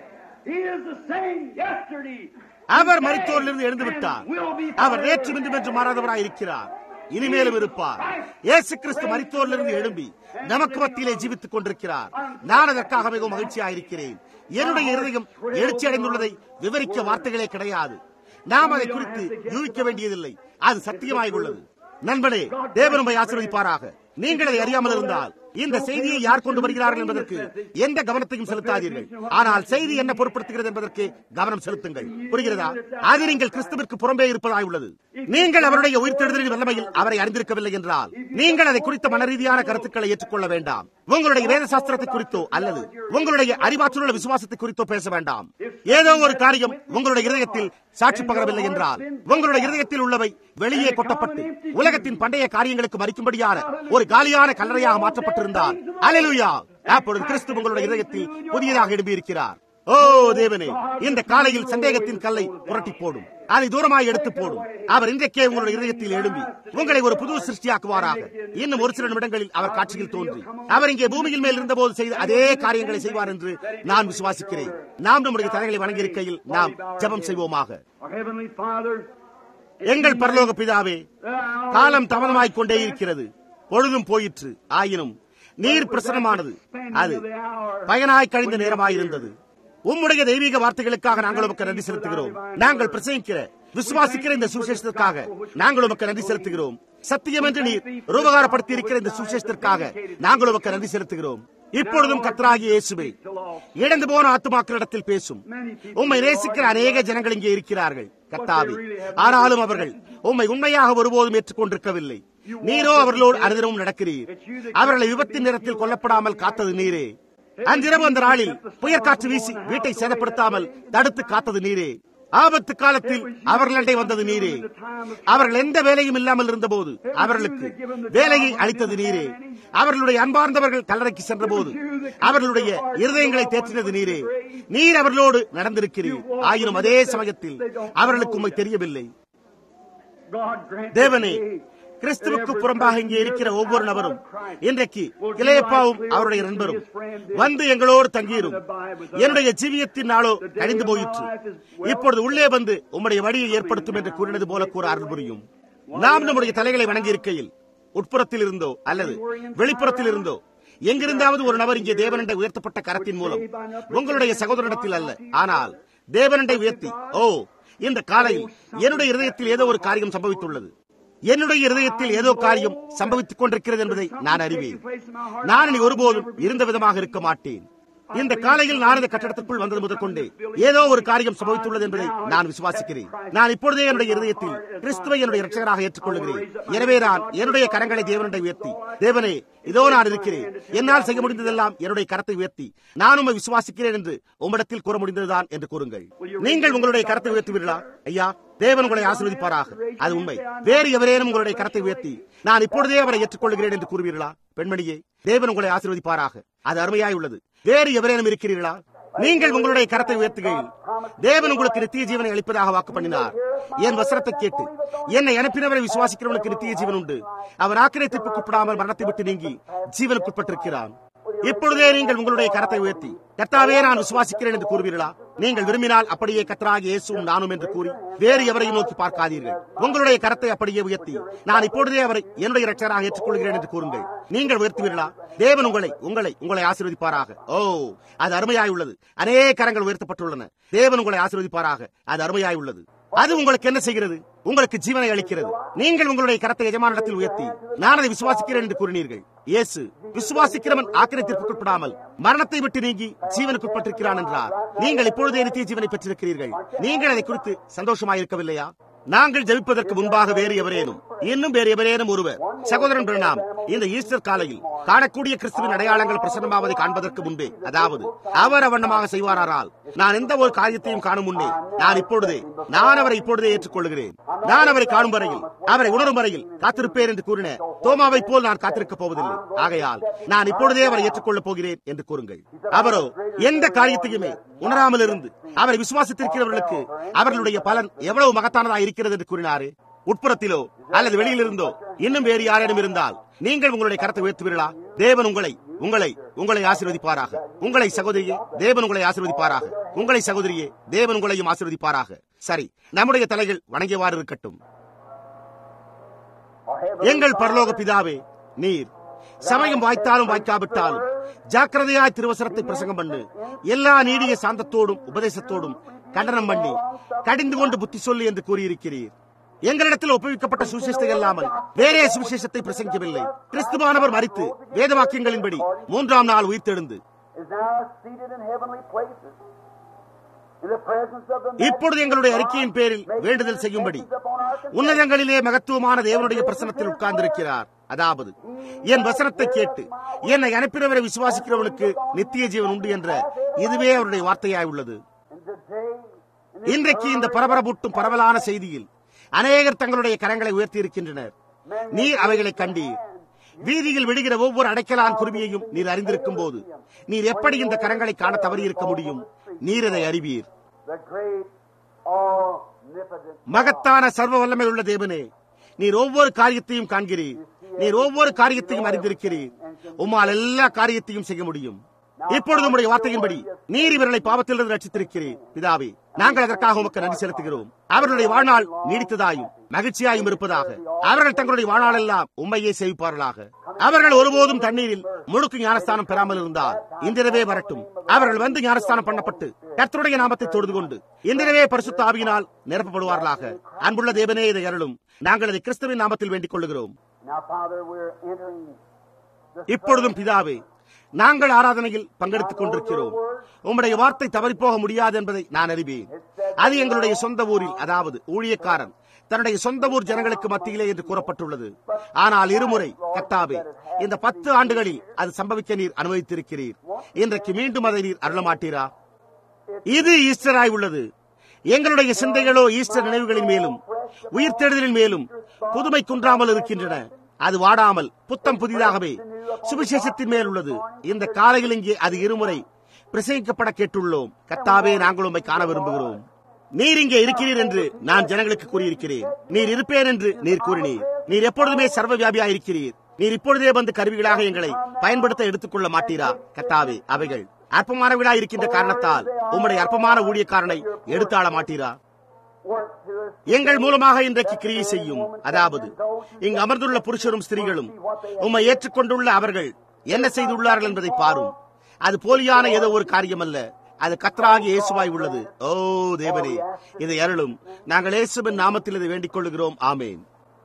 He is the same yesterday. Our today, மரித்தோரிலிருந்து எழுந்து விட்டார் and will be our forever. நேற்று இன்றும் என்று மாறாதவராய் இருக்கிறார் இனிமேலும் இருப்பார் இயேசு கிறிஸ்து மரித்தோரிலிருந்து எழும்பி நமக்கு மத்தியிலே ஜீவித்துக் கொண்டிருக்கிறார் நான் அதற்காக மிகவும் மகிழ்ச்சியாயிருக்கிறேன் என்னுடைய இருதயம் எழுச்சி அடைந்துள்ளதை விவரிக்க வார்த்தைகளே கிடையாது நாம் அதை குறித்து யூகிக்க வேண்டியதில்லை அது சத்தியமாய் உள்ளது நண்பனே தேவனுமை ஆசீர்வதிப்பாராக நீங்கள் அதை அறியாமல் இருந்தால் இந்த செய்தியை யார் கொண்டு வருகிறார்கள் என்பதற்கு எந்த கவனத்தையும் செலுத்தாதீர்கள் ஆனால் செய்தி என்ன பொருட்படுத்துகிறது என்பதற்கு கவனம் செலுத்துங்கள் புரிகிறதா அது நீங்கள் கிறிஸ்துவிற்கு புறம்பே இருப்பதாய் உள்ளது நீங்கள் அவருடைய உயிர்த்தெழுதலின் வல்லமையில் அவரை அறிந்திருக்கவில்லை என்றால் நீங்கள் அதை குறித்த மனரீதியான கருத்துக்களை ஏற்றுக்கொள்ள வேண்டாம் உங்களுடைய வேத சாஸ்திரத்தை குறித்தோ அல்லது உங்களுடைய அறிவாற்றலுள்ள விசுவாசத்தை குறித்தோ பேச வேண்டாம் ஏதோ ஒரு காரியம் உங்களுடைய இதயத்தில் சாட்சி பகரவில்லை என்றால் உங்களுடைய இதயத்தில் உள்ளவை வெளியே கொட்டப்பட்டு உலகத்தின் பண்டைய காரியங்களுக்கு மறிக்கும்படியான ஒரு காலியான கல்லறையாக மாற்றப்பட்டிருந்தால் அலலுயா அப்பொழுது கிறிஸ்து உங்களுடைய இதயத்தில் புதியதாக எழுப்பியிருக்கிறார் ஓ தேவனே இந்த காலையில் சந்தேகத்தின் கல்லை புரட்டி போடும் அதை தூரமாய் எடுத்து போடும் அவர் இன்றைக்கே உங்களுடைய இதயத்தில் எழும்பி உங்களை ஒரு புது சிருஷ்டியாக்குவாராக இன்னும் ஒரு சில நிமிடங்களில் அவர் காட்சியில் தோன்றி அவர் இங்கே பூமியில் மேல் இருந்தபோது செய்த அதே காரியங்களை செய்வார் என்று நான் விசுவாசிக்கிறேன் நாம் நம்முடைய தலைகளை வணங்கியிருக்கையில் நாம் ஜெபம் செய்வோமாக Our Heavenly Father, எங்கள் பரலோக பிதாவே காலம் தாமதமாய்க் கொண்டே இருக்கிறது பொழுதும் போயிற்று ஆயினும் நீர் பிரசனமானது அது பயனாய் கழிந்த நேரமாயிருந்தது உம்முடைய தெய்வீக வார்த்தைகளுக்காக நாங்கள் உமக்கு நன்றி செலுத்துகிறோம் நாங்கள் பிரசங்கிக்கிற விசுவாசிக்கிற இந்த சுசேஷத்திற்காக நாங்கள் உமக்கு நன்றி செலுத்துகிறோம் சத்தியம் என்று நீர் ரூபகாரப்படுத்தி இருக்கிற இந்த சுசேஷத்திற்காக நாங்கள் உமக்கு நன்றி செலுத்துகிறோம் இப்பொழுதும் கத்தராகிய இயேசுவே இழந்து போன ஆத்துமாக்களிடத்தில் பேசும் உம்மை நேசிக்கிற அநேக ஜனங்கள் இங்கே இருக்கிறார்கள் கத்தாவே ஆனாலும் அவர்கள் உம்மை உண்மையாக ஒருபோதும் ஏற்றுக்கொண்டிருக்கவில்லை நீரோ அவர்களோடு அனுதினமும் நடக்கிறீர் அவர்களை விபத்தின் நேரத்தில் கொல்லப்படாமல் காத்தது நீரே அன்றிரவு அந்த நாளில் புயற்காற்று வீசி வீட்டை சேதப்படுத்தாமல் தடுத்து காத்தது நீரே ஆபத்து காலத்தில் அவர்களிடையே வந்தது நீரே அவர்கள் எந்த வேலையும் இல்லாமல் இருந்தபோது அவர்களுக்கு வேலையை அளித்தது நீரே அவர்களுடைய அன்பார்ந்தவர்கள் கல்லறைக்கு சென்றபோது அவர்களுடைய இருதயங்களை தேற்றினது நீரே நீர் அவர்களோடு நடந்திருக்கிறீர் ஆயினும் அதே சமயத்தில் அவர்களுக்கு உண்மை தெரியவில்லை God grant தேவனே that they- கிறிஸ்துவுக்கு புறம்பாக இங்கே இருக்கிற ஒவ்வொரு நபரும் இன்றைக்கு கிளையப்பாவும் அவருடைய நண்பரும் வந்து எங்களோடு தங்கியிரும் என்னுடைய ஜீவியத்தின் நாளோ கழிந்து போயிற்று இப்பொழுது உள்ளே வந்து உம்முடைய வழியை ஏற்படுத்தும் என்று கூறினது போல கூற அருள் புரியும் நாம் நம்முடைய தலைகளை வணங்கி இருக்கையில் உட்புறத்தில் இருந்தோ அல்லது வெளிப்புறத்தில் இருந்தோ எங்கிருந்தாவது ஒரு நபர் இங்கே தேவனண்டை உயர்த்தப்பட்ட கரத்தின் மூலம் உங்களுடைய சகோதரனிடத்தில் அல்ல ஆனால் தேவனண்டை உயர்த்தி ஓ இந்த காலையில் என்னுடைய இருதயத்தில் ஏதோ ஒரு காரியம் சம்பவித்துள்ளது என்னுடைய இருதயத்தில் ஏதோ காரியம் சம்பவித்துக் கொண்டிருக்கிறது என்பதை நான் அறிவேன் நான் இனி ஒருபோதும் இருந்த விதமாக இருக்க மாட்டேன் இந்த காலையில் நான் இந்த கட்டடத்திற்குள் வந்தது முதற்கொண்டு ஏதோ ஒரு காரியம் சம்பவித்துள்ளது என்பதை நான் விசுவாசிக்கிறேன் நான் இப்பொழுதே என்னுடைய இருதயத்தில் கிறிஸ்துவை என்னுடைய இரட்சகராக ஏற்றுக்கொள்கிறேன் எனவே நான் என்னுடைய கரங்களை தேவனுடைய உயர்த்தி தேவனே இதோ நான் இருக்கிறேன் என்னால் செய்ய முடிந்ததெல்லாம் என்னுடைய கரத்தை உயர்த்தி நான் உண்மை விசுவாசிக்கிறேன் என்று உம்மிடத்தில் கூற முடிந்ததுதான் என்று கூறுங்கள் நீங்கள் உங்களுடைய கரத்தை உயர்த்துவீர்களா ஐயா தேவன் உங்களை ஆசீர்வதிப்பாராக அது உண்மை வேறு எவரேனும் உங்களுடைய கரத்தை உயர்த்தி நான் இப்பொழுதே அவரை ஏற்றுக்கொள்கிறேன் என்று கூறுவீர்களா பெண்மணியே தேவன் உங்களை ஆசீர்வதிப்பாராக அது அருமையாய் உள்ளது வேறு எவரேனும் இருக்கிறீர்களா நீங்கள் உங்களுடைய கரத்தை உயர்த்துகையில் தேவன் உங்களுக்கு நித்திய ஜீவனை அளிப்பதாக வாக்கு பண்ணினார் என் வசனத்தை கேட்டு என்னை அனுப்பினவரை விசுவாசிக்கிறவனுக்கு நித்திய ஜீவன் உண்டு அவர் ஆக்கிரத்திற்கு கூப்பிடாமல் மரணத்தை விட்டு நீங்கி ஜீவனுக்குட்பட்டிருக்கிறான் இப்பொழுதே நீங்கள் உங்களுடைய கரத்தை உயர்த்தி கர்த்தாவே நான் விசுவாசிக்கிறேன் என்று கூறுவீர்களா நீங்கள் விரும்பினால் அப்படியே கர்த்தராக இயேசுவும் நானும் என்று கூறி வேறு எவரையும் நோக்கி பார்க்காதீர்கள் உங்களுடைய கரத்தை அப்படியே உயர்த்தி நான் இப்பொழுதே அவரை என்னுடைய இரட்சகராக ஏற்றுக்கொள்கிறேன் என்று கூறுங்கள் நீங்கள் உயர்த்துவீர்களா தேவன் உங்களை உங்களை உங்களை ஆசீர்வதிப்பாராக ஓ அது அருமையாய் உள்ளது அநேக கரங்கள் உயர்த்தப்பட்டுள்ளன தேவன் உங்களை ஆசீர்வதிப்பாராக அது அருமையாய் உள்ளது அது உங்களுக்கு என்ன செய்கிறது உங்களுக்கு ஜீவனை அளிக்கிறது நீங்கள் உங்களுடைய கரத்தை எஜமானிடத்தில் உயர்த்தி நான் அதை விசுவாசிக்கிறேன் என்று கூறினீர்கள் இயேசு விசுவாசிக்கிறவன் ஆக்கிரத்திற்குட்படாமல் மரணத்தை விட்டு நீங்கி ஜீவனுக்குட்பட்டிருக்கிறான் என்றார் நீங்கள் இப்பொழுதே நித்திய ஜீவனை பெற்றிருக்கிறீர்கள் நீங்கள் அதை குறித்து சந்தோஷமாயிருக்கவில்லையா நாங்கள் ஜெபிப்பதற்கு முன்பாக வேறு எவரேனும் இன்னும் வேறு எவரேனும் ஒருவர் சகோதரன் பிரணாம் இந்த ஈஸ்டர் காலையில் காணக்கூடிய கிறிஸ்துவின் அடையாளங்கள் பிரசன்னமாவதை காண்பதற்கு முன்பே அதாவது அவர் அவண்ணமாக செய்வாரால் நான் எந்த ஒரு காரியத்தையும் காணும் முன்னே நான் இப்பொழுதே நான் அவரை இப்பொழுதே ஏற்றுக்கொள்கிறேன் நான் அவரை காணும் வரையில் அவரை உணரும் வரையில் காத்திருப்பேன் என்று கூறின தோமாவை போல் நான் காத்திருக்கப் போவதில்லை ஆகையால் நான் இப்பொழுதே அவரை ஏற்றுக்கொள்ளப் போகிறேன் என்று கூறுங்கள் அவரோ எந்த காரியத்தையுமே உணராமல் இருந்து அவரை விசுவாசித்திருக்கிறவர்களுக்கு அவர்களுடைய பலன் எவ்வளவு மகத்தானதா இருக்கிறது என்று கூறினாரு உட்புறத்திலோ அல்லது வெளியிலிருந்தோ இன்னும் வேறு யாரேனும் இருந்தால் நீங்கள் உங்களுடைய கரத்தை உயர்த்துவீர்களா தேவன் உங்களை உங்களை உங்களை ஆசீர்வதிப்பாராக உங்களை சகோதரியே தேவன் உங்களை ஆசீர்வதிப்பாராக உங்களை சகோதரியே தேவன் உங்களையும் ஆசீர்வதிப்பாராக சரி நம்முடைய தலைகள் வணங்கியவாறு இருக்கட்டும் எங்கள் பரலோக பிதாவே நீர் சமயம் வாய்த்தாலும் வாய்க்காவிட்டாலும் ஜாக்கிரதையாய் திருவசனத்தை பிரசங்கம் பண்ணு எல்லா நீடிய சாந்தத்தோடும் உபதேசத்தோடும் கண்டனம் பண்ணி கடிந்து கொண்டு புத்தி சொல்லு என்று கூறியிருக்கிறீர் எங்களிடத்தில் ஒப்புவிக்கப்பட்ட சுவிசேஷத்தை அல்லாமல் வேறே சுவிசேஷத்தை பிரசங்கிக்கவில்லை கிறிஸ்துவானவர் மறித்து வேத வாக்கியங்களின்படி மூன்றாம் நாள் உயிர்த்தெழுந்து is now seated in heavenly places. In the presence of the இப்பொழுது எங்களுடைய அறிக்கையின் பேரில் வேண்டுதல் செய்யும்படி உன்னதங்களிலே மகத்துவமான தேவனுடைய பிரசனத்தில் உட்கார்ந்திருக்கிறார் அதாவது என் வசனத்தை கேட்டு என்னை அனுப்பினவரை விசுவாசிக்கிறவனுக்கு நித்திய ஜீவன் உண்டு என்ற இதுவே அவருடைய வார்த்தையாய் உள்ளது And today, in இன்றைக்கு இந்த பரபரப்பூட்டும் பரவலான செய்தியில் அநேகர் தங்களுடைய கரங்களை உயர்த்தி இருக்கின்றனர் நீர் அவைகளை கண்டீர் வீதியில் விடுகிற ஒவ்வொரு அடைக்கலான் குருவியையும் நீர் அறிந்திருக்கும் போது நீர் எப்படி இந்த கரங்களை காண தவறியிருக்க முடியும் நீர் அதை அறிவீர் the great, omnipotent மகத்தான சர்வ வல்லமை உள்ள தேவனே நீர் ஒவ்வொரு காரியத்தையும் காண்கிறீர் நீர் ஒவ்வொரு காரியத்தையும் அறிந்திருக்கிறீர் உம்மால் எல்லா காரியத்தையும் செய்ய முடியும் இப்பொழுது உம்முடைய வார்த்தையின்படி நீர் இவர்களை பாவத்திலிருந்து ரட்சித்திருக்கிறீர் பிதாவே நாங்கள் அதற்காக உமக்கு நன்றி செலுத்துகிறோம் அவர்களுடைய வாழ்நாள் நீடித்ததாயும் மகிழ்ச்சியாயும் இருப்பதாக அவர்கள் தங்களுடைய வாழ்நாள் எல்லாம் உண்மையே சேவிப்பார்களாக அவர்கள் ஒருபோதும் தண்ணீரில் முழுக்கு ஞானஸ்தானம் பெறாமல் இருந்தால் இன்றிரவே வரட்டும் அவர்கள் வந்து ஞானஸ்தானம் பண்ணப்பட்டு கர்த்தருடைய நாமத்தை தொழுது கொண்டு இன்றிரவே பரிசுத்த ஆவியினால் நிரப்பப்படுவார்களாக அன்புள்ள தேவனே இதை அருளும் நாங்கள் அதை கிறிஸ்துவின் நாமத்தில் வேண்டிக் கொள்கிறோம் Now, Father, we're entering the இப்பொழுதும் பிதாவே நாங்கள் ஆராதனையில் பங்கெடுத்துக் கொண்டிருக்கிறோம் உம்முடைய வார்த்தை தவறிப்போக முடியாது என்பதை நான் அறிவேன் அது எங்களுடைய சொந்த ஊரில் அதாவது ஊழியக்காரன் தன்னுடைய சொந்த ஊர் ஜனங்களுக்கு மத்தியிலே என்று கூறப்பட்டுள்ளது ஆனால் இருமுறை கத்தாவே இந்த பத்து ஆண்டுகளில் அது சம்பவிக்க நீர் அனுமதித்திருக்கிறீர் இன்றைக்கு மீண்டும் அதை நீர் அருளமாட்டீரா இது ஈஸ்டராய் உள்ளது எங்களுடைய சிந்தைகளோ ஈஸ்டர் நினைவுகளின் மேலும் உயிர்த்தெழுதலின் மேலும் புதுமை குன்றாமல் இருக்கின்றன அது வாடாமல் புத்தம் புதிதாகவே சுவிசேஷத்தின் மேல் உள்ளது இந்த காலையில் இங்கே அது இருமுறை பிரசங்கிக்கப்பட கேட்டுள்ளோம் கத்தாவே நாங்கள் உம்மை காண விரும்புகிறோம் நீர் இங்கே இருக்கிறீர் என்று நான் ஜனங்களுக்கு கூறியிருக்கிறேன் நீர் இருப்பேன் என்று நீர் கூறினீர் நீர் எப்பொழுதுமே சர்வ வியாபியா இருக்கிறீர் நீர் இப்பொழுதே வந்து கருவிகளாக எங்களை பயன்படுத்த எடுத்துக்கொள்ள மாட்டீரா கத்தாவே அவைகள் அற்பமானவர்களாய் இருக்கின்ற காரணத்தால் உம்முடைய அற்பமான ஊழியக்காரனை எடுத்தாள மாட்டீரா work to us. எங்கள் மூலமாக இன்றைக்கு கிரியை செய்யும் அதாவது இங்கு அமர்ந்துள்ள புருஷரும் ஸ்திரீகளும் உம்மை ஏற்றுக்கொண்டுள்ள அவர்கள் என்ன செய்துள்ளார்கள் என்பதை பாரும் அது போலியான ஏதோ ஒரு காரியம் அல்ல அது கத்தராகி இயேசுவாய் உள்ளது ஓ தேவனே இதை அருளும் நாங்கள் இயேசுவின் நாமத்தில் இதை வேண்டிக் கொள்கிறோம் ஆமேன்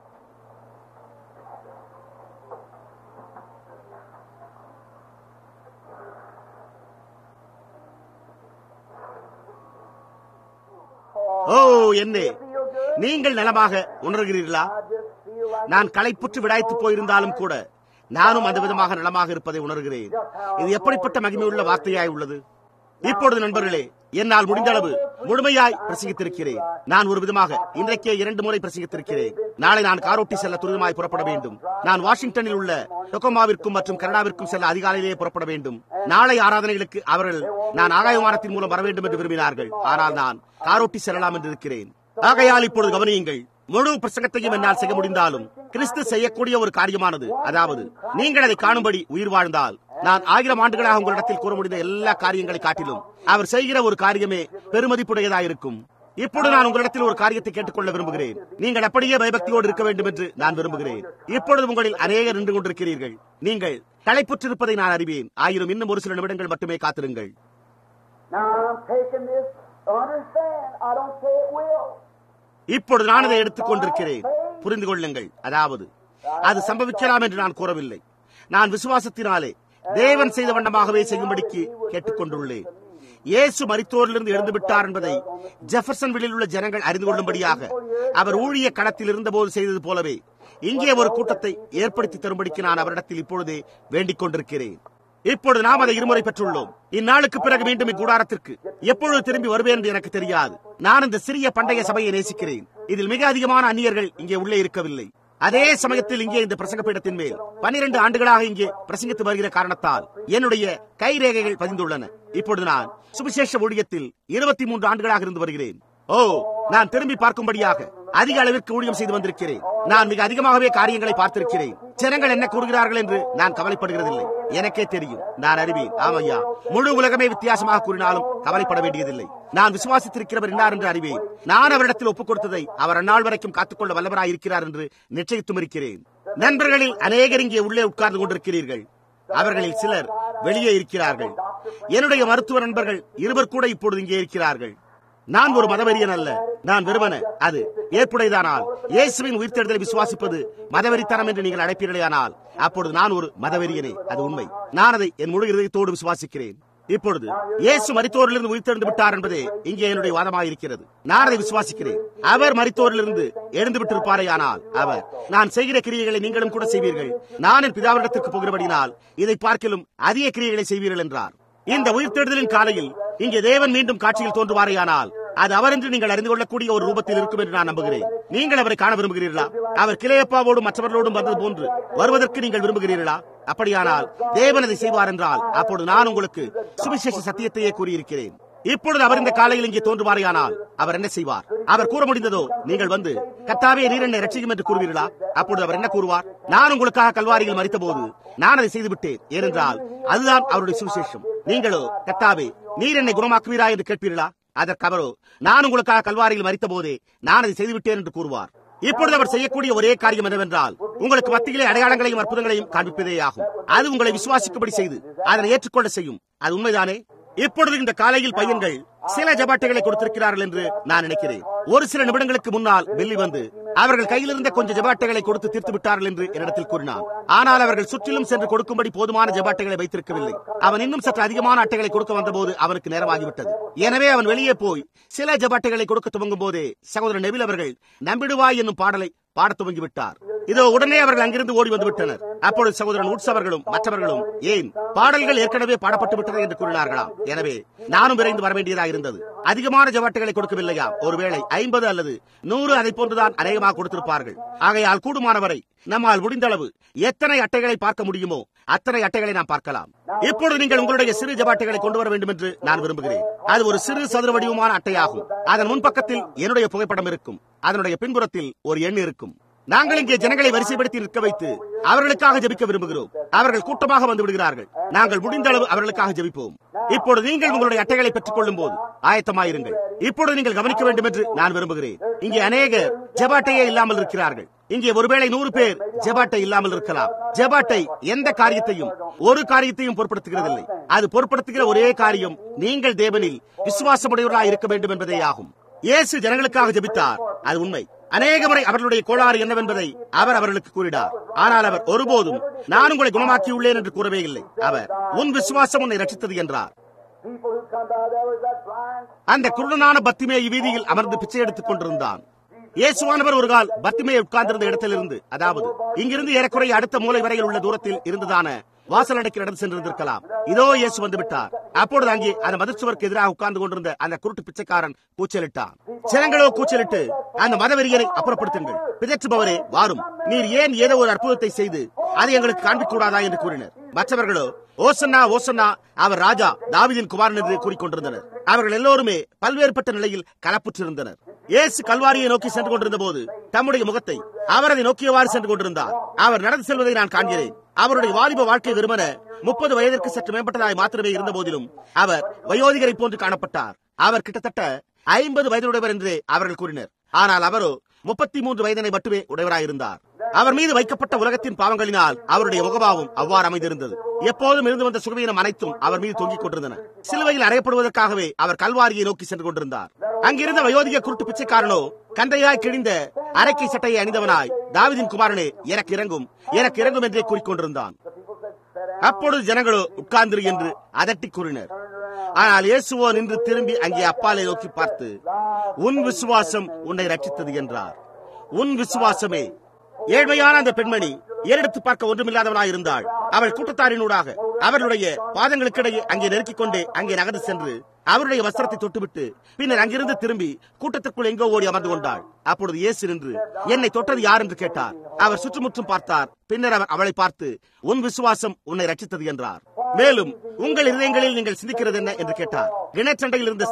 ஓ என்னே நீங்கள் நலமாக உணர்கிறீர்களா I just feel like நான் களைப்புற்று விடாய்த்து போயிருந்தாலும் கூட நானும் அந்த விதமாக நலமாக இருப்பதை உணர்கிறேன் இது எப்படிப்பட்ட மகிமையுள்ள வார்த்தையாய் உள்ளது இப்பொழுது நண்பர்களே என்னால் முடிந்த அளவு முழுமையாய் பிரசங்கித்திருக்கிறேன் நான் ஒரு விதமாக இன்றைக்கே இரண்டு முறை பிரசங்கித்திருக்கிறேன் நாளை நான் காரோட்டி செல்ல துரிதமாய் புறப்பட வேண்டும் நான் வாஷிங்டனில் உள்ள டொகோமாவிற்கும் மற்றும் கனடாவிற்கும் செல்ல அதிகாலையிலேயே புறப்பட வேண்டும் நாளை ஆராதனைகளுக்கு அவர்கள் நான் ஆகாய விமானத்தின் மூலம் வர வேண்டும் என்று விரும்பினார்கள் ஆனால் நான் காரோட்டி செல்லலாம் என்று இருக்கிறேன் ஆகையால் இப்பொழுது கவனியுங்கள் முழு பிரசங்கத்தையும் என்னால் செய்ய முடிந்தாலும் கிறிஸ்து செய்யக்கூடிய ஒரு காரியமானது அதாவது நீங்கள் அதை காணும்படி உயிர் வாழ்ந்தால் நான் ஆயிரம் ஆண்டுகளாக உங்களிடத்தில் கூற முடிந்த எல்லா காரியங்களை காட்டிலும் அவர் செய்கிற ஒரு காரியமே பெருமதிப்புடையதாயிருக்கும் இப்பொழுது நான் உங்களிடத்தில் ஒரு காரியத்தை கேட்டுக்கொள்ள விரும்புகிறேன் நீங்கள் அப்படியே பயபக்தியோடு இருக்க வேண்டும் என்று நான் விரும்புகிறேன் இப்பொழுது உங்களில் அநேகர் நின்று கொண்டிருக்கிறீர்கள் நீங்கள் களைப்புற்றிருப்பதை நான் அறிவேன் ஆயிரம் இன்னும் ஒரு சில நிமிடங்கள் மட்டுமே காத்திருங்கள் Now I'm taking this. Understand? I don't say it will. இப்பொழுது நான் இதை எடுத்துக் கொண்டிருக்கிறேன் புரிந்து கொள்ளுங்கள் அதாவது அது சம்பவிக்கலாம் என்று நான் கூறவில்லை நான் விசுவாசத்தினாலே தேவன் செய்த வண்ணமாகவே செய்யும்படிக்கு கேட்டுக்கொண்டுள்ளேன் இயேசு மரித்தோரிலிருந்து எழுந்து விட்டார் என்பதை ஜெஃபர்சன்வில்லில் உள்ள ஜனங்கள் அறிந்து கொள்ளும்படியாக அவர் ஊழிய களத்தில் இருந்தபோது செய்தது போலவே இங்கே ஒரு கூட்டத்தை ஏற்படுத்தி தரும்படிக்கு நான் அவரிடத்தில் இப்பொழுதே வேண்டிக் கொண்டிருக்கிறேன் இப்பொழுது நாம் அதை இருமுறை பெற்றுள்ளோம் இந்நாளுக்கு பிறகு மீண்டும் இக்கூடாரத்திற்கு எப்பொழுது திரும்பி வருவேன் என்று எனக்கு தெரியாது நான் இந்த சிறிய பண்டைய சபையை நேசிக்கிறேன் இதில் மிக அதிகமான அந்நியர்கள் இங்கே உள்ளே இருக்கவில்லை அதே சமயத்தில் இங்கே இந்த பிரசங்க பீடத்தின் மேல் பனிரெண்டு ஆண்டுகளாக இங்கே பிரசங்கித்து வருகிற காரணத்தால் என்னுடைய கைரேகைகள் பதிந்துள்ளன இப்பொழுது நான் சுவிசேஷ ஊழியத்தில் இருபத்தி மூன்று ஆண்டுகளாக இருந்து வருகிறேன் ஓ நான் திரும்பி பார்க்கும்படியாக அதிக அளவிற்கு ஊழியம் செய்து வந்திருக்கிறேன் நான் மிக அதிகமாகவே காரியங்களை பார்த்திருக்கிறேன் ஜனங்கள் என்ன கூறுகிறார்கள் என்று நான் கவலைப்படுகிறதில்லை எனக்கே தெரியும் நான் அறிவேன் ஆமையா முழு உலகமே வித்தியாசமாக கூறினாலும் கவலைப்பட வேண்டியதில்லை நான் விசுவாசித்திருக்கிறவர் இன்னார் என்று அறிவேன் நான் அவரிடத்தில் ஒப்புக் கொடுத்ததை அவர் அந்நாள் வரைக்கும் காத்துக்கொள்ள வல்லவராய் இருக்கிறார் என்று நிச்சயித்தும் இருக்கிறேன் நண்பர்களில் அநேகர் இங்கே உள்ளே உட்கார்ந்து கொண்டிருக்கிறீர்கள் அவர்களில் சிலர் வெளியே இருக்கிறார்கள் என்னுடைய மருத்துவ நண்பர்கள் இருவர் கூட இப்பொழுது இங்கே இருக்கிறார்கள் நான் ஒரு மதவெறியன் அல்ல நான் வெறுமன அது ஏற்புடையதானால் இயேசுவின் உயிர்த்தெழுதலை விசுவாசிப்பது மதவெறித்தனம் என்று நீங்கள் அழைப்பீர்களேயானால் அப்பொழுது நான் ஒரு மதவெறியனே அது உண்மை நான் அதை என் முழு இதயத்தோடு விசுவாசிக்கிறேன் இப்பொழுது இயேசு மரித்தோரிலிருந்து உயிர்த்தெழுந்து விட்டார் என்பதே இங்கே என்னுடைய வாதமாயிருக்கிறது நான் அதை விசுவாசிக்கிறேன் அவர் மரித்தோரிலிருந்து எழுந்து விட்டிருப்பாரேயானால் அவர் நான் செய்கிற கிரியைகளை நீங்களும் கூட செய்வீர்கள் நான் என் பிதாவிடத்திற்கு போகிறபடினால் இதை பார்க்கலும் அதிக கிரியைகளை செய்வீர்கள் என்றார் இந்த உயிர்த்தெழுதலின் காலையில் இங்கே தேவன் மீண்டும் காட்சியில் தோன்றுவாரேயானால் அது அவர் என்று நீங்கள் அறிந்து கொள்ளக்கூடிய ஒரு ரூபத்தில் இருக்கும் என்று நான் நம்புகிறேன் நீங்கள் அவரை காண விரும்புகிறீர்களா அவர் கிளையப்பாவோடும் மற்றவர்களோடும் வந்தது போன்று வருவதற்கு நீங்கள் விரும்புகிறீர்களா அப்படியானால் தேவன் அதை செய்வார் என்றால் அப்பொழுது நான் உங்களுக்கு சுவிசேஷ சத்தியத்தையே கூறியிருக்கிறேன் இப்பொழுது அவர் இந்த காலையில் இங்கே தோன்றுவாரையானால் அவர் என்ன செய்வார் அவர் கூற முடிந்ததோ நீங்கள் வந்து கத்தாவே நீர் என்னை ரட்சிக்கும் என்று கூறுவீர்களா அப்பொழுது அவர் என்ன கூறுவார் நான் உங்களுக்காக கல்வாரியில் மறித்த போது நான் அதை செய்துவிட்டேன் ஏனென்றால் அதுதான் அவருடைய சுவிசேஷம் நீங்களோ கத்தாவே நீர் என்னை குணமாக்குவீரா என்று கேட்பீர்களா அதற்கு அவரோ நான் உங்களுக்காக கல்வாரியில் மறித்த போதே நான் அதை செய்துவிட்டேன் என்று கூறுவார் இப்பொழுது அவர் செய்யக்கூடிய ஒரே காரியம் என்னவென்றால் உங்களுக்கு மத்தியிலே அடையாளங்களையும் அற்புதங்களையும் காண்பிப்பதே ஆகும் அது உங்களை விசுவாசிக்கும்படி செய்து அதனை ஏற்றுக்கொள்ள செய்யும் அது உண்மைதானே இப்பொழுது இந்த காலையில் பையன்கள் சில ஜபாட்டைகளை கொடுத்திருக்கிறார்கள் என்று நான் நினைக்கிறேன் ஒரு சில நிமிடங்களுக்கு முன்னால் வெள்ளி வந்து அவர்கள் கையில் இருந்த கொஞ்சம் ஜபாட்டைகளை கொடுத்து தீர்த்து விட்டார்கள் என்று என்னிடத்தில் கூறினார் ஆனால் அவர்கள் சுற்றிலும் சென்று கொடுக்கும்படி போதுமான ஜபாட்டைகளை வைத்திருக்கவில்லை அவன் இன்னும் சற்று அதிகமான அட்டைகளை கொடுக்க வந்தபோது அவனுக்கு நேரமாகிவிட்டது எனவே அவன் வெளியே போய் சில ஜபாட்டைகளை கொடுக்க துவங்கும் போதே சகோதரர் நெவில் அவர்கள் நம்பிடுவாய் என்னும் பாடலை பாடத் துவங்கிவிட்டார் இதோ உடனே அவர்கள் அங்கிருந்து ஓடி வந்து விட்டனர் அப்பொழுது சகோதரன் உட்ஸ் அவர்களும் மற்றவர்களும் ஏன் பாடல்கள் ஏற்கனவே பாடப்பட்டு விட்டது என்று கூறினார்களாம் எனவே நானும் விரைந்து வர வேண்டியதாக இருந்தது அதிகமான ஜவாட்டுகளை கொடுக்கவில்லையா ஒருவேளை ஐம்பது அல்லது நூறு அதை போன்றுதான் அநேகமாக கொடுத்திருப்பார்கள் ஆகையால் கூடுமானவரை நம்மால் முடிந்த அளவு எத்தனை அட்டைகளை பார்க்க முடியுமோ அத்தனை அட்டைகளை நாம் பார்க்கலாம் இப்பொழுது நீங்கள் உங்களுடைய சிறு ஜபாட்டைகளை கொண்டு வர வேண்டும் என்று நான் விரும்புகிறேன் அது ஒரு சிறு சதுர வடிவமான அட்டையாகும் அதன் முன்பக்கத்தில் என்னுடைய புகைப்படம் இருக்கும் அதனுடைய பின்புறத்தில் ஒரு எண் இருக்கும் நாங்கள் இங்கே ஜனங்களை வரிசைப்படுத்தி நிற்க வைத்து அவர்களுக்காக ஜெபிக்க விரும்புகிறோம் அவர்கள் கூட்டமாக வந்து விடுகிறார்கள் நாங்கள் முடிந்த அளவு அவர்களுக்காக ஜெபிப்போம் இப்பொழுது நீங்கள் உங்களுடைய அட்டைகளை பெற்றுக் கொள்ளும் போது ஆயத்தமாயிருங்கள் இப்பொழுது நீங்கள் கவனிக்க வேண்டும் என்று நான் விரும்புகிறேன் இங்கே அநேக ஜபாட்டையே இல்லாமல் இருக்கிறார்கள் இங்கே ஒருவேளை நூறு பேர் ஜபாட்டை இல்லாமல் இருக்கலாம் ஜபாட்டை எந்த காரியத்தையும் ஒரு காரியத்தையும் பொருட்படுத்துகிறதில்லை அது பொருட்படுத்துகிற ஒரே காரியம் நீங்கள் தேவனில் விசுவாசமுடையவர்களாக இருக்க வேண்டும் என்பதே ஆகும் இயேசு ஜனங்களுக்காக ஜெபித்தார் அது உண்மை அநேக முறை அவர்களுடைய கோளாறு என்னவென்பதை அவர் அவர்களுக்கு கூறினார் ஆனால் அவர் ஒருபோதும் நான் உங்களை குணமாக்கியுள்ளேன் என்று கூறவே இல்லை அவர் உன் விசுவாசம் உன்னை ரட்சித்தது என்றார் அந்த குருடனான பத்திமே வீதியில் அமர்ந்து பிச்சை எடுத்துக் கொண்டிருந்தான் இயேசுவானவர் ஒரு கால் பத்திமையை உட்கார்ந்திருந்த இடத்திலிருந்து அதாவது இங்கிருந்து ஏறக்குறைய அடுத்த மூலை வரையில் உள்ள தூரத்தில் இருந்ததான வாசல் அடைக்கு நடந்து சென்றிருந்திருக்கலாம் இதோ இயேசு வந்து விட்டார் அப்பொழுது அங்கே அந்த மதச்சுவருக்கு எதிராக உட்கார்ந்து கொண்டிருந்த அந்த குருட்டு பிச்சைக்காரன் கூச்சலிட்டான் ஜனங்களோ கூச்சலிட்டு அந்த மதவெறியனை அப்புறப்படுத்துங்கள் பிதற்றுபவரே வாரும் நீர் ஏன் ஏதோ ஒரு அற்புதத்தை செய்து அதை எங்களுக்கு காண்பிக்க கூடாதா என்று கூறினர் மற்றவர்களோ ஓசன்னா ஓசன்னா அவர் ராஜா தாவிதின் குமாரன் என்று கூறிக்கொண்டிருந்தனர் அவர்கள் எல்லோருமே பல்வேறுபட்ட நிலையில் கலப்புற்றிருந்தனர் இயேசு கல்வாரியை நோக்கி சென்று கொண்டிருந்த போது தம்முடைய முகத்தை அவர் அதை நோக்கியவாறு சென்று கொண்டிருந்தார் அவர் நடந்து செல்வதை நான் காண்கிறேன் அவருடைய வாலிப வாழ்க்கை வெறுமன முப்பது வயதிற்கு சற்று மேம்பட்டதாய் மாத்திரமே இருந்த போதிலும் அவர் வயோதிகரை போன்று காணப்பட்டார் அவர் கிட்டத்தட்ட ஐம்பது வயதுடையவர் என்று அவர்கள் கூறினர் ஆனால் அவரோ முப்பத்தி மூன்று வயதினை மட்டுமே உடையவராயிருந்தார் அவர் மீது வைக்கப்பட்ட உலகத்தின் பாவங்களினால் அவருடைய முகபாவம் அவ்வாறு அமைந்திருந்தது எப்போதும் இருந்து வந்த சுகவீனம் அனைத்தும் அவர் மீது தொங்கிக் கொண்டிருந்தன சிலுவையில் அறையப்படுவதற்காகவே அவர் கல்வாரியை நோக்கி சென்று கொண்டிருந்தார் அங்கிருந்த வயோதிக குருட்டு பிச்சைக்காரனோ கந்தையாய் கிழிந்த அரைக்கை சட்டையை அணிந்தவனாய் தாவிதின் குமாரனே எனக்கு இறங்கும் எனக்கு இறங்கும் என்றே கூறிக்கொண்டிருந்தான் அப்பொழுது ஜனங்களோ உட்கார்ந்திரு என்று அதட்டி கூறினர் ஆனால் இயேசுவோ நின்று திரும்பி அங்கே அப்பாலை நோக்கி பார்த்து உன் விசுவாசம் உன்னை ரட்சித்தது என்றார் உன் விசுவாசமே ஏழ்மையான அந்த பெண்மணி ஏறெடுத்து பார்க்க ஒன்றுமில்லாதவனாய் இருந்தாள் அவள் கூட்டத்தாரினூடாக அவர்களுடைய பாதங்களுக்கிடையே அங்கே நெருக்கிக் கொண்டே அங்கே நகர்ந்து சென்று அவருடைய வஸ்திரத்தை தொட்டுவிட்டு பின்னர் அங்கிருந்து திரும்பி கூட்டத்திற்குள் எங்கோ ஓடி அமர்ந்து கொண்டாள் அப்பொழுது இயேசு நின்று என்னை தொட்டது யார் என்று கேட்டார் அவர் சுற்றுமுற்றும் பார்த்தார் பின்னர் அவர் அவளை பார்த்து உன் விசுவாசம் உன்னை ரட்சித்தது என்றார் மேலும் உங்கள் இதயங்களில் நீங்கள் சிந்திக்கிறது என்ன என்று கேட்டார் இணைச்சண்டையில் இருந்த ஸ்திரீ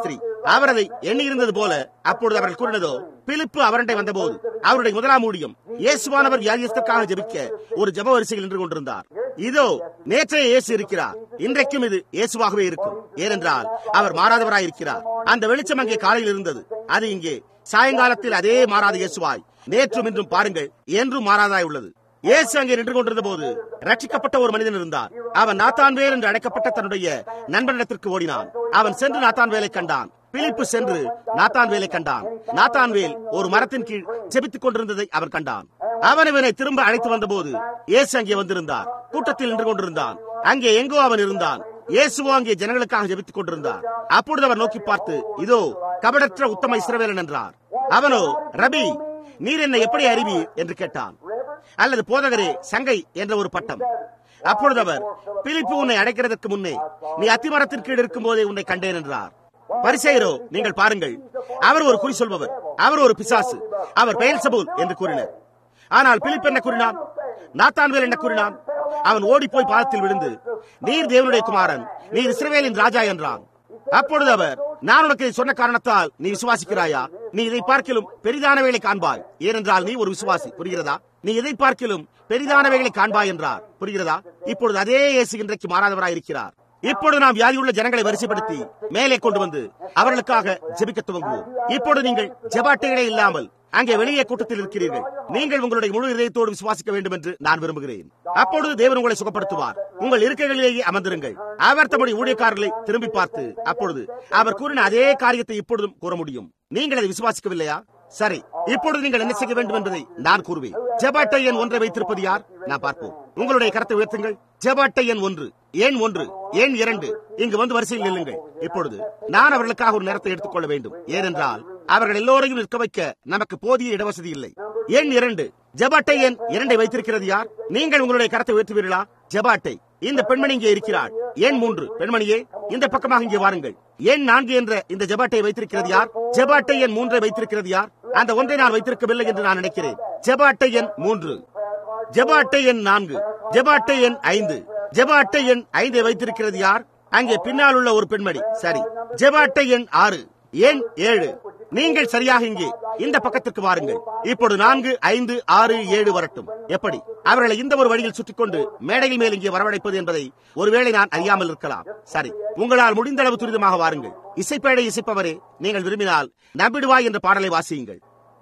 அவர் அதை எண்ணியிருந்தது போல அப்பொழுது அவர்கள் கூறினதோ பிலிப்பு அவரண்டை வந்தபோது அவருடைய முதலாம் ஊழியம் இயேசுவானவர் வியாதியஸ்தற்காக ஜெபிக்க ஒரு ஜெப வரிசையில் நின்று கொண்டிருந்தார் இதோ நேற்றைய இயேசு இருக்கிறார் இன்றைக்கும் இது இயேசுவாகவே இருக்கும் ஏனென்றால் அவர் மாறாதவராய் இருக்கிறார் அந்த வெளிச்சம் அங்கே காலையில் இருந்தது அது இங்கே சாயங்காலத்தில் அதே மாறாத இயேசுவாய் நேற்றும் இன்றும் பாருங்கள் என்றும் மாறாதாய் உள்ளது இயேசு அங்கே நின்று கொண்டிருந்த போது ரட்சிக்கப்பட்ட ஒரு மனிதன் இருந்தார் அவன் நாத்தான்வேல் என்று அழைக்கப்பட்ட தன்னுடைய நண்பனிடத்திற்கு ஓடினான் அவன் சென்று நாத்தான்வேலை கண்டான் பிலிப்பு சென்று நாத்தான்வேலை கண்டான் நாத்தான்வேல் ஒரு மரத்தின் கீழ் செபித்துக் கொண்டிருந்ததை அவன் கண்டான் அவன் இவனை திரும்ப அழைத்து வந்தபோது இயேசு அங்கே வந்திருந்தார் கூட்டத்தில் நின்று கொண்டிருந்தான் அங்கே எங்கோ அவன் இருந்தான் இயேசுவோ அங்கே ஜனங்களுக்காக ஜெபித்துக் கொண்டிருந்தார் அப்பொழுது அவர் நோக்கி பார்த்து இதோ கபடற்ற உத்தம இஸ்ரவேலன் என்றார் அவனோ ரபி நீர் என்னை எப்படி அறிவீர் என்று கேட்டான் அல்லது போதகரே சங்கை என்ற ஒரு பட்டம் அப்பொழுது அவர் பிலிப்பு உன்னை அடைக்கிறதற்கு முன்னே நீ அத்திமரத்தின் கீழ் இருக்கும் போதே உன்னை கண்டேன் என்றார் பரிசெயரோ நீங்கள் பாருங்கள் அவர் ஒரு குறி சொல்பவர் அவர் ஒரு பிசாசு அவர் பெயல் சபூல் என்று கூறினார் ஆனால் பிலிப் என்ன கூறினான் நாத்தான்வேல் என்ன கூறினான் அவன் ஓடி போய் பாதத்தில் விழுந்து நீர் தேவனுடைய குமாரன் நீர் இஸ்ரவேலின் ராஜா என்றான் அப்பொழுது அவர் நான் உனக்கு இதை சொன்ன காரணத்தால் நீ விசுவாசிக்கிறாயா நீ இதை பார்க்கிலும் பெரிதானவைகளை காண்பாய் ஏனென்றால் நீ ஒரு விசுவாசி புரிகிறதா நீ இதை பார்க்கிலும் பெரிதானவைகளை காண்பாய் என்றார் புரிகிறதா இப்பொழுது அதே இயேசு இன்றைக்கு மாறாதவராய் இருக்கிறார் இப்பொழுது நாம் வியாதியுள்ள ஜனங்களை வரிசைப்படுத்தி மேலே கொண்டு வந்து அவர்களுக்காக ஜெபிக்க துவங்குவோம் இப்பொழுது நீங்கள் ஜெபாட்டைகளே இல்லாமல் அங்கே வெளியே கூட்டத்தில் இருக்கிறீர்கள் நீங்கள் உங்களுடைய முழு இதயத்தோடு விசுவாசிக்க வேண்டும் என்று நான் விரும்புகிறேன் அப்பொழுது தேவன் உங்களை சுகப்படுத்துவார் உங்கள் இருக்கைகளிலேயே அமர்ந்திருங்கள் அவர் தம்முடைய ஊழியக்காரர்களை திரும்பி பார்த்து அப்பொழுது அவர் கூறின அதே காரியத்தை இப்பொழுதும் கூற முடியும் நீங்கள் அதை விசுவாசிக்கவில்லையா சரி இப்பொழுது நீங்கள் என்ன செய்ய வேண்டும் என்பதை நான் கூறுவேன் ஜெபாட்டை எண் ஒன்றை வைத்திருப்பது யார் நான் பார்ப்போம் உங்களுடைய கருத்தை உயர்த்துங்கள் ஜெபாட்டை எண் ஒன்று ஏன் ஒன்று ஏன் இரண்டு இங்கு வந்து வரிசையில் நில்லுங்கள் இப்பொழுது நான் அவர்களுக்காக ஒரு நேரத்தை எடுத்துக்கொள்ள வேண்டும் ஏனென்றால் அவர்கள் எல்லோரையும் நிற்க வைக்க நமக்கு போதிய இடவசதி இல்லை எண் இரண்டு ஜெபாட்டை எண் இரண்டை வைத்திருக்கிறது யார் நீங்கள் உங்களுடைய கரத்தை உயர்த்துவீர்களா ஜெபாட்டை இந்த பெண்மணி இங்கே இருக்கிறார் ஏன் மூன்று பெண்மணியே இந்த பக்கமாக இங்கே வாருங்கள் ஏன் நான்கு என்ற இந்த ஜெபாட்டை வைத்திருக்கிறது யார் ஜெபாட்டை எண் மூன்றை வைத்திருக்கிறது யார் அந்த ஒன்றை நான் வைத்திருக்கவில்லை என்று நான் நினைக்கிறேன் ஜெபாட்டை எண் மூன்று ஜெபாட்டை எண் நான்கு ஜெபாட்டை எண் ஐந்து ஜெபாட்டை எண் ஐந்தை வைத்திருக்கிறது யார் அங்கே பின்னால் உள்ள ஒரு பெண்மணி சரி ஜெபாட்டை எண் ஆறு ஏன் ஏழு நீங்கள் சரியாக இங்கே இந்த பக்கத்திற்கு வாருங்கள் இப்பொழுது நான்கு ஐந்து ஆறு ஏழு வரட்டும் எப்படி அவர்களை இந்த ஒரு வழியில் சுற்றிக் கொண்டு மேடையில் மேல் இங்கே வரவழைப்பது என்பதை ஒருவேளை நான் அறியாமல் இருக்கலாம் சரி உங்களால் முடிந்த அளவு துரிதமாக வாருங்கள் இசைப்பேடை இசைப்பவரே நீங்கள் விரும்பினால் நம்பிடுவாய் என்ற பாடலை வாசியுங்கள்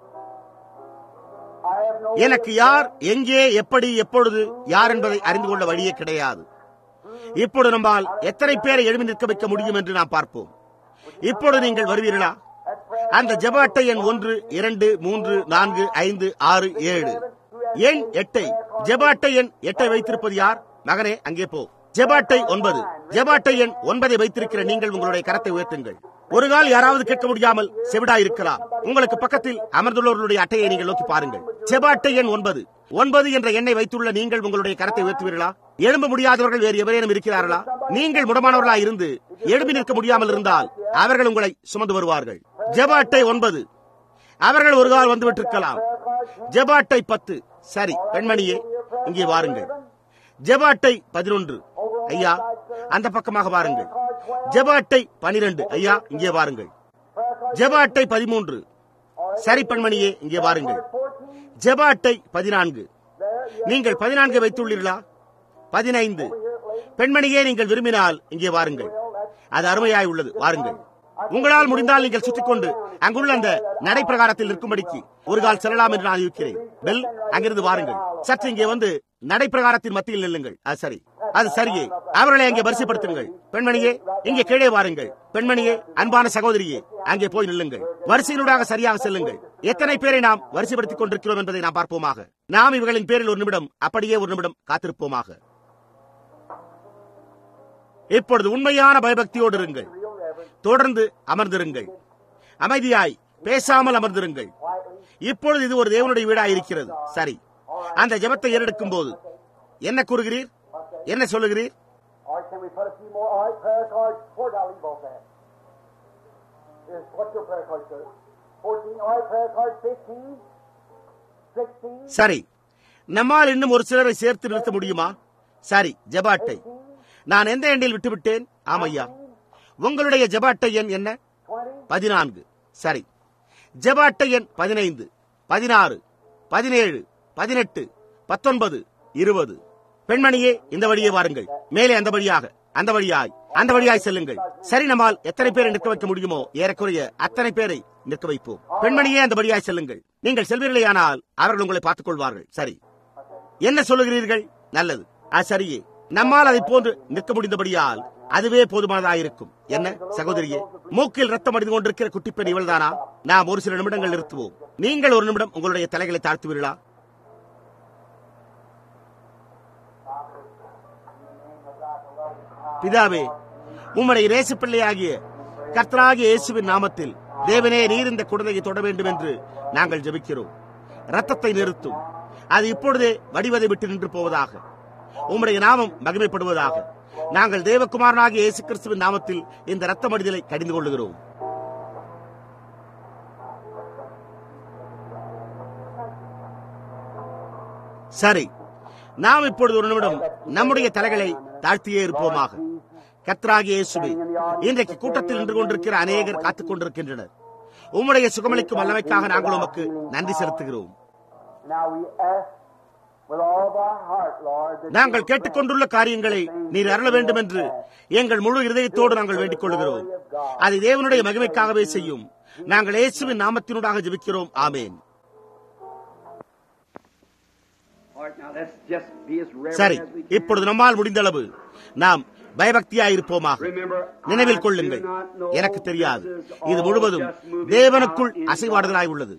எனக்கு யார் எங்கே எப்படி எப்பொழுது யார் என்பதை அறிந்து கொள்ள வழியே கிடையாது இப்பொழுது நம்மால் எத்தனை பேரை எழுப்பி நிற்க வைக்க முடியும் என்று நாம் பார்ப்போம் இப்பொழுது நீங்கள் வருவீர்களா அந்த ஜெப அட்டை எண் ஒன்று இரண்டு மூன்று நான்கு ஐந்து ஆறு ஏழு எண் எட்டை ஜெப அட்டை எண் எட்டை வைத்திருப்பது யார் மகனே அங்கே போ ஜெபாட்டை ஒன்பது ஜெபாட்டை எண் ஒன்பதை வைத்திருக்கிற நீங்கள் உங்களுடைய கரத்தை உயர்த்துங்கள் ஒரு கால் யாராவது கேட்க முடியாமல் செவிடா இருக்கலாம் உங்களுக்கு பக்கத்தில் அமர்ந்துள்ளவர்களுடைய அட்டையை நீங்கள் நோக்கி பாருங்கள் ஜெபாட்டை எண் ஒன்பது ஒன்பது என்ற எண்ணை வைத்துள்ள நீங்கள் உங்களுடைய கரத்தை உயர்த்துவீர்களா எழும்ப முடியாதவர்கள் வேறு எவரேனும் இருக்கிறார்களா நீங்கள் முடமானவர்களா இருந்து எழுப்பி நிற்க முடியாமல் இருந்தால் அவர்கள் உங்களை சுமந்து வருவார்கள் ஜெபாட்டை ஒன்பது அவர்கள் ஒரு கால் வந்து விட்டிருக்கலாம் ஜெபாட்டை பத்து சரி பெண்மணியே இங்கே வாருங்கள் ஜெபாட்டை பதினொன்று ஐயா அந்த பக்கமாக வாருங்கள் ஜெபாட்டை பனிரெண்டு ஐயா இங்கே வாருங்கள் ஜெபாட்டை பதிமூன்று சரி பெண்மணியே இங்கே வாருங்கள் ஜெபாட்டை பதினான்கு நீங்கள் பதினான்கு வைத்துள்ளீர்களா பதினைந்து பெண்மணியே நீங்கள் விரும்பினால் இங்கே வாருங்கள் அது அருமையாய் உள்ளது வாருங்கள் உங்களால் முடிந்தால் நீங்கள் சுற்றிக் கொண்டு அங்குள்ள அந்த நடைப்பிரகாரத்தில் இருக்கும்படிக்கு ஒரு கால் செல்லலாம் என்று நான் இருக்கிறேன் பெல் அங்கிருந்து வாருங்கள் சற்று இங்கே வந்து நடைப்பிரகாரத்தின் மத்தியில் நில்லுங்கள் அது சரி அது சரியே அவர்களை அங்கே வரிசைப்படுத்துங்கள் பெண்மணியே இங்கே கீழே வாருங்கள் பெண்மணியே அன்பான சகோதரியே அங்கே போய் நில்லுங்கள் வரிசையினூடாக சரியாக செல்லுங்கள் எத்தனை பேரை நாம் வரிசைப்படுத்திக் கொண்டிருக்கிறோம் என்பதை நாம் பார்ப்போமாக நாம் இவர்களின் பேரில் ஒரு நிமிடம் அப்படியே ஒரு நிமிடம் காத்திருப்போமாக இப்பொழுது உண்மையான பயபக்தியோடு இருங்கள் தொடர்ந்து அமர்ந்திருங்கள் அமைதியாய் பேசாமல் அமர்ந்திருங்கள் இப்பொழுது இது ஒரு தேவனுடைய வீடாய் இருக்கிறது சரி அந்த ஜெபத்தை ஏறெடுக்கும் போது என்ன கூறுகிறீர் என்ன சொல்லுகிறீர் All right, can we put a few more? All right, prayer cards. Where did I leave off at? Is, what's your prayer card, sir? 14. All right, prayer card 15. 16. சரி நம்மால் இன்னும் ஒரு சிலரை சேர்த்து நிறுத்த முடியுமா சரி ஜெபாட்டை நான் எந்த எண்ணில் விட்டுவிட்டேன் ஆமையா உங்களுடைய ஜெபாட்டை எண் என்ன 20. பதினான்கு சரி ஜெப அட்டை எண் பதினைந்து பதினாறு பதினேழு பதினெட்டு பத்தொன்பது இருபது பெண்மணியே இந்த வழியே வாருங்கள் மேலே அந்த வழியாக அந்த வழியாய் அந்த வழியாய் செல்லுங்கள் சரி நம்மால் எத்தனை பேரை நிற்க வைக்க முடியுமோ ஏறக்குறைய அத்தனை பேரை நிற்க வைப்போம் பெண்மணியே அந்த வழியாய் செல்லுங்கள் நீங்கள் செல்வீர்களேயானால் அவர்கள் உங்களை பார்த்துக் கொள்வார்கள் சரி என்ன சொல்லுகிறீர்கள் நல்லது அது சரியே நம்மால் அதை போன்று நிற்க முடிந்தபடியால் அதுவே போதுமானதாயிருக்கும் என்ன சகோதரியே மூக்கில் ரத்தம் அடிந்து கொண்டிருக்கிற குட்டிப்பெண் இவள்தானா நாம் ஒரு சில நிமிடங்கள் நிறுத்துவோம் நீங்கள் ஒரு நிமிடம் உங்களுடைய தலைகளை தாழ்த்துவீர்களா பிதாவே உம்முடைய இயேசு பிள்ளையாகிய கர்த்தராகிய இயேசுவின் நாமத்தில் தேவனே நீர் இந்த குழந்தையை தொட வேண்டும் என்று நாங்கள் ஜெபிக்கிறோம் ரத்தத்தை நிறுத்தும் அது இப்பொழுதே வடிவதை விட்டு நின்று போவதாக உம்முடைய நாமம் மகிமைப்படுவதாக நாங்கள் தேவகுமாரனாகிய இயேசு கிறிஸ்துவின் நாமத்தில் இந்த ரத்த மடிதலை கடிந்து கொள்ளுகிறோம் சரி நாம் இப்பொழுது ஒரு நிமிடம் நம்முடைய தலைகளை தாழ்த்தியே இருப்போமாக கத்ராகிய இயேசுவே இன்றைக்கு கூட்டத்தில் நின்று கொண்டிருக்கிற அநேகர் காத்துக் கொண்டிருக்கின்றனர் உம்முடைய சுகமளிக்கும் வல்லமைக்காக நாங்கள் உமக்கு நன்றி செலுத்துகிறோம் Now we ask with all of our heart, Lord, that நாங்கள் கேட்டுக்கொண்டுள்ள காரியங்களை நீர் அருள வேண்டும் என்று எங்கள் முழு இருதயத்தோடு நாங்கள் வேண்டிக் கொள்கிறோம் அதை தேவனுடைய மகிமைக்காகவே செய்யும் நாங்கள் இயேசுவின் நாமத்தினூடாக ஜெபிக்கிறோம் ஆமேன் All right, now let's just be as reverent சரி as we can. இப்பொழுது நம்மால் முடிந்த அளவு நாம் பயபக்தியாயிருப்போமாக Remember, நினைவில் I கொள்ளுங்கள் do not know எனக்கு தெரியாது this is இது all முழுவதும் just moving தேவனுக்குள் out in அசைவாடுதலாய் உள்ளது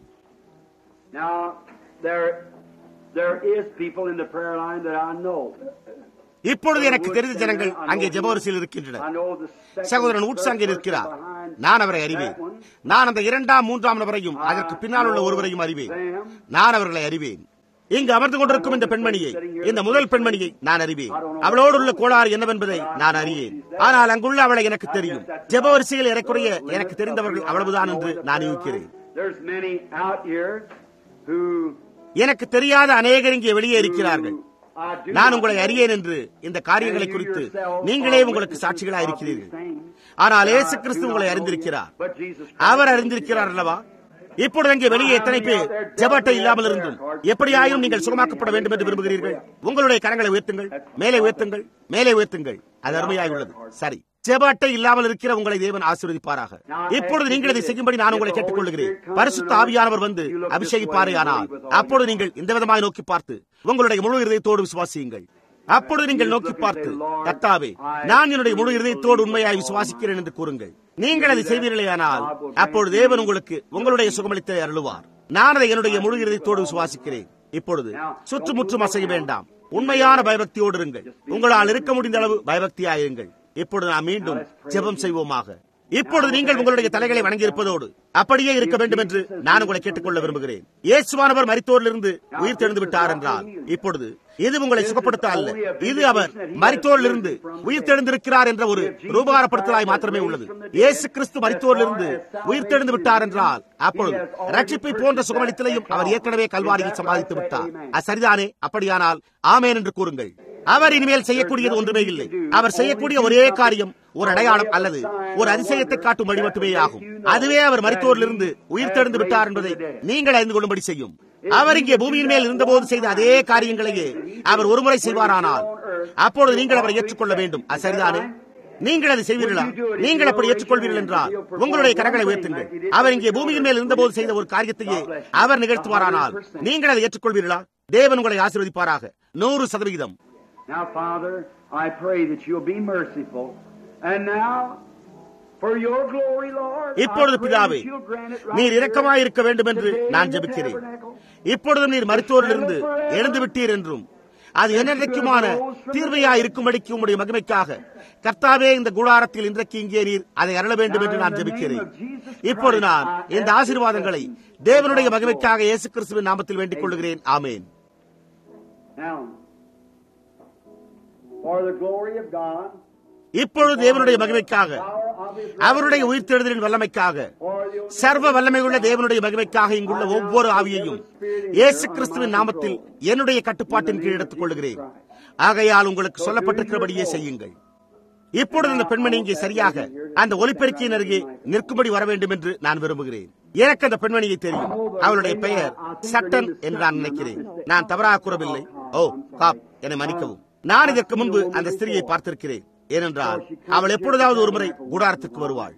Now, there, there is people in the prayer line that I know. இப்பொழுது எனக்கு தெரிந்த ஜனங்கள் அங்கே ஜெபவரிசையில் இருக்கின்றனர் I know the second, சகோதரன் உட்ஸ் third அங்கே person இருக்கிறார் behind நான் அவரை அறிவேன் that one. நான் அந்த இரண்டாம் மூன்றாம் நபரையும் அதற்கு பின்னால் உள்ள ஒருவரையும் அறிவேன் நான் அவர்களை அறிவேன் இங்கு அமர்ந்து கொண்டிருக்கும் இந்த பெண்மணியை இந்த முதல் பெண்மணியை நான் அறிவேன் அவளோடு உள்ள கோளாறு என்னவென்பதை நான் அறியேன் ஆனால் அங்குள்ள அவளை எனக்கு தெரியும் ஜெபவரிசையில் ஏறக்குறைய எனக்கு தெரிந்தவர்கள் அவ்வளவுதான் என்று நான் யூகிக்கிறேன் There's many out here who எனக்கு தெரியாத அநேகர் இங்கே வெளியே இருக்கிறார்கள் I do நான் not உங்களை know. அறியேன் என்று இந்த காரியங்களை குறித்து நீங்களே உங்களுக்கு சாட்சிகளாக இருக்கிறீர்கள் ஆனால் இயேசு கிறிஸ்து உங்களை அறிந்திருக்கிறார் But Jesus அவர் அறிந்திருக்கிறார் அல்லவா இப்பொழுது அங்கே வெளியே எத்தனை பேர் ஜெபட்டை இல்லாமல் இருந்தும் எப்படியாயும் நீங்கள் சுகமாக்கப்பட வேண்டும் என்று விரும்புகிறீர்கள் உங்களுடைய கரங்களை உயர்த்துங்கள் மேலே உயர்த்துங்கள் மேலே உயர்த்துங்கள் அது அருமையாய் உள்ளது சரி ஜெபட்டை இல்லாமல் இருக்கிற உங்களை தேவன் ஆசீர்வதிப்பாராக இப்பொழுது நீங்கள் இதை செய்யும்படி நான் உங்களை கேட்டுக்கொள்கிறேன் பரிசுத்த ஆவியானவர் வந்து அபிஷேகிப்பாரே ஆனால் அப்பொழுது நீங்கள் இந்த விதமாய் நோக்கி பார்த்து உங்களுடைய முழு இதயத்தோடு விசுவாசியுங்கள் அப்பொழுது நீங்கள் நோக்கி பார்த்து கத்தாவே நான் என்னுடைய முழு இதயத்தோடு உண்மையாய் விசுவாசிக்கிறேன் என்று கூறுங்கள் நீங்கள் அதை செய்வீர்களேயானால் அப்பொழுது தேவன் உங்களுக்கு உங்களுடைய சுகமளித்தை அருளுவார் நான் அதை என்னுடைய முழு இதயத்தோடு விசுவாசிக்கிறேன் இப்பொழுது சுற்றுமுற்றும் அசைய வேண்டாம் உண்மையான பயபக்தியோடு இருங்கள் உங்களால் இருக்க முடிந்த அளவு பயபக்தியாயிருங்கள் இப்பொழுது நாம் மீண்டும் ஜெபம் செய்வோமாக இப்பொழுது நீங்கள் உங்களுடைய தலைகளை வணங்கி இருப்பதோடு அப்படியே இருக்க வேண்டும் என்று நான் உங்களை கேட்டுக்கொள்ள விரும்புகிறேன் இயேசுவானவர் மரித்தோரிலிருந்து உயிர் தெழுந்து விட்டார் என்றால் இப்பொழுது இது உங்களை சுகப்படுத்த அல்ல இது அவர் மரித்தோரிலிருந்து உயிர் தெழுந்திருக்கிறார் என்ற ஒரு ரூபகாரப்படுத்தலாய் மாத்திரமே உள்ளது இயேசு கிறிஸ்து மரித்தோரிலிருந்து உயிர் தெழுந்து விட்டார் என்றால் அப்பொழுது ரட்சிப்பை போன்ற சுகமளித்தலையும் அவர் ஏற்கனவே கல்வாரியில் சம்பாதித்து விட்டார் அது சரிதானே அப்படியானால் ஆமேன் என்று கூறுங்கள் அவர் இனிமேல் செய்யக்கூடியது ஒன்றுமே இல்லை அவர் செய்யக்கூடிய ஒரே காரியம் ஒரு அடையாளம் அல்லது ஒரு அதிசயத்தை காட்டும் வழி மட்டுமே ஆகும் அதுவே அவர் மருத்துவரிலிருந்து உயிர் தெழுந்து விட்டார் என்பதை நீங்கள் அறிந்து கொள்ளும்படி செய்யும் அவர் இங்கே பூமியின் மேல் இருந்தபோது செய்த அதே காரியங்களையே அவர் ஒருமுறை செய்வாரானால் அப்பொழுது நீங்கள் அவரை ஏற்றுக்கொள்ள வேண்டும் அது சரிதானே நீங்கள் அதை செய்வீர்களா நீங்கள் அப்படி ஏற்றுக்கொள்வீர்கள் என்றால் உங்களுடைய கரங்களை உயர்த்துங்கள் அவர் இங்கே பூமியின் மேல் இருந்தபோது செய்த ஒரு காரியத்தையே அவர் நிகழ்த்துவாரானால் நீங்கள் அதை ஏற்றுக்கொள்வீர்களா தேவன் உங்களை ஆசீர்வதிப்பாராக நூறு சதவிகிதம் Now, Father, I pray that you'll be merciful. And now, for your glory, Lord, இப்பொழுது I pray பிதாவே that you'll grant it right நீர் here இரக்கமாயிருக்க வேண்டும் என்று today நான் in the ஜெபிக்கிறேன் tabernacle. இப்பொழுது நீர் மருத்துவரிலிருந்து எழுந்து விட்டீர் என்றும் அது என்னென்றைக்குமான தீர்வையா இருக்கும்படிக்கு உம்முடைய மகிமைக்காக கர்த்தாவே இந்த கூடாரத்தில் இன்றைக்கு இங்கே நீர் அதை அருள வேண்டும் என்று நான் ஜெபிக்கிறேன் இப்பொழுது நான் இந்த ஆசீர்வாதங்களை தேவனுடைய மகிமைக்காக இயேசு கிறிஸ்துவின் நாமத்தில் வேண்டிக் கொள்கிறேன் ஆமேன் Now, for the glory of God, இப்பொழுது தேவனுடைய மகிமைக்காக power of His அவருடைய உயிர்த்தெழுதலின் வல்லமைக்காக for the சர்வ வல்லமையுள்ள தேவனுடைய மகிமைக்காக இங்குள்ள ஒவ்வொரு ஆவியையும் இயேசு கிறிஸ்துவின் நாமத்தில் என்னுடைய கட்டுப்பாட்டின் கீழ் எடுத்துக் கொள்கிறேன் ஆகையால் உங்களுக்கு சொல்லப்பட்டிருக்கிறபடியே செய்யுங்கள் இப்பொழுது இந்த பெண்மணி இங்கே சரியாக அந்த ஒலிபெருக்கியின் அருகே நிற்கும்படி வர வேண்டும் என்று நான் விரும்புகிறேன் எனக்கு அந்த பெண்மணியை தெரியும் அவளுடைய பெயர் சட்டன் என்று நான் நினைக்கிறேன் நான் தவறாக கூறவில்லை ஓ காப் என்னை மன்னிக்கவும் நான் இதற்கு முன்பு அந்த ஸ்திரியை பார்த்திருக்கிறேன் ஏனென்றால் அவள் எப்பொழுதாவது ஒருமுறை கூடாரத்துக்கு வருவாள்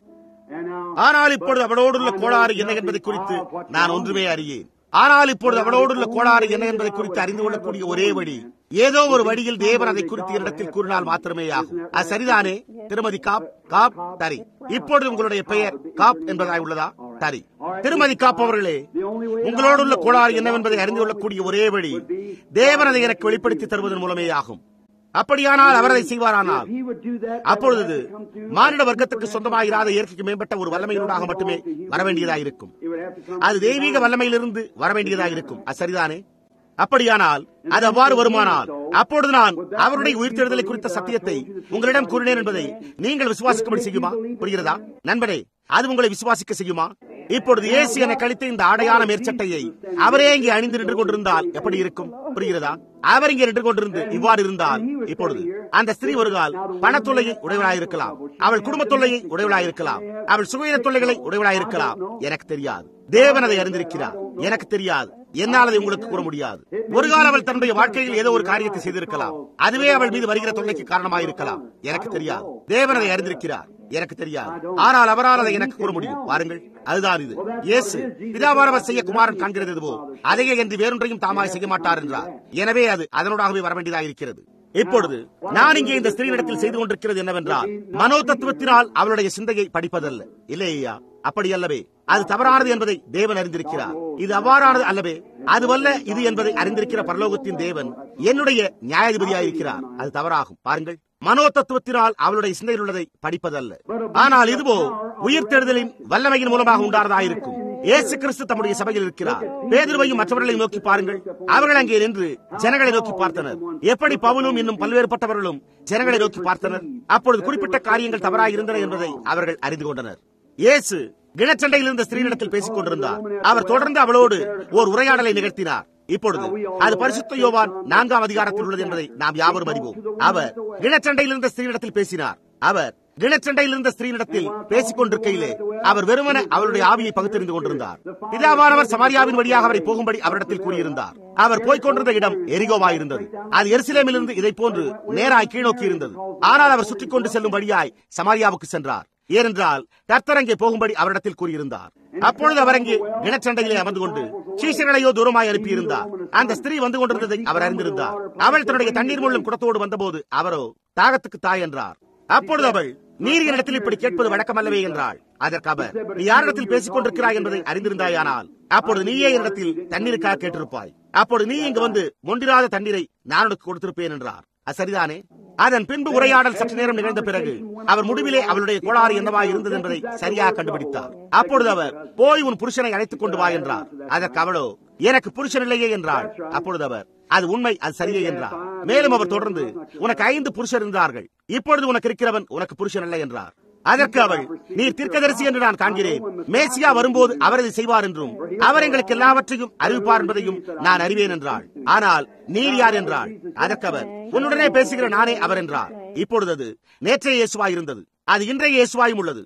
ஆனால் இப்பொழுது அவளோடுள்ள கோளாறு என்ன என்பதை குறித்து நான் ஒன்றுமே அறியேன் ஆனால் இப்பொழுது அவளோடுள்ள கோளாறு என்ன என்பதை குறித்து அறிந்து கொள்ளக்கூடிய ஒரே வழி ஏதோ ஒரு வழியில் தேவன் அதை குறித்து இடத்தில் கூறினால் மாத்திரமே ஆகும் அது சரிதானே திருமதி காப் காப் தரி இப்பொழுது உங்களுடைய பெயர் காப் என்பதாய் உள்ளதா தரி திருமதி காப் அவர்களே உங்களோடுள்ள கோளாறு என்னவென்பதை அறிந்து கொள்ளக்கூடிய ஒரே வழி தேவன் அதை எனக்கு வெளிப்படுத்தி தருவதன் மூலமே ஆகும் அப்படியானால் அவர் அதை செய்வாரானால் அப்பொழுது மானிட வர்க்கத்துக்கு சொந்தமாயிராத இயற்கைக்கு மேம்பட்ட ஒரு வல்லமையினூடாக மட்டுமே வரவேண்டியதாயிருக்கும் அது தெய்வீக வல்லமையிலிருந்து வரவேண்டியதாயிருக்கும் அது சரிதானே அப்படியானால் அது அவ்வாறு வருமானால் அப்பொழுது நான் அவருடைய உயிர்த்தெழுதலை குறித்த சத்தியத்தை உங்களிடம் கூறினேன் என்பதை நீங்கள் விசுவாசிக்கும்படி செய்யுமா புரிகிறதா நண்பனே அது உங்களை விசுவாசிக்க செய்யுமா இப்பொழுது இயேசு என கழித்த இந்த ஆடையான மேற்சட்டையை அவரே இங்கே அணிந்து நின்று கொண்டிருந்தால் எப்படி இருக்கும் புரிகிறதா அவர் இங்கே நின்று கொண்டிருந்து இவ்வாறு இருந்தால் இப்பொழுது அந்த ஸ்திரீ ஒரு கால் பணத்தொல்லையை உடையவளாயிருக்கலாம் அவள் குடும்ப தொல்லையை உடையவளாயிருக்கலாம் அவள் சுகையின தொல்லைகளை உடையவளாயிருக்கலாம் எனக்கு தெரியாது தேவன் அதை அறிந்திருக்கிறார் எனக்கு தெரியாது என்னால் அதை உங்களுக்கு கூற முடியாது ஒரு காலம் அவள் தன்னுடைய வாழ்க்கையில் ஏதோ ஒரு காரியத்தை செய்திருக்கலாம் அதுவே அவள் மீது வருகிற தொல்லைக்கு காரணமாயிருக்கலாம் எனக்கு தெரியாது தேவன் அதை அறிந்திருக்கிறார் எனக்கு தெரியாது ஆனால் அவரால் அதை எனக்கு கூற முடியும் பாருங்கள் அதுதான் இது இயேசு பிதாவானவர் செய்ய குமாரன் காண்கிறது எதுவோ அதையே என்று வேறொன்றையும் தாமாய் செய்ய மாட்டார் என்றார் எனவே அது அதனோடாகவே வர வேண்டியதாக இருக்கிறது இப்பொழுது நான் இங்கே இந்த ஸ்திரீனிடத்தில் செய்து கொண்டிருக்கிறது என்னவென்றால் மனோ தத்துவத்தினால் அவளுடைய சிந்தையை படிப்பதல்ல இல்லையா அப்படி அல்லவே அது தவறானது என்பதை தேவன் அறிந்திருக்கிறார் இது அவ்வாறானது அல்லவே அதுவல்ல இது என்பதை அறிந்திருக்கிற பரலோகத்தின் தேவன் என்னுடைய நியாயாதிபதியாயிருக்கிறார் அது தவறாகும் பாருங்கள் மனோ தத்துவத்தினால் அவளுடைய சிந்தையில் உள்ளதை படிப்பதல்ல ஆனால் இதுவோ உயிர்த்தெழுதலின் வல்லமையின் மூலமாக உண்டானதாயிருக்கும் இயேசு கிறிஸ்து தம்முடைய சபையில் இருக்கிறார் பேதுருவையும் மற்றவர்களையும் நோக்கி பாருங்கள் அவர்கள் அங்கே நின்று ஜனங்களை நோக்கி பார்த்தனர் எப்படி பவுலும் இன்னும் பல்வேறுபட்டவர்களும் ஜனங்களை நோக்கி பார்த்தனர் அப்பொழுது குறிப்பிட்ட காரியங்கள் தவறாக இருந்தன என்பதை அவர்கள் அறிந்து கொண்டனர் இயேசு கிணச்சண்டையில் இருந்த ஸ்திரீனிடத்தில் பேசிக் கொண்டிருந்தார் அவர் தொடர்ந்து அவளோடு ஓர் உரையாடலை நிகழ்த்தினார் இப்பொழுது அது பரிசுத்த யோவான் நான்காம் அதிகாரத்தில் உள்ளது என்பதை நாம் யாவரும் அறிவோம் அவர் கிணச்சண்டையில் இருந்த ஸ்திரீனிடத்தில் பேசினார் அவர் கிணச்சண்டையில் இருந்த ஸ்திரீனிடத்தில் பேசிக் கொண்டிருக்கையிலே அவர் வெறுமன அவருடைய ஆவியை பகுத்தறிந்து கொண்டிருந்தார் பிதாவானவர் சமாரியாவின் வழியாக அவரை போகும்படி அவரிடத்தில் கூறியிருந்தார் அவர் போய்க் கொண்டிருந்த இடம் எரிகோவாயிருந்தது அது எருசலேமிலிருந்து இதை போன்று நேராய் கீழ்நோக்கி இருந்தது ஆனால் அவர் சுற்றிக் கொண்டு செல்லும் வழியாய் சமாரியாவுக்கு சென்றார் ஏனென்றால் கர்த்தர் அங்கே போகும்படி அவரிடத்தில் கூறியிருந்தார் அப்பொழுது அவர் அங்கே இனச்சண்டையிலே அமர்ந்து கொண்டு சீசர்களையோ தூரமாய் அனுப்பியிருந்தார் அந்த ஸ்திரீ வந்து கொண்டிருந்ததை அவர் அறிந்திருந்தார் அவள் தன்னுடைய தண்ணீர் முள்ளும் குடத்தோடு வந்தபோது அவரோ தாகத்துக்கு தாய் என்றார் அப்பொழுது அவள் நீர் என்னிடத்தில் இப்படி கேட்பது வழக்கமல்லவே என்றாள் அதற்கு அவர் நீ யாரிடத்தில் பேசிக் கொண்டிருக்கிறாய் என்பதை அறிந்திருந்தாயானால் அப்பொழுது நீயே என்னிடத்தில் தண்ணீருக்காக கேட்டிருப்பாய் அப்பொழுது நீ இங்கு வந்து மொண்டிராத தண்ணீரை நான் உனக்கு கொடுத்திருப்பேன் என்றார் அது சரிதானே அதன் பின்பு உரையாடல் சற்று நேரம் நிகழ்ந்த பிறகு அவர் முடிவிலே அவளுடைய கோளாறு என்னவா இருந்தது என்பதை சரியாக கண்டுபிடித்தார் அப்பொழுது அவர் போய் உன் புருஷனை அழைத்துக் கொண்டு வா என்றார் அதற்கு அவளோ எனக்கு புருஷன் இல்லையே என்றாள் அப்பொழுது அவர் அது உண்மை அது சரியே என்றார் மேலும் அவர் தொடர்ந்து உனக்கு ஐந்து புருஷர் இருந்தார்கள் இப்பொழுது உனக்கு இருக்கிறவன் உனக்கு புருஷன் இல்லை என்றார் அதற்கு அவள் நீர் தீர்க்கதரிசி என்று நான் காண்கிறேன் மேசியா வரும்போது அவர் இதை செய்வார் என்றும் அவர் எங்களுக்கு எல்லாவற்றையும் அறிவிப்பார் என்பதையும் நான் அறிவேன் என்றாள் ஆனால் நீர் யார் என்றாள் அதற்கு அவர் உன்னுடனே பேசுகிற நானே அவர் என்றார் இப்பொழுது அது நேற்றைய இயேசுவாய் இருந்தது அது இன்றைய இயேசுவாயும் உள்ளது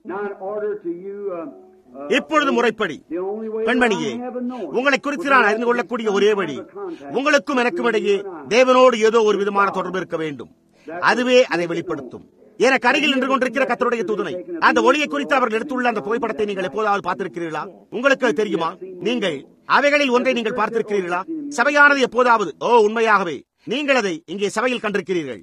இப்பொழுது முறைப்படி பெண்மணியே உங்களை குறித்து நான் அறிந்து கொள்ளக்கூடிய ஒரே வழி உங்களுக்கும் எனக்கும் இடையே தேவனோடு ஏதோ ஒரு விதமான தொடர்பு இருக்க வேண்டும் அதுவே அதை வெளிப்படுத்தும் எனக்கு அருகில் நின்று கொண்டிருக்கிற கத்தருடைய தூதனை அந்த ஒளியை குறித்து அவர்கள் எடுத்துள்ள அந்த புகைப்படத்தை நீங்கள் எப்போதாவது பார்த்திருக்கிறீர்களா உங்களுக்கு அது தெரியுமா நீங்கள் அவைகளில் ஒன்றை நீங்கள் பார்த்திருக்கிறீர்களா சபையானது எப்போதாவது ஓ உண்மையாகவே நீங்கள் அதை இங்கே சபையில் கண்டிருக்கிறீர்கள்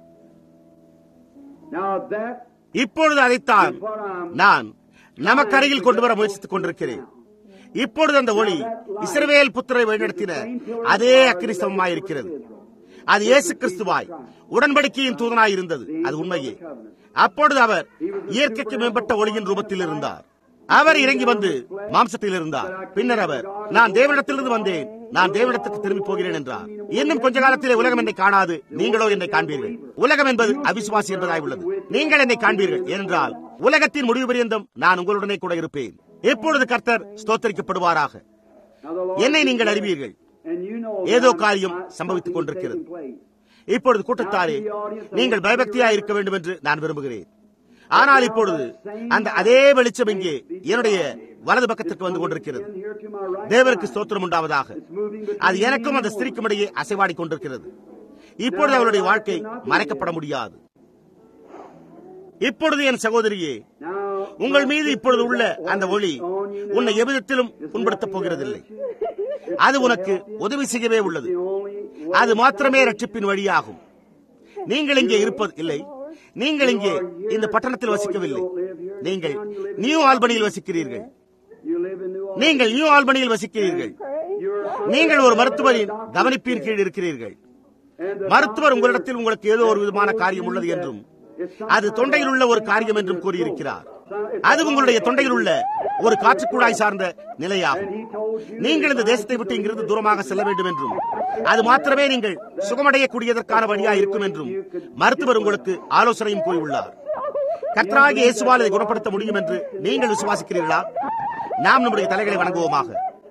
இப்பொழுது அதைத்தான் நான் நமக்கு அருகில் கொண்டு வர முயற்சித்துக் கொண்டிருக்கிறேன் இப்பொழுது அந்த ஒளி இஸ்ரவேல் புத்திரை வழிநடத்தின அதே அக்கினி சமமாயிருக்கிறது அது இயேசு கிறிஸ்துவாய் உடன்படிக்கையின் தூதனாய் இருந்தது அது உண்மையே அப்பொழுது அவர் இயற்கைக்கு மேம்பட்ட ஒளியின் ரூபத்தில் இருந்தார் அவர் இறங்கி வந்து மாம்சத்தில் இருந்தார் பின்னர் அவர் நான் தேவனிடத்திலிருந்து வந்தேன் நான் தேவனிடத்துக்கு திரும்பி போகிறேன் என்றார் இன்னும் கொஞ்ச காலத்திலே உலகம் என்னை காணாது நீங்களோ என்னை காண்பீர்கள் உலகம் என்பது அவிசுவாசி என்பதாய் உள்ளது நீங்கள் என்னை காண்பீர்கள் ஏனென்றால் உலகத்தின் முடிவு பரியந்தம் நான் உங்களுடனே கூட இருப்பேன் எப்பொழுது கர்த்தர் ஸ்தோத்தரிக்கப்படுவாராக என்னை நீங்கள் அறிவீர்கள் ஏதோ காரியம் சம்பவித்துக் கொண்டிருக்கிறது இப்பொழுது கூட்டத்தாரே நீங்கள் பயபக்தியா இருக்க வேண்டும் என்று நான் விரும்புகிறேன் ஆனால் இப்பொழுது அந்த அதே வெளிச்சம் இங்கே என்னுடைய வலது பக்கத்திற்கு வந்து கொண்டிருக்கிறது தேவருக்கு ஸ்தோத்திரம் உண்டாவதாக அது எனக்கும் அந்த ஸ்திரிக்கும் இடையே அசைவாடி கொண்டிருக்கிறது இப்பொழுது அவருடைய வாழ்க்கை மறைக்கப்பட முடியாது இப்பொழுது என் சகோதரியே உங்கள் மீது இப்பொழுது உள்ள அந்த ஒளி உன்னை எவ்விதத்திலும் புண்படுத்தப் போகிறதில்லை அது உனக்கு உதவி செய்யவே உள்ளது அது மாத்திரமே ரட்சிப்பின் வழியாகும் நீங்கள் இங்கே இருப்பது இல்லை நீங்கள் இங்கே இந்த பட்டணத்தில் வசிக்கவில்லை நீங்கள் நியூ ஆல்பனியில் வசிக்கிறீர்கள் நீங்கள் நியூ ஆல்பனியில் வசிக்கிறீர்கள் நீங்கள் ஒரு மருத்துவரின் கவனிப்பின் கீழ் இருக்கிறீர்கள் மருத்துவர் உங்களிடத்தில் உங்களுக்கு ஏதோ ஒரு விதமான காரியம் உள்ளது என்றும் அது தொண்டையில் உள்ள ஒரு காரியம் என்றும் கூறியிருக்கிறார் அது உங்களுடைய தொண்டையில் உள்ள ஒரு காற்றுக்குழாய் சார்ந்த நிலையாகும் நீங்கள் இந்த தேசத்தை விட்டு இங்கிருந்து தூரமாக செல்ல வேண்டும் என்றும் அது மாத்திரமே நீங்கள் சுகமடையக்கூடியதற்கான வழியா இருக்கும் என்றும் மருத்துவர் உங்களுக்கு ஆலோசனையும் கூறியுள்ளார் கர்த்தராகி இயேசுவால் இதை குணப்படுத்த முடியும் என்று நீங்கள் விசுவாசிக்கிறீர்களா நாம் நம்முடைய தலைகளை வணங்குவோமாக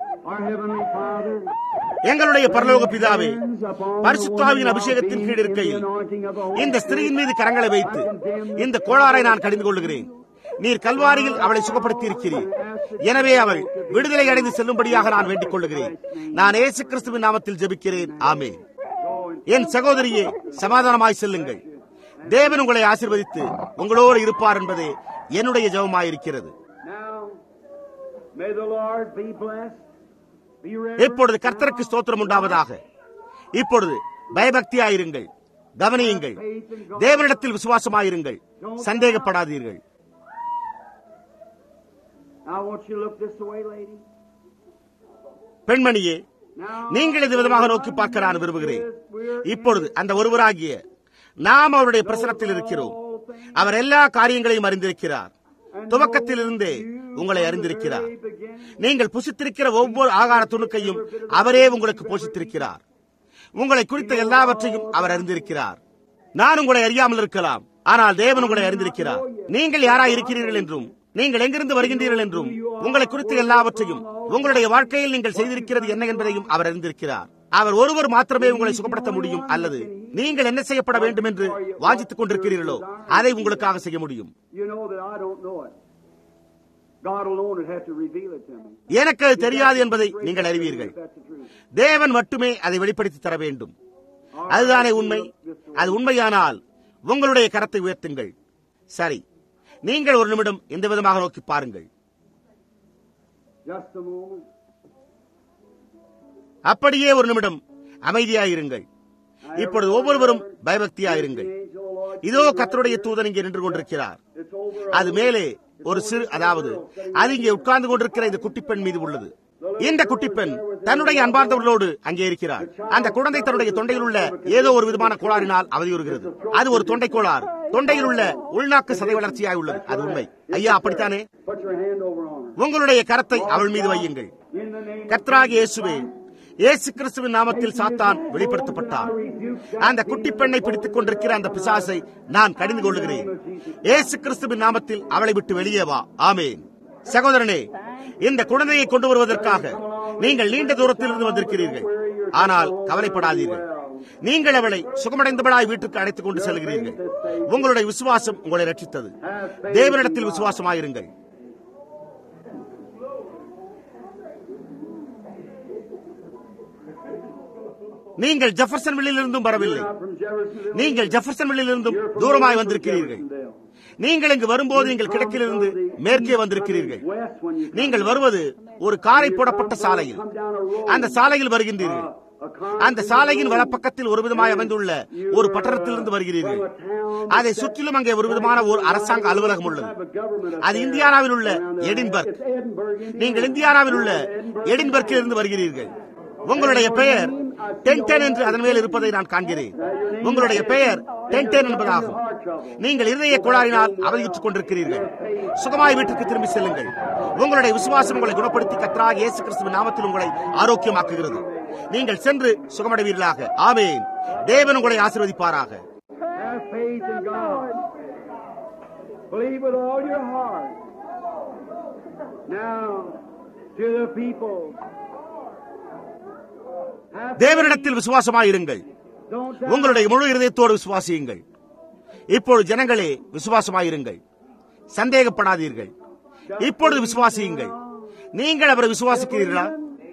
எங்களுடைய பரலோக பிதாவே பரிசுத்தாவின் அபிஷேகத்தின் கீழ் இருக்கையில் இந்த ஸ்திரீயின் மீது கரங்களை வைத்து இந்த கோளாறை நான் கடிந்து கொள்ளுகிறேன் நீர் கல்வாரியில் அவளை சுகப்படுத்தி இருக்கிறீர் எனவே அவள் விடுதலை அடைந்து செல்லும்படியாக நான் வேண்டிக் கொள்ளுகிறேன் நான் ஏசு கிறிஸ்துவின் நாமத்தில் ஜெபிக்கிறேன் ஆமே என் சகோதரியே சமாதானமாய் செல்லுங்கள் தேவன் உங்களை ஆசிர்வதித்து உங்களோடு இருப்பார் என்பதே என்னுடைய ஜெபமாயிருக்கிறது இப்பொழுது கர்த்தருக்கு ஸ்தோத்திரம் உண்டாவதாக இப்பொழுது பயபக்தியாயிருங்கள் கவனியுங்கள் தேவனிடத்தில் விசுவாசமாயிருங்கள் சந்தேகப்படாதீர்கள் பெண்மணியே நீங்கள் இது விதமாக நோக்கி பார்க்க நான் விரும்புகிறேன் இப்பொழுது அந்த ஒருவராகிய நாம் அவருடைய பிரசனத்தில் இருக்கிறோம் அவர் எல்லா காரியங்களையும் அறிந்திருக்கிறார் துவக்கத்திலிருந்தே உங்களை அறிந்திருக்கிறார் நீங்கள் புசித்திருக்கிற ஒவ்வொரு ஆகார துணுக்கையும் அவரே உங்களுக்கு போஷித்திருக்கிறார் உங்களை குறித்த எல்லாவற்றையும் அவர் அறிந்திருக்கிறார் நான் உங்களை அறியாமல் இருக்கலாம் ஆனால் தேவன் உங்களை அறிந்திருக்கிறார் நீங்கள் யாராய் இருக்கிறீர்கள் என்றும் நீங்கள் எங்கிருந்து வருகின்றீர்கள் என்றும் உங்களை குறித்த எல்லாவற்றையும் உங்களுடைய வாழ்க்கையில் நீங்கள் செய்திருக்கிறது என்ன என்பதையும் அவர் அறிந்திருக்கிறார் அவர் ஒருவர் மாத்திரமே உங்களை சுகப்படுத்த முடியும் அல்லது நீங்கள் என்ன செய்யப்பட வேண்டும் என்று வாஞ்சித்துக் கொண்டிருக்கிறீர்களோ அதை உங்களுக்காக செய்ய முடியும் எனக்கு அது தெரியாது என்பதை நீங்கள் அறிவீர்கள் தேவன் மட்டுமே அதை வெளிப்படுத்தி தர வேண்டும் அதுதானே உண்மை அது உண்மையானால் உங்களுடைய கரத்தை உயர்த்துங்கள் சரி நீங்கள் ஒரு நிமிடம் இந்த விதமாக நோக்கி பாருங்கள் அப்படியே ஒரு நிமிடம் அமைதியாயிருங்கள் இப்பொழுது ஒவ்வொருவரும் பயபக்தியாயிருங்கள் இதோ கத்தருடைய தூதன் இங்கே நின்று கொண்டிருக்கிறார் அது மேலே ஒரு சிறு அதாவது அது இங்கே உட்கார்ந்து கொண்டிருக்கிற இந்த குட்டிப்பெண் மீது உள்ளது இந்த குட்டிப்பெண் தன்னுடைய அன்பார்ந்தவர்களோடு அங்கே இருக்கிறார் அந்த குழந்தை தன்னுடைய தொண்டையில் உள்ள ஏதோ ஒரு விதமான கோளாறினால் அவதியுறுகிறது அது ஒரு தொண்டை கோளாறு தொண்டையில் உள்ள உள்நாக்கு சதை வளர்ச்சியாய் உள்ளது அது உண்மை ஐயா அப்படித்தானே உங்களுடைய கரத்தை அவள் மீது வையுங்கள் கத்ராகி இயேசுவே இயேசு கிறிஸ்துவின் நாமத்தில் சாத்தான் வெளிப்படுத்தப்பட்டார் அந்த குட்டி பெண்ணை பிடித்துக் கொண்டிருக்கிற அந்த பிசாசை நான் கடிந்து கொள்ளுகிறேன் இயேசு கிறிஸ்துவின் நாமத்தில் அவளை விட்டு வெளியே வா ஆமேன் சகோதரனே இந்த குழந்தையை கொண்டு வருவதற்காக நீங்கள் நீண்ட தூரத்தில் இருந்து வந்திருக்கிறீர்கள் ஆனால் கவலைப்படாதீர்கள் நீங்கள் அவளை சுகமடைந்தவளாய் வீட்டுக்கு அழைத்துக் கொண்டு செல்கிறீர்கள் உங்களுடைய விசுவாசம் உங்களை ரட்சித்தது தேவனிடத்தில் விசுவாசமாயிருங்கள் நீங்கள் ஜெஃபர்சன் இருந்தும் வரவில்லை நீங்கள் ஜெஃபர்சன் இருந்தும் தூரமாய் வந்திருக்கிறீர்கள் நீங்கள் இங்கு வரும்போது நீங்கள் கிழக்கிலிருந்து மேற்கே வந்திருக்கிறீர்கள் நீங்கள் வருவது ஒரு காரை போடப்பட்ட சாலையில் அந்த சாலையில் வருகின்றீர்கள் அந்த சாலையின் வலப்பக்கத்தில் ஒரு விதமாய் அமைந்துள்ள ஒரு பட்டணத்திலிருந்து வருகிறீர்கள் அதை சுற்றிலும் அங்கே ஒரு விதமான ஒரு அரசாங்க அலுவலகம் உள்ளது அது இந்தியானாவில் உள்ள எடின்பர்க் நீங்கள் இந்தியானாவில் உள்ள எடின்பர்க்கில் இருந்து வருகிறீர்கள் உங்களுடைய பெயர் டென்டென் என்று அதன் மேல் இருப்பதை நான் காண்கிறேன் உங்களுடைய பெயர் டென்டென் என்பதாகும் நீங்கள் இருதய குழாயினால் அவதியுற்றுக் கொண்டிருக்கிறீர்கள் சுகமாய் வீட்டுக்கு திரும்பி செல்லுங்கள் உங்களுடைய விசுவாசம் உங்களை குணப்படுத்தி கத்ராக இயேசு கிறிஸ்துவின் நாமத்தில் உங்களை ஆரோக்கியமாக்குகிறது நீங்கள் சென்று சுகமடைவீர்களாக ஆமேன் தேவன் உங்களை ஆசீர்வதிப்பாராக Believe with all your heart. Now, to the people. தேவனிடத்தில் விசுவாசமாயிருங்கள் உங்களுடைய முழு இருதயத்தோடு விசுவாசியுங்கள் இப்பொழுது ஜனங்களே விசுவாசமாயிருங்கள் சந்தேகப்படாதீர்கள் இப்பொழுது விசுவாசியுங்கள் நீங்கள் அவரை விசுவாசிக்கிறீர்களா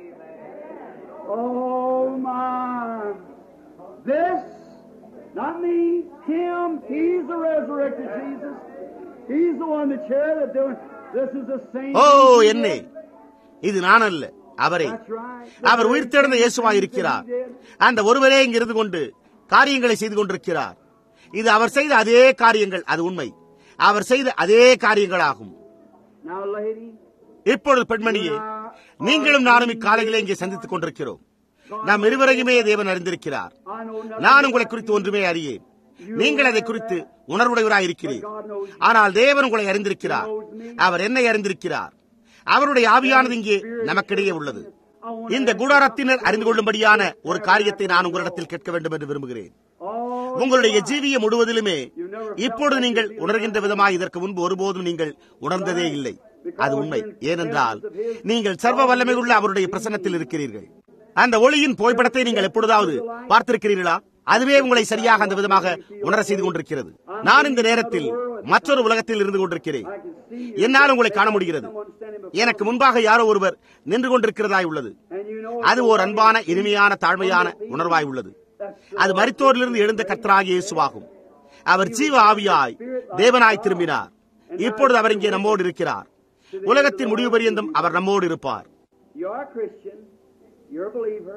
Oh my. This, not me, him, he's the resurrected Jesus. He's the one that chair that doing. This is the same. O thing he என்னே did. இது நான் அல்ல அவரே That's right. அவர் உயிர்த்தெழுந்த இயேசுவாய் இருக்கிறார் அந்த ஒருவரே இங்கு இருந்து கொண்டு காரியங்களை செய்து கொண்டிருக்கிறார் இது அவர் செய்த அதே காரியங்கள் அது உண்மை அவர் செய்த அதே காரியங்களாகும் Now, lady, இப்பொழுது பெண்மணியே நீங்களும் நானும் இக்காலையிலே இங்கே சந்தித்துக் கொண்டிருக்கிறோம் நாம் இருவரையுமே தேவன் அறிந்திருக்கிறார் I know nothing. நான் உங்களை குறித்து ஒன்றுமே அறியேன் நீங்கள் அதை குறித்து உணர்வுடையவராய் இருக்கிறீர் ஆனால் தேவன் உங்களை அறிந்திருக்கிறார் அவர் என்னை அறிந்திருக்கிறார் அவருடைய ஆவியானது இங்கே நமக்கிடையே உள்ளது இந்த கூடாரத்தினர் அறிந்து கொள்ளும்படியான ஒரு காரியத்தை நான் உங்களிடத்தில் கேட்க வேண்டும் என்று விரும்புகிறேன் All உங்களுடைய ஜீவியம் முழுவதிலுமே இப்பொழுது நீங்கள் உணர்கின்ற விதமாய் இதற்கு முன்பு ஒருபோதும் நீங்கள் உணர்ந்ததே இல்லை அது உண்மை ஏனென்றால் நீங்கள் சர்வ வல்லமையுள்ள அவருடைய பிரசன்னத்தில் இருக்கிறீர்கள் அந்த ஒளியின் புகைப்படத்தை நீங்கள் எப்பொழுதாவது பார்த்திருக்கிறீர்களா அதுவே உங்களை சரியாக அந்த விதமாக உணர செய்து கொண்டிருக்கிறது நான் இந்த நேரத்தில் மற்றொரு உலகத்தில் இருந்து கொண்டிருக்கிறேன் என்னால் உங்களை காண முடிகிறது எனக்கு முன்பாக யாரோ ஒருவர் நின்று கொண்டிருக்கிறதாய் உள்ளது and you know அது ஓர் அன்பான இனிமையான தாழ்மையான உணர்வாய் உள்ளது அது மரித்தோரிலிருந்து எழுந்த கர்த்தராகிய இயேசுவாகும் அவர் ஜீவ ஆவியாய் தேவனாய் திரும்பினார் இப்பொழுது அவர் இங்கே நம்மோடு இருக்கிறார் உலகத்தின் முடிவு பரியந்தம் அவர் நம்மோடு இருப்பார் you are a Christian, you're a believer,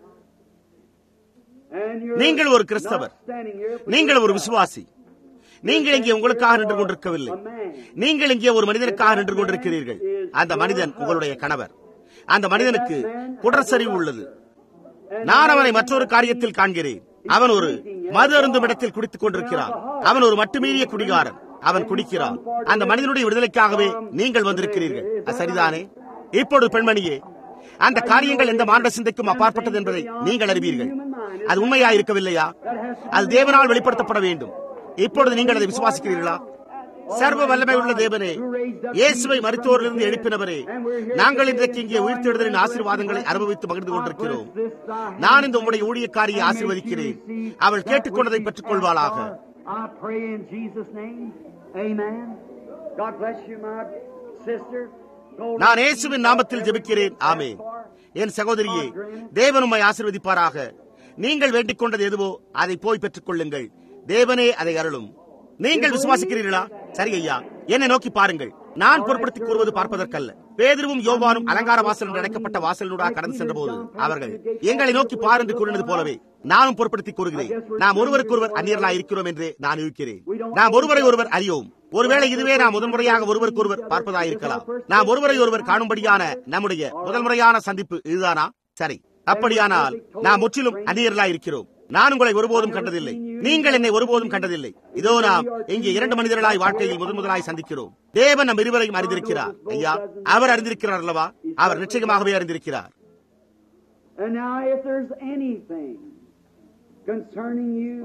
and you're நீங்கள் ஒரு கிறிஸ்தவர். not standing here for நீங்கள் ஒரு yourself. விசுவாசி நீங்கள் இங்கே உங்களுக்காக நின்று கொண்டிருக்கவில்லை A man. நீங்கள் இங்கே ஒரு மனிதனுக்காக நின்று கொண்டிருக்கிறீர்கள் அந்த மனிதன் உங்களுடைய கணவர் அந்த மனிதனுக்கு குடற்சரிவு உள்ளது நான் அவனை மற்றொரு காரியத்தில் காண்கிறேன் அவன் ஒரு மது அருந்தும் இடத்தில் குடித்துக் கொண்டிருக்கிறான் அவன் ஒரு மட்டுமீறிய குடிகாரன் அவன் குடிக்கிறான் அந்த மனிதனுடைய விடுதலைக்காகவே நீங்கள் வந்திருக்கிறீர்கள் அது சரிதானே இப்பொழுது பெண்மணியே அந்த காரியங்கள் எந்த மாண்ட சிந்தைக்கும் அப்பாற்பட்டது என்பதை நீங்கள் அறிவீர்கள் அது உண்மையா இருக்கவில்லையா அது தேவனால் வெளிப்படுத்தப்பட வேண்டும் இப்பொழுது நீங்கள் அதை விசுவாசிக்கிறீர்களா சர்வ வல்லமை உள்ள தேவனே இயேசுவை மருத்துவரிலிருந்து எழுப்பினவரே நாங்கள் இன்றைக்கு இங்கே உயிர்த்தெழுதலின் ஆசீர்வாதங்களை அனுபவித்து மகிழ்ந்து கொண்டிருக்கிறோம் நான் இந்த உம்முடைய ஊழியக்காரியை ஆசீர்வதிக்கிறேன் அவள் கேட்டுக்கொண்டதை பெற்றுக் கொள்வாளாக I pray in Jesus' name. Amen. God bless you, my sister. Go நான் இயேசுவின் நாமத்தில் ஜெபிக்கிறேன் ஆமென் என் சகோதரியே தேவன் உம்மை ஆசீர்வதிப்பாராக நீங்கள் வேண்டிக் கொண்டது எதுவோ அதை போய் பெற்றுக் கொள்ளுங்கள் தேவனே அதை அருளும் நீங்கள் விசுவாசிக்கிறீர்களா சரி ஐயா என்னை நோக்கி பாருங்கள் நான் பொருட்படுத்திக் கூறுவது பார்ப்பதற்கல்ல பேதுருவும் யோவானும் அலங்கார வாசல் என்று அழைக்கப்பட்ட வாசலினூடாக கடந்து சென்றபோது அவர்கள் எங்களை நோக்கி பார் என்று கூறினது போலவே நானும் பொருட்படுத்தி கூறுகிறேன் நாம் ஒருவருக்கொருவர் அந்நியர்களா இருக்கிறோம் என்று நான் இருக்கிறேன் நாம் ஒருவரை ஒருவர் அறியோம் ஒருவேளை இதுவே நாம் முதன்முறையாக ஒருவருக்கொருவர் பார்ப்பதாயிருக்கலாம் நாம் ஒருவரை ஒருவர் காணும்படியான நம்முடைய முதல் முறையான சந்திப்பு இதுதானா சரி அப்படியானால் நாம் முற்றிலும் அந்நியர்களா இருக்கிறோம் நான் உங்களை ஒருபோதும் கண்டதில்லை நீங்கள் என்னை ஒருபோதும் கண்டதில்லை இதோ நாம் இங்கே இரண்டு மனிதர்களாய் வாழ்க்கையில் முதன் முதலாய் சந்திக்கிறோம் தேவன் நம் இருவரையும் அறிந்திருக்கிறார் ஐயா அவர் அறிந்திருக்கிறார் அல்லவா அவர் நிச்சயமாகவே அறிந்திருக்கிறார் And now, if there's anything concerning you,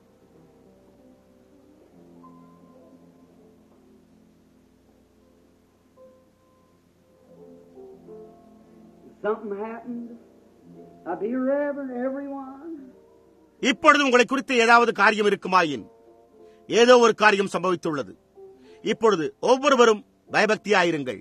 something happened, I'll be reverend, everyone. இப்பொழுது உங்களை குறித்து ஏதாவது காரியம் இருக்குமாயின் ஏதோ ஒரு காரியம் சம்பவித்துள்ளது இப்பொழுது ஒவ்வொருவரும் பயபக்தியாயிருங்கள்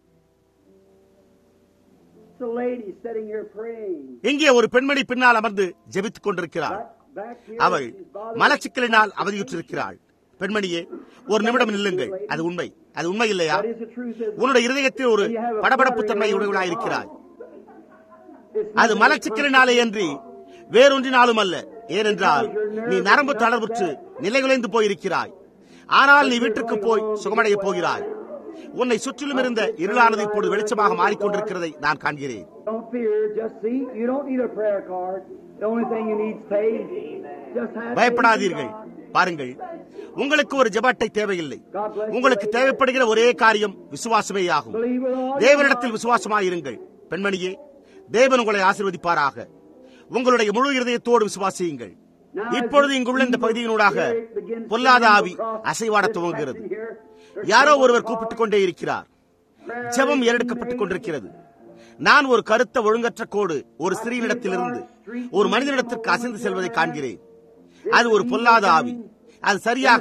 It's a lady sitting here praying. இங்கே ஒரு பெண்மணி பின்னால் அமர்ந்து ஜெபித்துக் கொண்டிருக்கிறாள் Back here, அவள் she's bothered. மலச்சிக்கலினால் அவதியுற்றிருக்கிறாள் பெண்மணியே ஒரு நிமிடம் நில்லுங்கள் அது உண்மை அது உண்மை இல்லையா What is the truth? Is உன்னுடைய இருதயத்தில் ஒரு படபடப்பு தன்மை உடையவளாயிருக்கிறாய் அது மலச்சிக்கலினாலே அன்றி வேறொன்றினாலும் அல்ல ஏனென்றால் நீ நரம்பு தளர்வுற்று நிலைகுலைந்து போயிருக்கிறாய் ஆனால் நீ வீட்டுக்கு போய் சுகமடைய போகிறாய் உன்னை சுற்றிலும் இருந்த இருளானது இப்பொழுது வெளிச்சமாக மாறிக்கொண்டிருக்கிறதை நான் காண்கிறேன் Don't fear. Just see. You don't need a prayer card. The only thing you need is faith. Just have பயப்படாதீர்கள் faith in God. பாருங்கள் உங்களுக்கு ஒரு ஜெப தேவையில்லை உங்களுக்கு தேவைப்படுகிற ஒரே காரியம் விசுவாசமே ஆகும் Believe with all your தேவனிடத்தில் heart. விசுவாசமாயிருங்கள் பெண்மணியே தேவன் உங்களை ஆசீர்வதிப்பாராக உங்களுடைய முழு இருதயத்தோடு விசுவாசியுங்கள் இப்பொழுது இங்குள்ள இந்த பகுதியினூடாக பொல்லாத ஆவி அசைவாட துவங்குகிறது யாரோ ஒருவர் கூப்பிட்டுக் கொண்டே இருக்கிறார் ஜெபம் ஏறெடுக்கப்பட்டுக் கொண்டிருக்கிறது நான் ஒரு கருத்த ஒழுங்கற்ற கோடு ஒரு ஸ்திரீனிடத்திலிருந்து ஒரு மனிதனிடத்திற்கு அசைந்து செல்வதை காண்கிறேன் அது ஒரு பொல்லாத ஆவி அது சரியாக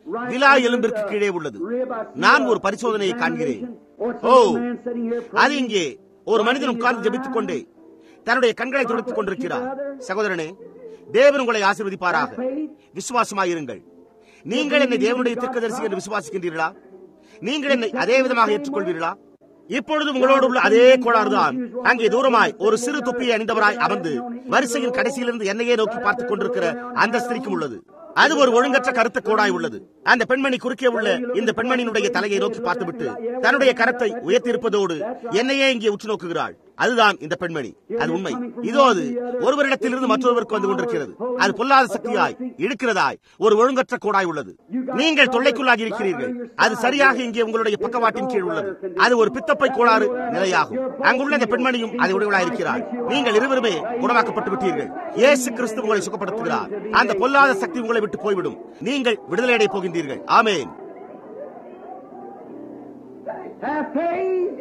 விலா எலும்பிற்கு கீழே உள்ளது நான் ஒரு பரிசோதனையை காண்கிறேன் ஓ அது இங்கே ஒரு மனிதன் உட்கார்ந்து ஜெபித்துக் கொண்டே தன்னுடைய கண்களை துடைத்துக் கொண்டிருக்கிறார் சகோதரனே தேவன் உங்களை ஆசீர்வதிப்பாராக விசுவாசமாயிருங்கள் நீங்கள் என்னை தேவனுடைய தீர்க்கதரிசி என்று விசுவாசிக்கின்றீர்களா நீங்கள் என்னை அதே விதமாக ஏற்றுக்கொள்வீர்களா இப்பொழுது உங்களோடு உள்ள அதே கோளாறுதான் அங்கே தூரமாய் ஒரு சிறு தொப்பியை அணிந்தவராய் அமர்ந்து வரிசையின் கடைசியிலிருந்து என்னையே நோக்கி பார்த்துக் கொண்டிருக்கிற அந்த ஸ்திரிக்கும் உள்ளது அது ஒரு ஒழுங்கற்ற கருத்த கோடாய் உள்ளது அந்த பெண்மணி குறுக்கே உள்ள இந்த பெண்மணியினுடைய தலையை நோக்கி பார்த்துவிட்டு தன்னுடைய கரத்தை உயர்த்தியிருப்பதோடு என்னையே இங்கே உற்று நோக்குகிறாள் அதுதான் இந்த பெண்மணி அது உண்மை இதோ அது ஒருவரிடத்திலிருந்து மற்றொருவருக்கு வந்து கொண்டிருக்கிறது அது பொல்லாத சக்தியாய் இழுக்கிறதாய் ஒரு ஒழுங்கற்ற கோடாய் உள்ளது நீங்கள் தொல்லைக்குள்ளாகி இருக்கிறீர்கள் அது சரியாக இங்கே உங்களுடைய பக்கவாட்டின் கீழ் உள்ளது அது ஒரு பித்தப்பை கோளாறு நிலையாகும் அங்குள்ள இந்த பெண்மணியும் அதை உடையவளாய் இருக்கிறார் நீங்கள் இருவருமே குணமாக்கப்பட்டு விட்டீர்கள் இயேசு கிறிஸ்து உங்களை சுகப்படுத்துகிறார் அந்த பொல்லாத சக்தி உங்களை விட்டு போய்விடும் நீங்கள் விடுதலை அடைய போகின்றீர்கள் ஆமேன் Have faith.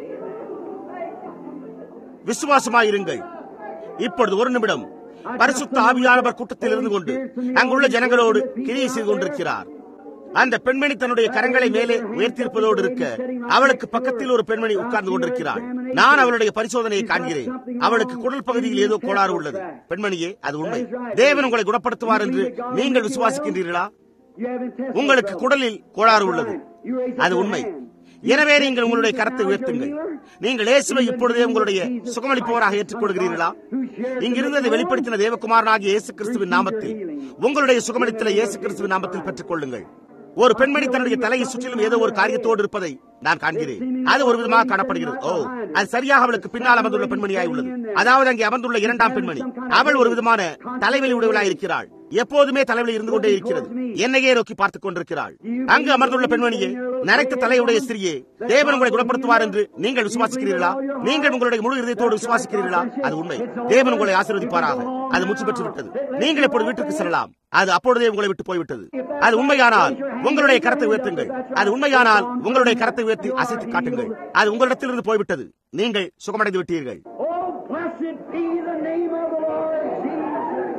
விசுவாசமாயிருங்கள் இப்பொழுது ஒரு நிமிடம் பரிசுத்த ஆவியானவர் கூட்டத்தில் இருந்து கொண்டு அங்குள்ள ஜனங்களோடு கிரியை செய்து கொண்டிருக்கிறார் அந்த பெண்மணி தன்னுடைய கரங்களை மேலே உயர்த்தியிருப்பதோடு இருக்க அவளுக்கு பக்கத்தில் ஒரு பெண்மணி உட்கார்ந்து கொண்டிருக்கிறாள் நான் அவளுடைய பரிசோதனையை காண்கிறேன் அவளுக்கு குடல் பகுதியில் ஏதோ கோளாறு உள்ளது பெண்மணியே அது உண்மை தேவன் உங்களை குணப்படுத்துவார் என்று நீங்கள் விசுவாசிக்கின்றீர்களா You haven't tested உங்களுக்கு yourself. குடலில் கோளாறு உள்ளது You raise up அது your உண்மை hand. எனவே நீங்கள் உங்களுடைய கரத்தை உயர்த்துங்கள் நீங்கள் இயேசுவை இப்பொழுதே உங்களுடைய சுகமளிப்பவராக ஏற்றுக்கொள்கிறீர்களா இங்கிருந்து அதை வெளிப்படுத்தின தேவகுமாரனாகிய இயேசு கிறிஸ்துவின் நாமத்தில் உங்களுடைய சுகமளித்தலை இயேசு கிறிஸ்துவின் நாமத்தில் பெற்றுக் கொள்ளுங்கள் ஒரு பெண்மணி தன்னுடைய தலையை சுற்றிலும் ஏதோ ஒரு காரியத்தோடு இருப்பதை நான் காண்கிறேன் அது ஒரு விதமாக காணப்படுகிறது ஓ அது சரியாக அவளுக்கு பின்னால் அமர்ந்துள்ள பெண்மணியாய் உள்ளது அதாவது அங்கே அமர்ந்துள்ள இரண்டாம் பெண்மணி அவள் ஒரு விதமான தலைவலி உடையவளாய் இருக்கிறாள் எப்போதுமே தலைவலி இருந்து கொண்டே இருக்கிறது என்னையே நோக்கி பார்த்துக் கொண்டிருக்கிறாள் அங்கு அமர்ந்துள்ள பெண்மணியே நரைத்த தலையுடைய ஸ்திரியே தேவன் உங்களை குணப்படுத்துவார் என்று நீங்கள் விசுவாசிக்கிறீர்களா நீங்கள் உங்களுடைய முழு இதயத்தோடு விசுவாசிக்கிறீர்களா அது உண்மை தேவன் உங்களை ஆசீர்வதிப்பாராக அது முற்று பெற்று விட்டது நீங்கள் இப்பொழுது வீட்டுக்கு செல்லலாம் அது அப்பொழுதே உங்களை விட்டு போய்விட்டது அது உண்மையானால் உங்களுடைய கரத்தை உயர்த்துங்கள் அது உண்மையானால் உங்களுடைய கரத்தை உயர்த்தி அசைத்து காட்டுங்கள் அது உங்களிடத்திலிருந்து போய்விட்டது நீங்கள் சுகமடைந்து விட்டீர்கள் Oh, blessed be the name of the Lord Jesus.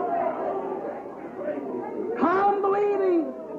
Come believing.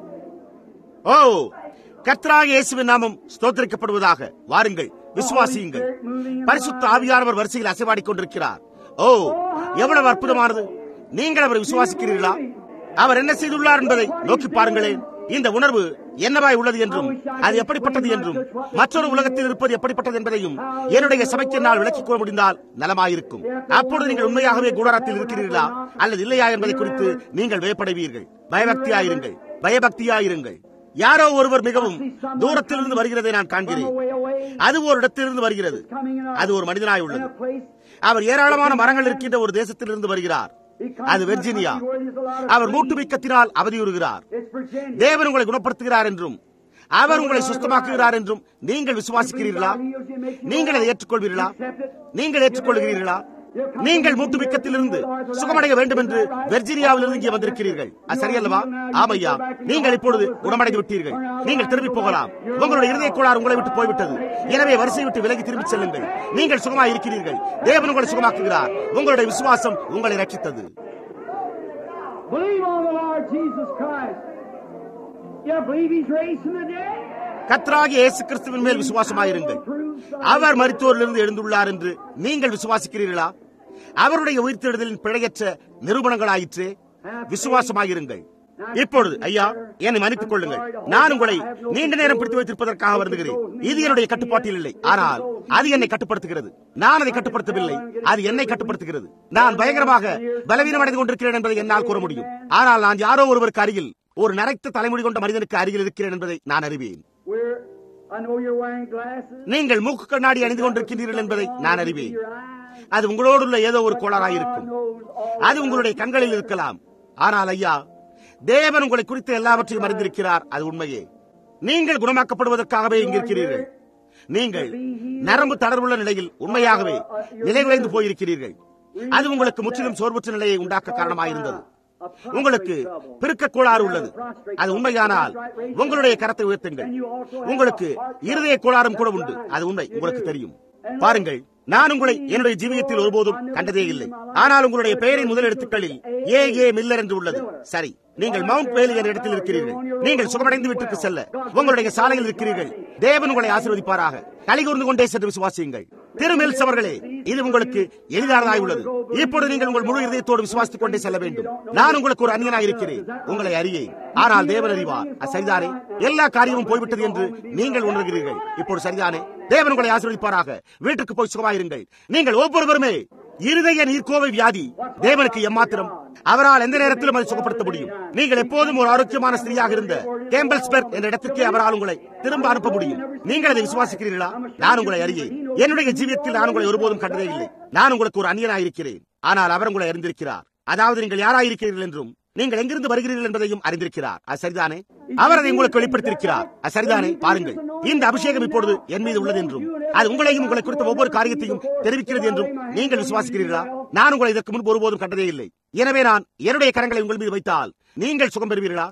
ஓ கர்த்தராக இயேசுவின் நாமம் ஸ்தோத்திரிக்கப்படுவதாக வாருங்கள் விசுவாசியுங்கள் பரிசுத்த ஆவியானவர் வரிசையில் அசைவாடிக் கொண்டிருக்கிறார் ஓ எவ்வளவு அற்புதமானது நீங்கள் அவரை விசுவாசிக்கிறீர்களா அவர் என்ன செய்துள்ளார் என்பதை நோக்கி பாருங்களேன் இந்த உணர்வு என்னவாய் உள்ளது என்றும் அது எப்படிப்பட்டது என்றும் மற்றொரு உலகத்தில் இருப்பது எப்படிப்பட்டது என்பதையும் என்னுடைய சபைக்கு என்னால் விளக்கிக் கூற முடிந்தால் நலமாயிருக்கும் அப்பொழுது நீங்கள் உண்மையாகவே கூடாரத்தில் இருக்கிறீர்களா அல்லது இல்லையா என்பதை குறித்து நீங்கள் பயப்படுவீர்கள் பயபக்தியாயிருங்கள் பயபக்தியாயிருங்கள் யாரோ ஒருவர் மிகவும் தூரத்திலிருந்து வருகிறதை நான் காண்கிறேன் அது ஒரு இடத்திலிருந்து வருகிறது அது ஒரு மனிதனாய் உள்ளது அவர் ஏராளமான மரங்கள் இருக்கின்ற ஒரு தேசத்திலிருந்து வருகிறார் அது வெர்ஜினியா அவர் மூட்டுமிக்கத்தினால் அவதியுறுகிறார் It's Virginia. தேவன் உங்களை குணப்படுத்துகிறார் என்றும் அவர் உங்களை சுத்தமாக்குகிறார் என்றும் நீங்கள் விசுவாசிக்கிறீர்களா நீங்கள் அதை ஏற்றுக்கொள்வீர்களா நீங்கள் ஏற்றுக்கொள்கிறீர்களா நீங்கள் மூட்டுமிக்கத்திலிருந்து சுகமடைய வேண்டும் என்று வெர்ஜினியாவிலிருந்து இங்கே வந்திருக்கிறீர்கள் அது சரியல்லவா ஆமையா நீங்கள் இப்பொழுது குணமடைந்து விட்டீர்கள் நீங்கள் திரும்பி போகலாம் உங்களுடைய இருதய கோளாறு உங்களை விட்டு போய்விட்டது எனவே வரிசை விட்டு விலகி திரும்பிச் செல்லுங்கள் நீங்கள் சுகமாக இருக்கிறீர்கள் தேவன் உங்களை சுகமாக்குகிறார் உங்களுடைய விசுவாசம் உங்களை ரட்சித்தது Believe on the Lord Jesus Christ. You believe He's raised from the dead? கத்ராகிய இயேசு கிறிஸ்துவின் மேல் விசுவாசமாயிருங்கள் அவர் மருத்துவரிலிருந்து எழுந்துள்ளார் என்று நீங்கள் விசுவாசிக்கிறீர்களா அவருடைய உயிர்த்தெழுதலின் பிழையற்ற நிரூபணங்களாயிற்று விசுவாசமாயிருங்கள் இப்பொழுது ஐயா என்னை மன்னித்துக் கொள்ளுங்கள் நான் உங்களை நீண்ட நேரம் பிடித்து வைத்திருப்பதற்காக வருந்துகிறேன் இது என்னுடைய கட்டுப்பாட்டில் இல்லை ஆனால் அது என்னை கட்டுப்படுத்துகிறது நான் அதை கட்டுப்படுத்தவில்லை அது என்னை கட்டுப்படுத்துகிறது நான் பயங்கரமாக பலவீனம் அடைந்து கொண்டிருக்கிறேன் என்பதை என்னால் கூற முடியும் ஆனால் நான் யாரோ ஒருவருக்கு அருகில் ஒரு நரைத்த தலைமுடி கொண்ட மனிதனுக்கு அருகில் இருக்கிறேன் என்பதை நான் அறிவேன் We're, I know you're wearing glasses. நீங்கள் மூக்கு கண்ணாடி அணிந்து கொண்டிருக்கின்றீர்கள் என்பதை நான் அறிவேன் Your eyes. அது உங்களோடுள்ள ஏதோ ஒரு கோளாறாயிருக்கும் God knows all அது உங்களுடைய கண்களில் இருக்கலாம் ஆனால் ஐயா தேவன் உங்களை குறித்து எல்லாவற்றையும் அறிந்திருக்கிறார் அது உண்மையே நீங்கள் குணமாக்கப்படுவதற்காகவே இங்கிருக்கிறீர்கள் நீங்கள் நரம்பு தளர்வுள்ள நிலையில் உண்மையாகவே நிலைகுலைந்து போயிருக்கிறீர்கள் அது உங்களுக்கு முற்றிலும் சோர்வுற்ற நிலையை உண்டாக்க காரணமாயிருந்தது உங்களுக்கு பெருக்க கோளாறு உள்ளது அது உண்மையானால் உங்களுடைய கரத்தை உயர்த்துங்கள் உங்களுக்கு இருதய கோளாறும் கூட உண்டு அது உண்மை உங்களுக்கு தெரியும் பாருங்கள் நான் உங்களை என்னுடைய ஜீவியத்தில் ஒருபோதும் கண்டதே இல்லை ஆனால் உங்களுடைய பெயரின் முதல் எழுத்துக்களில் ஏ ஏ மில்லர் என்று உள்ளது சரி நீங்கள் மவுண்ட் வேலி என்ற இடத்தில் இருக்கிறீர்கள் நீங்கள் சுகமடைந்து வீட்டுக்கு செல்ல உங்களுடைய சாலையில் இருக்கிறீர்கள் தேவன் உங்களை ஆசீர்வதிப்பாராக கலை கூர்ந்து கொண்டே சென்று விசுவாசியுங்கள் திருமெல்ஸ் அவர்களே இது உங்களுக்கு எளிதானதாய் உள்ளது இப்பொழுது நீங்கள் உங்கள் முழு இதயத்தோடு விசுவாசித்துக் கொண்டே செல்ல வேண்டும் நான் உங்களுக்கு ஒரு அந்நியனாக இருக்கிறேன் உங்களை அறியேன் ஆனால் தேவன் அறிவார் அது சரிதானே எல்லா காரியமும் போய்விட்டது என்று நீங்கள் உணர்கிறீர்கள் இப்பொழுது சரிதானே தேவன் உங்களை ஆசீர்வதிப்பாராக வீட்டுக்கு போய் சுகமாயிருங்கள் நீங்கள் ஒவ்வொருவருமே இருதய நீர்க்கோவை வியாதி தேவனுக்கு எம்மாத்திரம் அவரால் எந்த நேரத்திலும் அதை சுகப்படுத்த முடியும் நீங்கள் எப்போதும் ஒரு ஆரோக்கியமான ஸ்திரீயாக இருந்த கேம்பல்ஸ்பெர்க் என்ற இடத்திற்கே அவரால் உங்களை திரும்ப அனுப்ப முடியும் நீங்கள் அதை விசுவாசிக்கிறீர்களா நான் உங்களை அறியேன் என்னுடைய ஜீவியத்தில் நான் உங்களை ஒருபோதும் கண்டதே இல்லை நான் உங்களுக்கு ஒரு அந்நியனாயிருக்கிறேன் ஆனால் அவர் உங்களை அறிந்திருக்கிறார் அதாவது நீங்கள் யாராயிருக்கிறீர்கள் என்றும் நீங்கள் எங்கிருந்து வருகிறீர்கள் என்பதையும் அறிந்திருக்கிறார் அது சரிதானே அவர் அதை உங்களுக்கு வெளிப்படுத்தியிருக்கிறார் அது சரிதானே பாருங்கள் இந்த அபிஷேகம் இப்பொழுது என் மீது உள்ளது என்றும் அது உங்களையும் உங்களை குறித்த ஒவ்வொரு காரியத்தையும் தெரிவிக்கிறது என்றும் நீங்கள் விசுவாசிக்கிறீர்களா நான் உங்களை இதற்கு முன்பு ஒருபோதும் கண்டதே இல்லை எனவே நான் என்னுடைய கரங்களை உங்கள் மீது வைத்தால் நீங்கள் சுகம் பெறுவீர்களா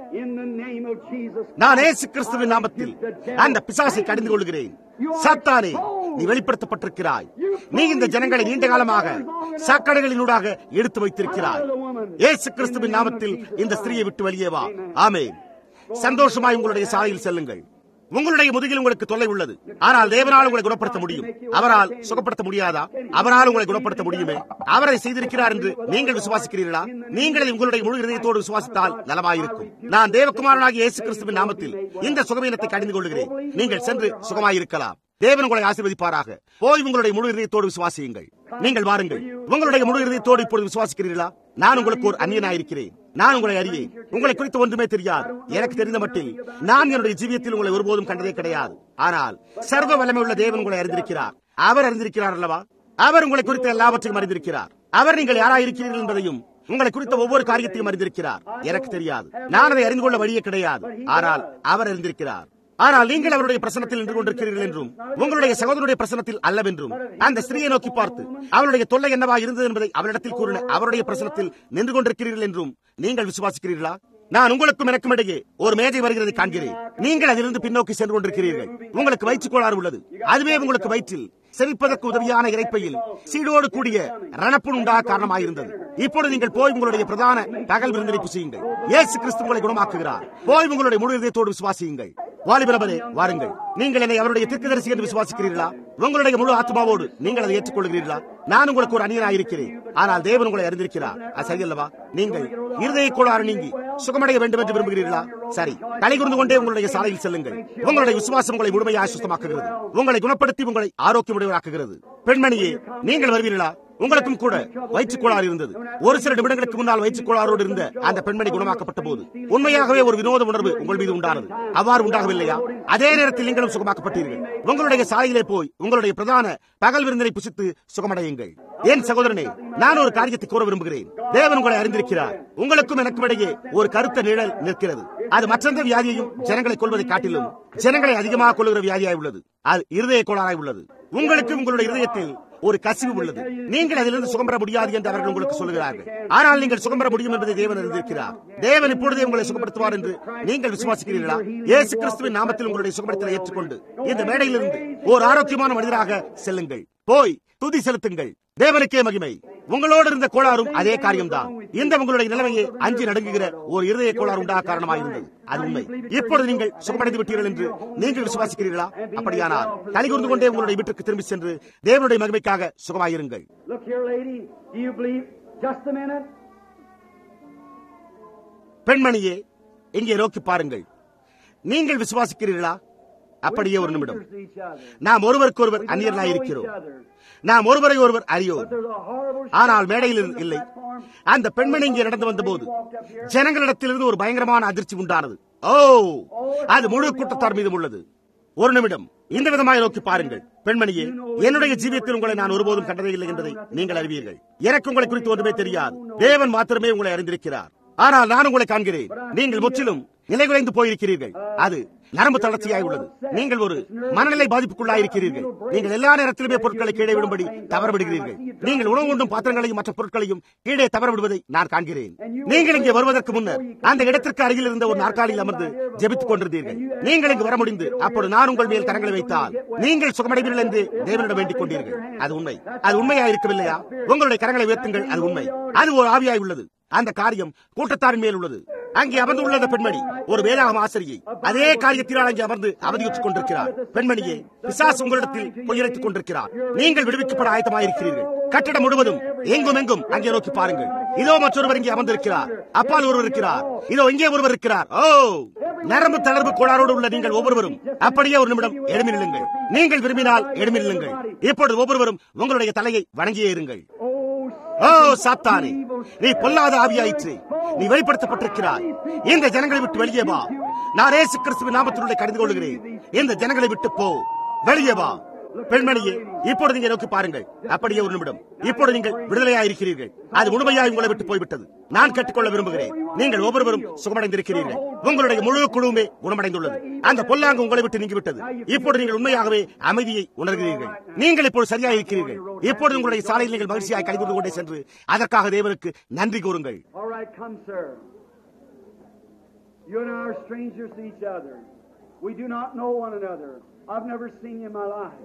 நான் ஏசு கிறிஸ்துவின் நாமத்தில் அந்த பிசாசை கடிந்து கொள்கிறேன் சத்தானே நீ வெளிப்படுத்தப்பட்டிருக்கிறாய் நீ இந்த ஜனங்களை நீண்ட காலமாக சாக்கடைகளினூடாக எடுத்து வைத்திருக்கிறாய் ஏசு கிறிஸ்துவின் நாமத்தில் இந்த ஸ்திரீயை விட்டு வெளியே வா ஆமே சந்தோஷமாய் உங்களுடைய சாலையில் செல்லுங்கள் உங்களுடைய முதுகில் உங்களுக்கு தொல்லை உள்ளது ஆனால் தேவனால் உங்களை குணப்படுத்த முடியும் அவரால் சுகப்படுத்த முடியாதா அவரால் உங்களை குணப்படுத்த முடியுமே அவரை செய்திருக்கிறார் என்று நீங்கள் விசுவாசிக்கிறீர்களா நீங்கள் அதை உங்களுடைய முழு இதயத்தோடு விசுவாசித்தால் நலமாயிருக்கும் நான் தேவகுமாரனாகிய இயேசு கிறிஸ்துவின் நாமத்தில் இந்த சுகவீனத்தை கடிந்து கொள்கிறேன் நீங்கள் சென்று சுகமாயிருக்கலாம் தேவன் உங்களை ஆசீர்வதிப்பாராக போய் உங்களுடைய முழு இதயத்தோடு விசுவாசியுங்கள் நீங்கள் வாருங்கள் உங்களுடைய முழு இதயத்தோடு இப்பொழுது விசுவாசிக்கிறீர்களா நான் உங்களுக்கு ஒரு அந்நியனாயிருக்கிறேன் நான் உங்களை அறியேன் உங்களை குறித்து ஒன்றுமே தெரியாது எனக்கு தெரிந்த மட்டில் நான் என்னுடைய ஜீவியத்தில் உங்களை ஒருபோதும் கண்டதே கிடையாது ஆனால் சர்வ வல்லமை உள்ள தேவன் உங்களை அறிந்திருக்கிறார் அவர் அறிந்திருக்கிறார் அல்லவா அவர் உங்களை குறித்த எல்லாவற்றையும் அறிந்திருக்கிறார் அவர் நீங்கள் யாராயிருக்கிறீர்கள் என்பதையும் உங்களை குறித்த ஒவ்வொரு காரியத்தையும் அறிந்திருக்கிறார் எனக்கு தெரியாது நான் அதை அறிந்து கொள்ள வழியே கிடையாது ஆனால் அவர் அறிந்திருக்கிறார் ஆனால் நீங்கள் அவருடைய பிரசனத்தில் நின்று கொண்டிருக்கிறீர்கள் என்றும் உங்களுடைய சகோதரருடைய பிரசனத்தில் அல்லவென்றும் அந்த ஸ்திரியை நோக்கி பார்த்து அவளுடைய தொல்லை என்னவா இருந்தது என்பதை அவரிடத்தில் கூறின அவருடைய பிரசனத்தில் நின்று கொண்டிருக்கிறீர்கள் என்றும் நீங்கள் விசுவாசிக்கிறீர்களா நான் உங்களுக்கும் எனக்கும் இடையே ஒரு மேஜை வருகிறதை காண்கிறேன் நீங்கள் அதிலிருந்து பின்னோக்கி சென்று கொண்டிருக்கிறீர்கள் உங்களுக்கு வயிற்றுக் கோளாறு உள்ளது அதுவே உங்களுக்கு வயிற்றில் செரிப்பதற்கு உதவியான இறைப்பையில் சீடோடு கூடிய ரணப்புண் உண்டாக காரணமாயிருந்தது இப்பொழுது நீங்கள் போய் உங்களுடைய பிரதான பகல் விருந்தினை புசியுங்கள் இயேசு கிறிஸ்து உங்களை குணமாக்குகிறார் போய் உங்களுடைய முழு இதயத்தோடு விசுவாசியுங்கள் வாலிபரபரே வாருங்கள் நீங்கள் என்னை அவருடைய தீர்க்கதரிசி என்று விசுவாசிக்கிறீர்களா உங்களுடைய முழு ஆத்மாவோடு நீங்கள் அதை ஏற்றுக்கொள்கிறீர்களா நான் உங்களுக்கு ஒரு அந்நியனாயிருக்கிறேன் ஆனால் தேவன் உங்களை அறிந்திருக்கிறார் அது சரியல்லவா நீங்கள் இருதய கோளாறு நீங்கி சுகமடைய வேண்டும் என்று விரும்புகிறீர்களா சரி தலை குறுந்து கொண்டே உங்களுடைய சாலையில் செல்லுங்கள் உங்களுடைய விசுவாசம் உங்களை முழுமையாக சுத்தமாக்குகிறது உங்களை குணப்படுத்தி உங்களை ஆரோக்கியமுடையவராக்குகிறது பெண்மணியே நீங்கள் வருவீர்களா உங்களுக்கும் கூட வயிற்றுக் கோளாறு இருந்தது ஒரு சில நிமிடங்களுக்கு முன்னால் வயிற்றுக் கோளாறோடு இருந்த அந்த பெண்மணி குணமாக்கப்பட்ட போது உண்மையாகவே ஒரு வினோத உணர்வு உங்கள் மீது உண்டானது அவ்வாறு உண்டாகவில்லையா அதே நேரத்தில் நீங்களும் சுகமாக்கப்பட்டீர்கள் உங்களுடைய சாலையிலே போய் உங்களுடைய பிரதான பகல் விருந்தினை புசித்து சுகமடையுங்கள் என் சகோதரனே நான் ஒரு காரியத்தை கூற விரும்புகிறேன் தேவன் உங்களை அறிந்திருக்கிறார் உங்களுக்கும் எனக்கும் இடையே ஒரு கருத்த நிழல் நிற்கிறது அது மற்றெந்த வியாதியையும் ஜனங்களை கொள்வதை காட்டிலும் ஜனங்களை அதிகமாக கொள்ளுகிற வியாதியாய் உள்ளது அது இருதய கோளாறாய் உள்ளது உங்களுக்கு உங்களுடைய இருதயத்தில் ஒரு கசிவு உள்ளது நீங்கள் அதிலிருந்து சுகம் பெற முடியாது என்று அவர்கள் உங்களுக்கு சொல்லுகிறார்கள் ஆனால் நீங்கள் சுகம் பெற முடியும் என்பதை தேவன் அறிந்திருக்கிறார் தேவன் இப்பொழுதே உங்களை சுகப்படுத்துவார் என்று நீங்கள் விசுவாசிக்கிறீர்களா இயேசு கிறிஸ்துவின் நாமத்தில் உங்களுடைய சுகப்படுத்தலை ஏற்றுக்கொண்டு இந்த மேடையிலிருந்து ஒரு ஆரோக்கியமான மனிதராக செல்லுங்கள் போய் துதி செலுத்துங்கள் தேவனுக்கே மகிமை உங்களோடு இருந்த கோளாறும் அதே காரியம்தான் இந்த உங்களுடைய நிலைமையை அஞ்சு நடுங்குகிற ஒரு இருதய கோளாறு உண்டாக காரணமாயிருந்தது அது உண்மை இப்பொழுது நீங்கள் சுகமடைந்து விட்டீர்கள் என்று நீங்கள் விசுவாசிக்கிறீர்களா அப்படியானால் தலை கூர்ந்து கொண்டே உங்களுடைய வீட்டுக்கு திரும்பி சென்று தேவனுடைய மகிமைக்காக சுகமாயிருங்கள் Look here, lady. Do you believe? Just a minute. பெண்மணியே இங்கே நோக்கி பாருங்கள் நீங்கள் விசுவாசிக்கிறீர்களா அப்படியே ஒரு நிமிடம் Strangers to each other. நாம் ஒருவருக்கொருவர் We do not அந்நியர்களாய் know each இருக்கிறோம் other. நாம் ஒருவரை ஒருவர் அறியோம் But there's a horrible ஆனால் shout மேடையில் from the இல்லை platform. அந்த பெண்மணி இங்கே நடந்து வந்தபோது ஜனங்களிடத்திலிருந்து ஒரு பயங்கரமான அதிர்ச்சி உண்டானது ஓ அது முழு கூட்டத்தார் மீதும் உள்ளது ஒரு நிமிடம் இந்த விதமாக நோக்கி பாருங்கள் பெண்மணியே என்னுடைய ஜீவியத்தில் உங்களை நான் ஒருபோதும் கண்டதே இல்லை என்பதை நீங்கள் அறிவீர்கள் எனக்கு உங்களை குறித்து ஒன்றுமே தெரியாது தேவன் மாத்திரமே உங்களை அறிந்திருக்கிறார் ஆனால் நான் உங்களை காண்கிறேன் நீங்கள் முற்றிலும் நிலைகுலைந்து போயிருக்கிறீர்கள் அது நரம்பு தளர்ச்சியாய் உள்ளது நீங்கள் ஒரு மனநிலை பாதிப்புக்குள்ளாயிருக்கிறீர்கள் நீங்கள் எல்லா நேரத்திலுமே பொருட்களை கீழே விடும்படி தவறவிடுகிறீர்கள் நீங்கள் உணவு உண்டும் பாத்திரங்களையும் மற்ற பொருட்களையும் கீழே தவறவிடுவதை நான் காண்கிறேன் நீங்கள் இங்கே வருவதற்கு முன்னர் அந்த இடத்திற்கு அருகில் இருந்த ஒரு நாற்காலியில் அமர்ந்து ஜெபித்துக் கொண்டிருந்தீர்கள் நீங்கள் இங்கு வர முடிந்து அப்போது நான் உங்கள் மேல் கரங்களை வைத்தால் நீங்கள் சுகமடைவீர்கள் என்று தேவனிடம் வேண்டிக் கொண்டீர்கள் அது உண்மை அது உண்மையா இருக்கவில்லையா உங்களுடைய கரங்களை உயர்த்துங்கள் அது உண்மை அது ஒரு ஆவியாய் உள்ளது அந்த காரியம் கூட்டத்தாரின் மேல் உள்ளது அங்கே அமர்ந்து உள்ள அந்த பெண்மணி ஒரு வேதாகம் ஆசிரியை அதே காரியத்தினால் அங்கே அமர்ந்து அவதியுற்றுக் கொண்டிருக்கிறார் பெண்மணியே பிசாசு உங்களிடத்தில் பொய்யரைத்துக் கொண்டிருக்கிறார் நீங்கள் விடுவிக்கப்பட ஆயத்தமாயிருக்கிறீர்கள் கட்டடம் முழுவதும் எங்கும் எங்கும் அங்கே நோக்கி பாருங்கள் இதோ மற்றொருவர் இங்கே அமர்ந்திருக்கிறார் அப்பால் ஒருவர் இருக்கிறார் இதோ இங்கே ஒருவர் இருக்கிறார் ஓ நரம்பு தளர்வு கோளாரோடு உள்ள நீங்கள் ஒவ்வொருவரும் அப்படியே ஒரு நிமிடம் எழுமி நில்லுங்கள் நீங்கள் விரும்பினால் எழுமி நில்லுங்கள் இப்பொழுது ஒவ்வொருவரும் உங்களுடைய தலையை வணங்கியே இருங்கள் ஓ சாத்தானே நீ பொல்லாத ஆவியாயிற்று நீ வெளிப்படுத்தப்பட்டிருக்கிறாய் இந்த ஜனங்களை விட்டு வெளியே வா நான் ஏசு கிறிஸ்துவின் நாமத்தினுடைய கடிந்து கொள்கிறேன் இந்த ஜனங்களை விட்டு போ வெளியே வா பெண்மணியே இப்பொழுது நீங்க நோக்கி பாருங்கள் அப்படியே ஒரு நிமிடம் இப்பொழுது நீங்கள் விடுதலையாயிருக்கிறீர்கள் அது முழுமையாய் உங்களை விட்டு போய்விட்டது நான் கேட்டுக்கொள்ள விரும்புகிறேன் நீங்கள் ஒவ்வொருவரும் சுகமடைந்திருக்கிறீர்கள் உங்களுடைய முழு குழுவுமே குணமடைந்துள்ளது அந்த பொல்லாங்கு உங்களை விட்டு நீங்கிவிட்டது இப்பொழுது நீங்கள் உண்மையாகவே அமைதியை உணர்கிறீர்கள் நீங்கள் இப்பொழுது சரியாக இருக்கிறீர்கள் இப்பொழுது உங்களுடைய சாலையில் நீங்கள் மகிழ்ச்சியாக கழிந்து கொண்டே சென்று அதற்காக தேவனுக்கு நன்றி கூறுங்கள் All right, come, sir. You and I are strangers to each other. We do not know one another. I've never seen you in my life.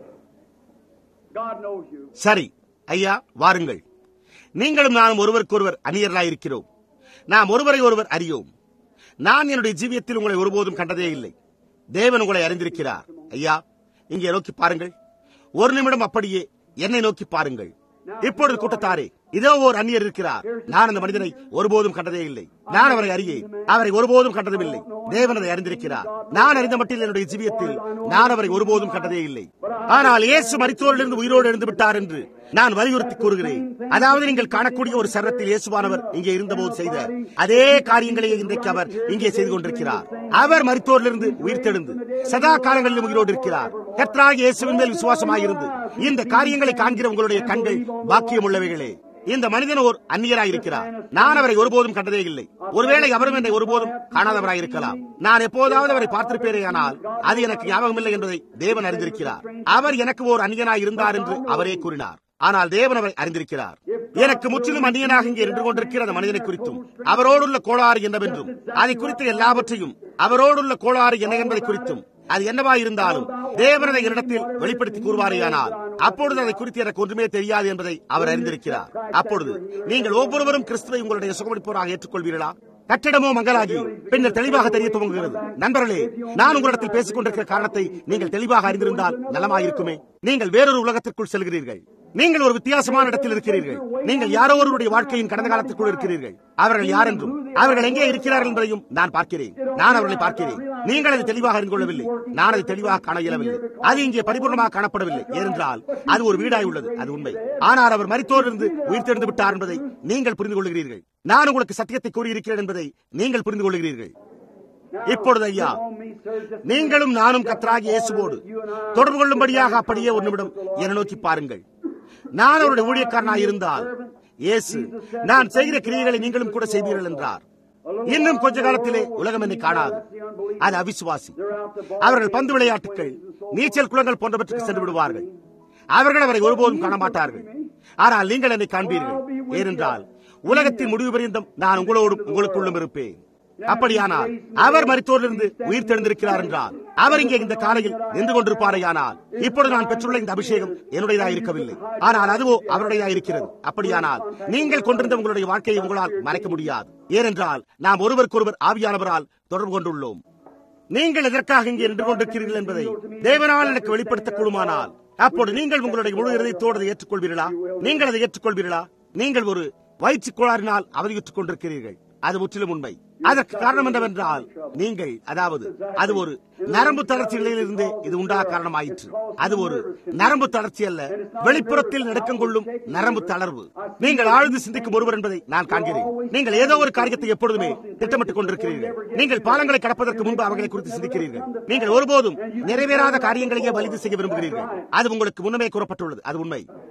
God knows you. சரி ஐயா வாருங்கள் நீங்களும் நானும் ஒருவருக்கொருவர் அந்நியர்களாயிருக்கிறோம் நாம் ஒருவரை ஒருவர் அறியோம் நான் என்னுடைய ஜீவியத்தில் உங்களை ஒருபோதும் கண்டதே இல்லை தேவன் உங்களை அறிந்திருக்கிறார் ஐயா இங்கே நோக்கி பாருங்கள் ஒரு நிமிடம் அப்படியே என்னை நோக்கி பாருங்கள் இப்பொழுது கூட்டத்தாரே இதோ ஓர் அந்நியர் இருக்கிறார் நான் அந்த மனிதனை ஒருபோதும் கண்டதே இல்லை நான் அவரை அறியேன் அவரை ஒருபோதும் கண்டதும் இல்லை தேவன் அதை அறிந்திருக்கிறார் நான் அறிந்த மட்டில் என்னுடைய ஜீவியத்தில் நான் அவரை ஒருபோதும் கண்டதே இல்லை ஆனால் இயேசு மரித்தோரிலிருந்து உயிரோடு எழுந்து விட்டார் என்று நான் வலியுறுத்தி கூறுகிறேன் அதாவது நீங்கள் காணக்கூடிய ஒரு சரத்தில் இயேசுவானவர் இங்கே இருந்தபோது செய்த அதே காரியங்களையே இன்றைக்கு அவர் இங்கே செய்து கொண்டிருக்கிறார் அவர் மரித்தோரிலிருந்து உயிர்த்தெழுந்து சதா காலங்களிலும் உயிரோடு இருக்கிறார் கத்ராக இயேசுவின் மேல் விசுவாசமாயிருந்து இந்த காரியங்களை காண்கிற உங்களுடைய கண்கள் பாக்கியம் உள்ளவைகளே இந்த மனிதன் ஒரு அந்நியராயிருக்கிறார் நான் அவரை ஒருபோதும் கண்டதே இல்லை ஒருவேளை அவரும் என்னை ஒருபோதும் காணாதவராயிருக்கலாம் நான் எப்போதாவது அவரை பார்த்திருப்பேனே ஆனால் அது எனக்கு ஞாபகமில்லை என்பதை தேவன் அறிந்திருக்கிறார் அவர் எனக்கு ஒரு அந்நியனாய் இருந்தார் என்று அவரே கூறினார் ஆனால் தேவன் அவரை அறிந்திருக்கிறார் எனக்கு முற்றிலும் அந்நியனாக இங்கே நின்று கொண்டிருக்கிற அந்த மனிதனை குறித்தும் அவரோடுள்ள கோளாறு என்னவென்றும் அதை குறித்த எல்லாவற்றையும் அவரோடுள்ள கோளாறு என்ன என்பதை குறித்தும் அது என்னவா இருந்தாலும் தேவனதை என்னிடத்தில் வெளிப்படுத்தி கூறுவாரேயானால் அப்பொழுது அதை குறித்து எனக்கு ஒன்றுமே தெரியாது என்பதை அவர் அறிந்திருக்கிறார் அப்பொழுது நீங்கள் ஒவ்வொருவரும் கிறிஸ்துவை உங்களுடைய சுகமளிப்போராக ஏற்றுக்கொள்வீர்களா கட்டிடமோ மங்களாகி பின்னர் தெளிவாக தெரிய துவங்குகிறது நண்பர்களே நான் உங்களிடத்தில் பேசிக் கொண்டிருக்கிற காரணத்தை நீங்கள் தெளிவாக அறிந்திருந்தால் நலமாயிருக்குமே நீங்கள் வேறொரு உலகத்திற்குள் செல்கிறீர்கள் நீங்கள் ஒரு வித்தியாசமான இடத்தில் இருக்கிறீர்கள் நீங்கள் யாரோ ஒருவருடைய வாழ்க்கையின் கடந்த காலத்திற்குள் இருக்கிறீர்கள் அவர்கள் யார் என்றும் அவர்கள் எங்கே இருக்கிறார்கள் என்பதையும் நான் பார்க்கிறேன் நான் அவர்களை பார்க்கிறேன் நீங்கள் அதை தெளிவாக அறிந்து கொள்ளவில்லை நான் அதை தெளிவாக காண இயலவில்லை அது இங்கே பரிபூர்ணமாக காணப்படவில்லை ஏனென்றால் அது ஒரு வீடாய் உள்ளது அது உண்மை ஆனால் அவர் மரித்தோரிலிருந்து உயிர்த்தெழுந்து விட்டார் என்பதை நீங்கள் புரிந்து கொள்கிறீர்கள் நான் உங்களுக்கு சத்தியத்தை கூறியிருக்கிறேன் என்பதை நீங்கள் புரிந்து கொள்கிறீர்கள் இப்பொழுது ஐயா நீங்களும் நானும் கத்தராகி இயேசுவோடு தொடர்பு கொள்ளும்படியாக அப்படியே ஒரு நிமிடம் என்னை நோக்கி பாருங்கள் நான் அவருடைய ஊழியக்காரனாய் இருந்தால் இயேசு நான் செய்கிற கிரியைகளை நீங்களும் கூட செய்வீர்கள் என்றார் இன்னும் கொஞ்ச காலத்திலே உலகம் என்னை காணாது அது அவிசுவாசி அவர்கள் பந்து விளையாட்டுகள் நீச்சல் குளங்கள் போன்றவற்றுக்கு சென்று விடுவார்கள் அவர்கள் அவரை ஒருபோதும் காண மாட்டார்கள் ஆனால் நீங்கள் என்னை காண்பீர்கள் ஏனென்றால் உலகத்தின் முடிவு பரியந்தம் நான் உங்களோடும் உங்களுக்குள்ளும் இருப்பேன் அப்படியானால் அவர் மருத்துவரிலிருந்து உயிர் தெழுந்திருக்கிறார் என்றால் அவர் இங்கே இந்த காலையில் நின்று கொண்டிருப்பாரையானால் இப்பொழுது நான் பெற்றுள்ள இந்த அபிஷேகம் என்னுடையதாக இருக்கவில்லை ஆனால் அதுவோ அவருடையதாக இருக்கிறது அப்படியானால் நீங்கள் கொண்டிருந்த உங்களுடைய வாழ்க்கையை உங்களால் மறைக்க முடியாது ஏனென்றால் நாம் ஒருவருக்கொருவர் ஆவியானவரால் தொடர்பு கொண்டுள்ளோம் நீங்கள் எதற்காக இங்கே நின்று கொண்டிருக்கிறீர்கள் என்பதை தேவனால் எனக்கு வெளிப்படுத்த கூடுமானால் அப்போது நீங்கள் உங்களுடைய முழு இருதயத்தோடு அதை ஏற்றுக்கொள்வீர்களா நீங்கள் அதை ஏற்றுக்கொள்வீர்களா நீங்கள் ஒரு வயிற்றுக் கோளாறினால் அவதியுற்றுக் கொண்டிருக்கிறீர்கள் அது முற்றிலும் உண்மை அதற்கு காரணம் என்னவென்றால் நீங்கள் அதாவது அது ஒரு நரம்பு தளர்ச்சி நிலையிலிருந்து இது உண்டாக காரணமாயிற்று அது ஒரு நரம்பு தளர்ச்சி அல்ல வெளிப்புறத்தில் நடுக்கம் கொள்ளும் நரம்பு தளர்வு நீங்கள் ஆழ்ந்து சிந்திக்கும் ஒருவர் என்பதை நான் காண்கிறேன் நீங்கள் ஏதோ ஒரு காரியத்தை எப்பொழுதுமே திட்டமிட்டுக் கொண்டிருக்கிறீர்கள் நீங்கள் பாலங்களை கடப்பதற்கு முன்பு அவர்களை குறித்து சிந்திக்கிறீர்கள் நீங்கள் ஒருபோதும் நிறைவேறாத காரியங்களையே வலிது செய்ய விரும்புகிறீர்கள் அது உங்களுக்கு முன்னமே கூறப்பட்டுள்ளது அது உண்மை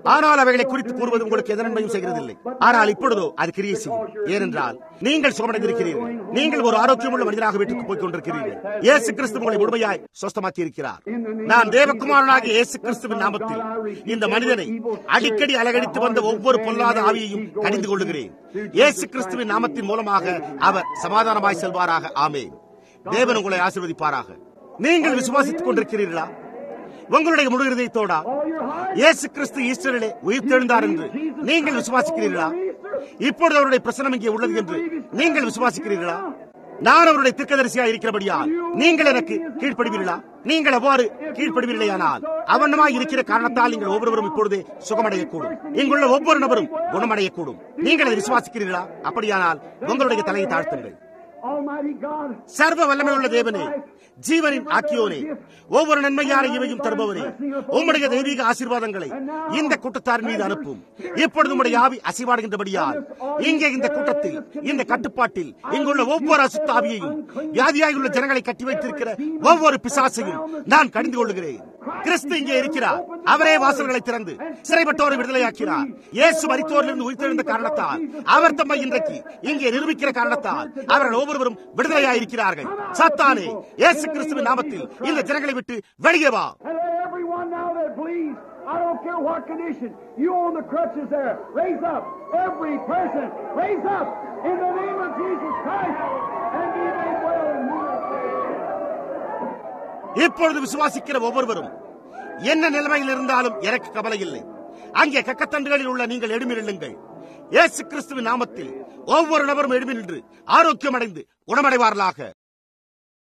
ஆனால் அவைகளை குறித்து கூறுவது உங்களுக்கு எந்த நன்மையும் செய்கிறதில்லை ஆனால் இப்பொழுதோ அது கிரியை செய்யும் ஏனென்றால் நீங்கள் சுகமடைந்திருக்கிறீர்கள் நீங்கள் ஒரு ஆரோக்கியமுள்ள மனிதனாக வீட்டுக்கு போய் கொண்டிருக்கிறீர்கள் இயேசு கிறிஸ்து உங்களை முழுமையாய் சொஸ்தமாக்கி இருக்கிறார் நான் தேவகுமாரனாகிய இயேசு கிறிஸ்துவின் நாமத்தில் இந்த மனிதனை அடிக்கடி அலகடித்து வந்த ஒவ்வொரு பொல்லாத ஆவியையும் கடிந்து கொள்ளுகிறேன் இயேசு கிறிஸ்துவின் நாமத்தின் மூலமாக அவர் சமாதானமாய் செல்வாராக ஆமே தேவன் உங்களை ஆசீர்வதிப்பாராக நீங்கள் விசுவாசித்துக் கொண்டிருக்கிறீர்களா உங்களுடைய முழு இருதயத்தோடா இயேசு கிறிஸ்து ஈஸ்டரிலே உயிர்த்தெழுந்தார் என்று நீங்கள் விசுவாசிக்கிறீர்களா இப்பொழுது அவருடைய பிரசனம் இங்கே உள்ளது என்று நீங்கள் விசுவாசிக்கிறீர்களா நான் அவருடைய திருக்கதரிசியா இருக்கிறபடியால் நீங்கள் எனக்கு கீழ்ப்படுவீர்களா நீங்கள் அவ்வாறு கீழ்ப்படுவீர்களேயானால் அவனமாய் இருக்கிற காரணத்தால் நீங்கள் ஒவ்வொருவரும் இப்பொழுதே சுகமடையக்கூடும் இங்குள்ள ஒவ்வொரு நபரும் குணமடையக்கூடும் நீங்கள் அதை விசுவாசிக்கிறீர்களா அப்படியானால் உங்களுடைய தலையை தாழ்த்துங்கள் Almighty God, சர்வ வல்லமையுள்ள தேவனே ஜீவனின் ஆக்கியோனே ஒவ்வொரு நன்மையான இவையும் தருபவரே உம்முடைய தெய்வீக ஆசீர்வாதங்களை இந்த கூட்டத்தார் மீது அனுப்பும் இப்பொழுது உம்முடைய ஆவி அசைவாடுகின்றபடியால் இங்கே இந்த கூட்டத்தில் இந்த கட்டுப்பாட்டில் இங்குள்ள ஒவ்வொரு அசுத்தாவியையும் வியாதியாயுள்ள ஜனங்களை கட்டி வைத்திருக்கிற ஒவ்வொரு பிசாசையும் நான் கடிந்து கொள்ளுகிறேன் கிறிஸ்து இங்கே இருக்கிறார் அவரே வாசல்களை திறந்து சிறைப்பட்டோரை விடுதலையாக்கிறார் இயேசு மரித்தோரிலிருந்து உயிர்த்தெழுந்த காரணத்தால் அவர் தம்மை இன்றைக்கு இங்கே நிரூபிக்கிற காரணத்தால் அவர்கள் ஒவ்வொருவரும் விடுதலையாயிருக்கிறார்கள் சத்தானே இயேசு கிறிஸ்துவின் நாமத்தில் இந்த ஜனங்களை விட்டு வெளியே வா and let everyone now that believes, I don't care what condition, you on the crutches there, raise up. Every person, raise up in the name of Jesus Christ and be made well and healed. இப்பொழுது விசுவாசிக்கிற ஒவ்வொருவரும் என்ன நிலைமையில் இருந்தாலும் எனக்கு கவலை இல்லை அங்கே கக்கத்தண்டுகளில் உள்ள நீங்கள் எழுமி நில்லுங்கள் இயேசு கிறிஸ்துவின் நாமத்தில் ஒவ்வொரு நபரும் எழுமி நின்று ஆரோக்கியம் அடைந்து குணமடைவார்களாக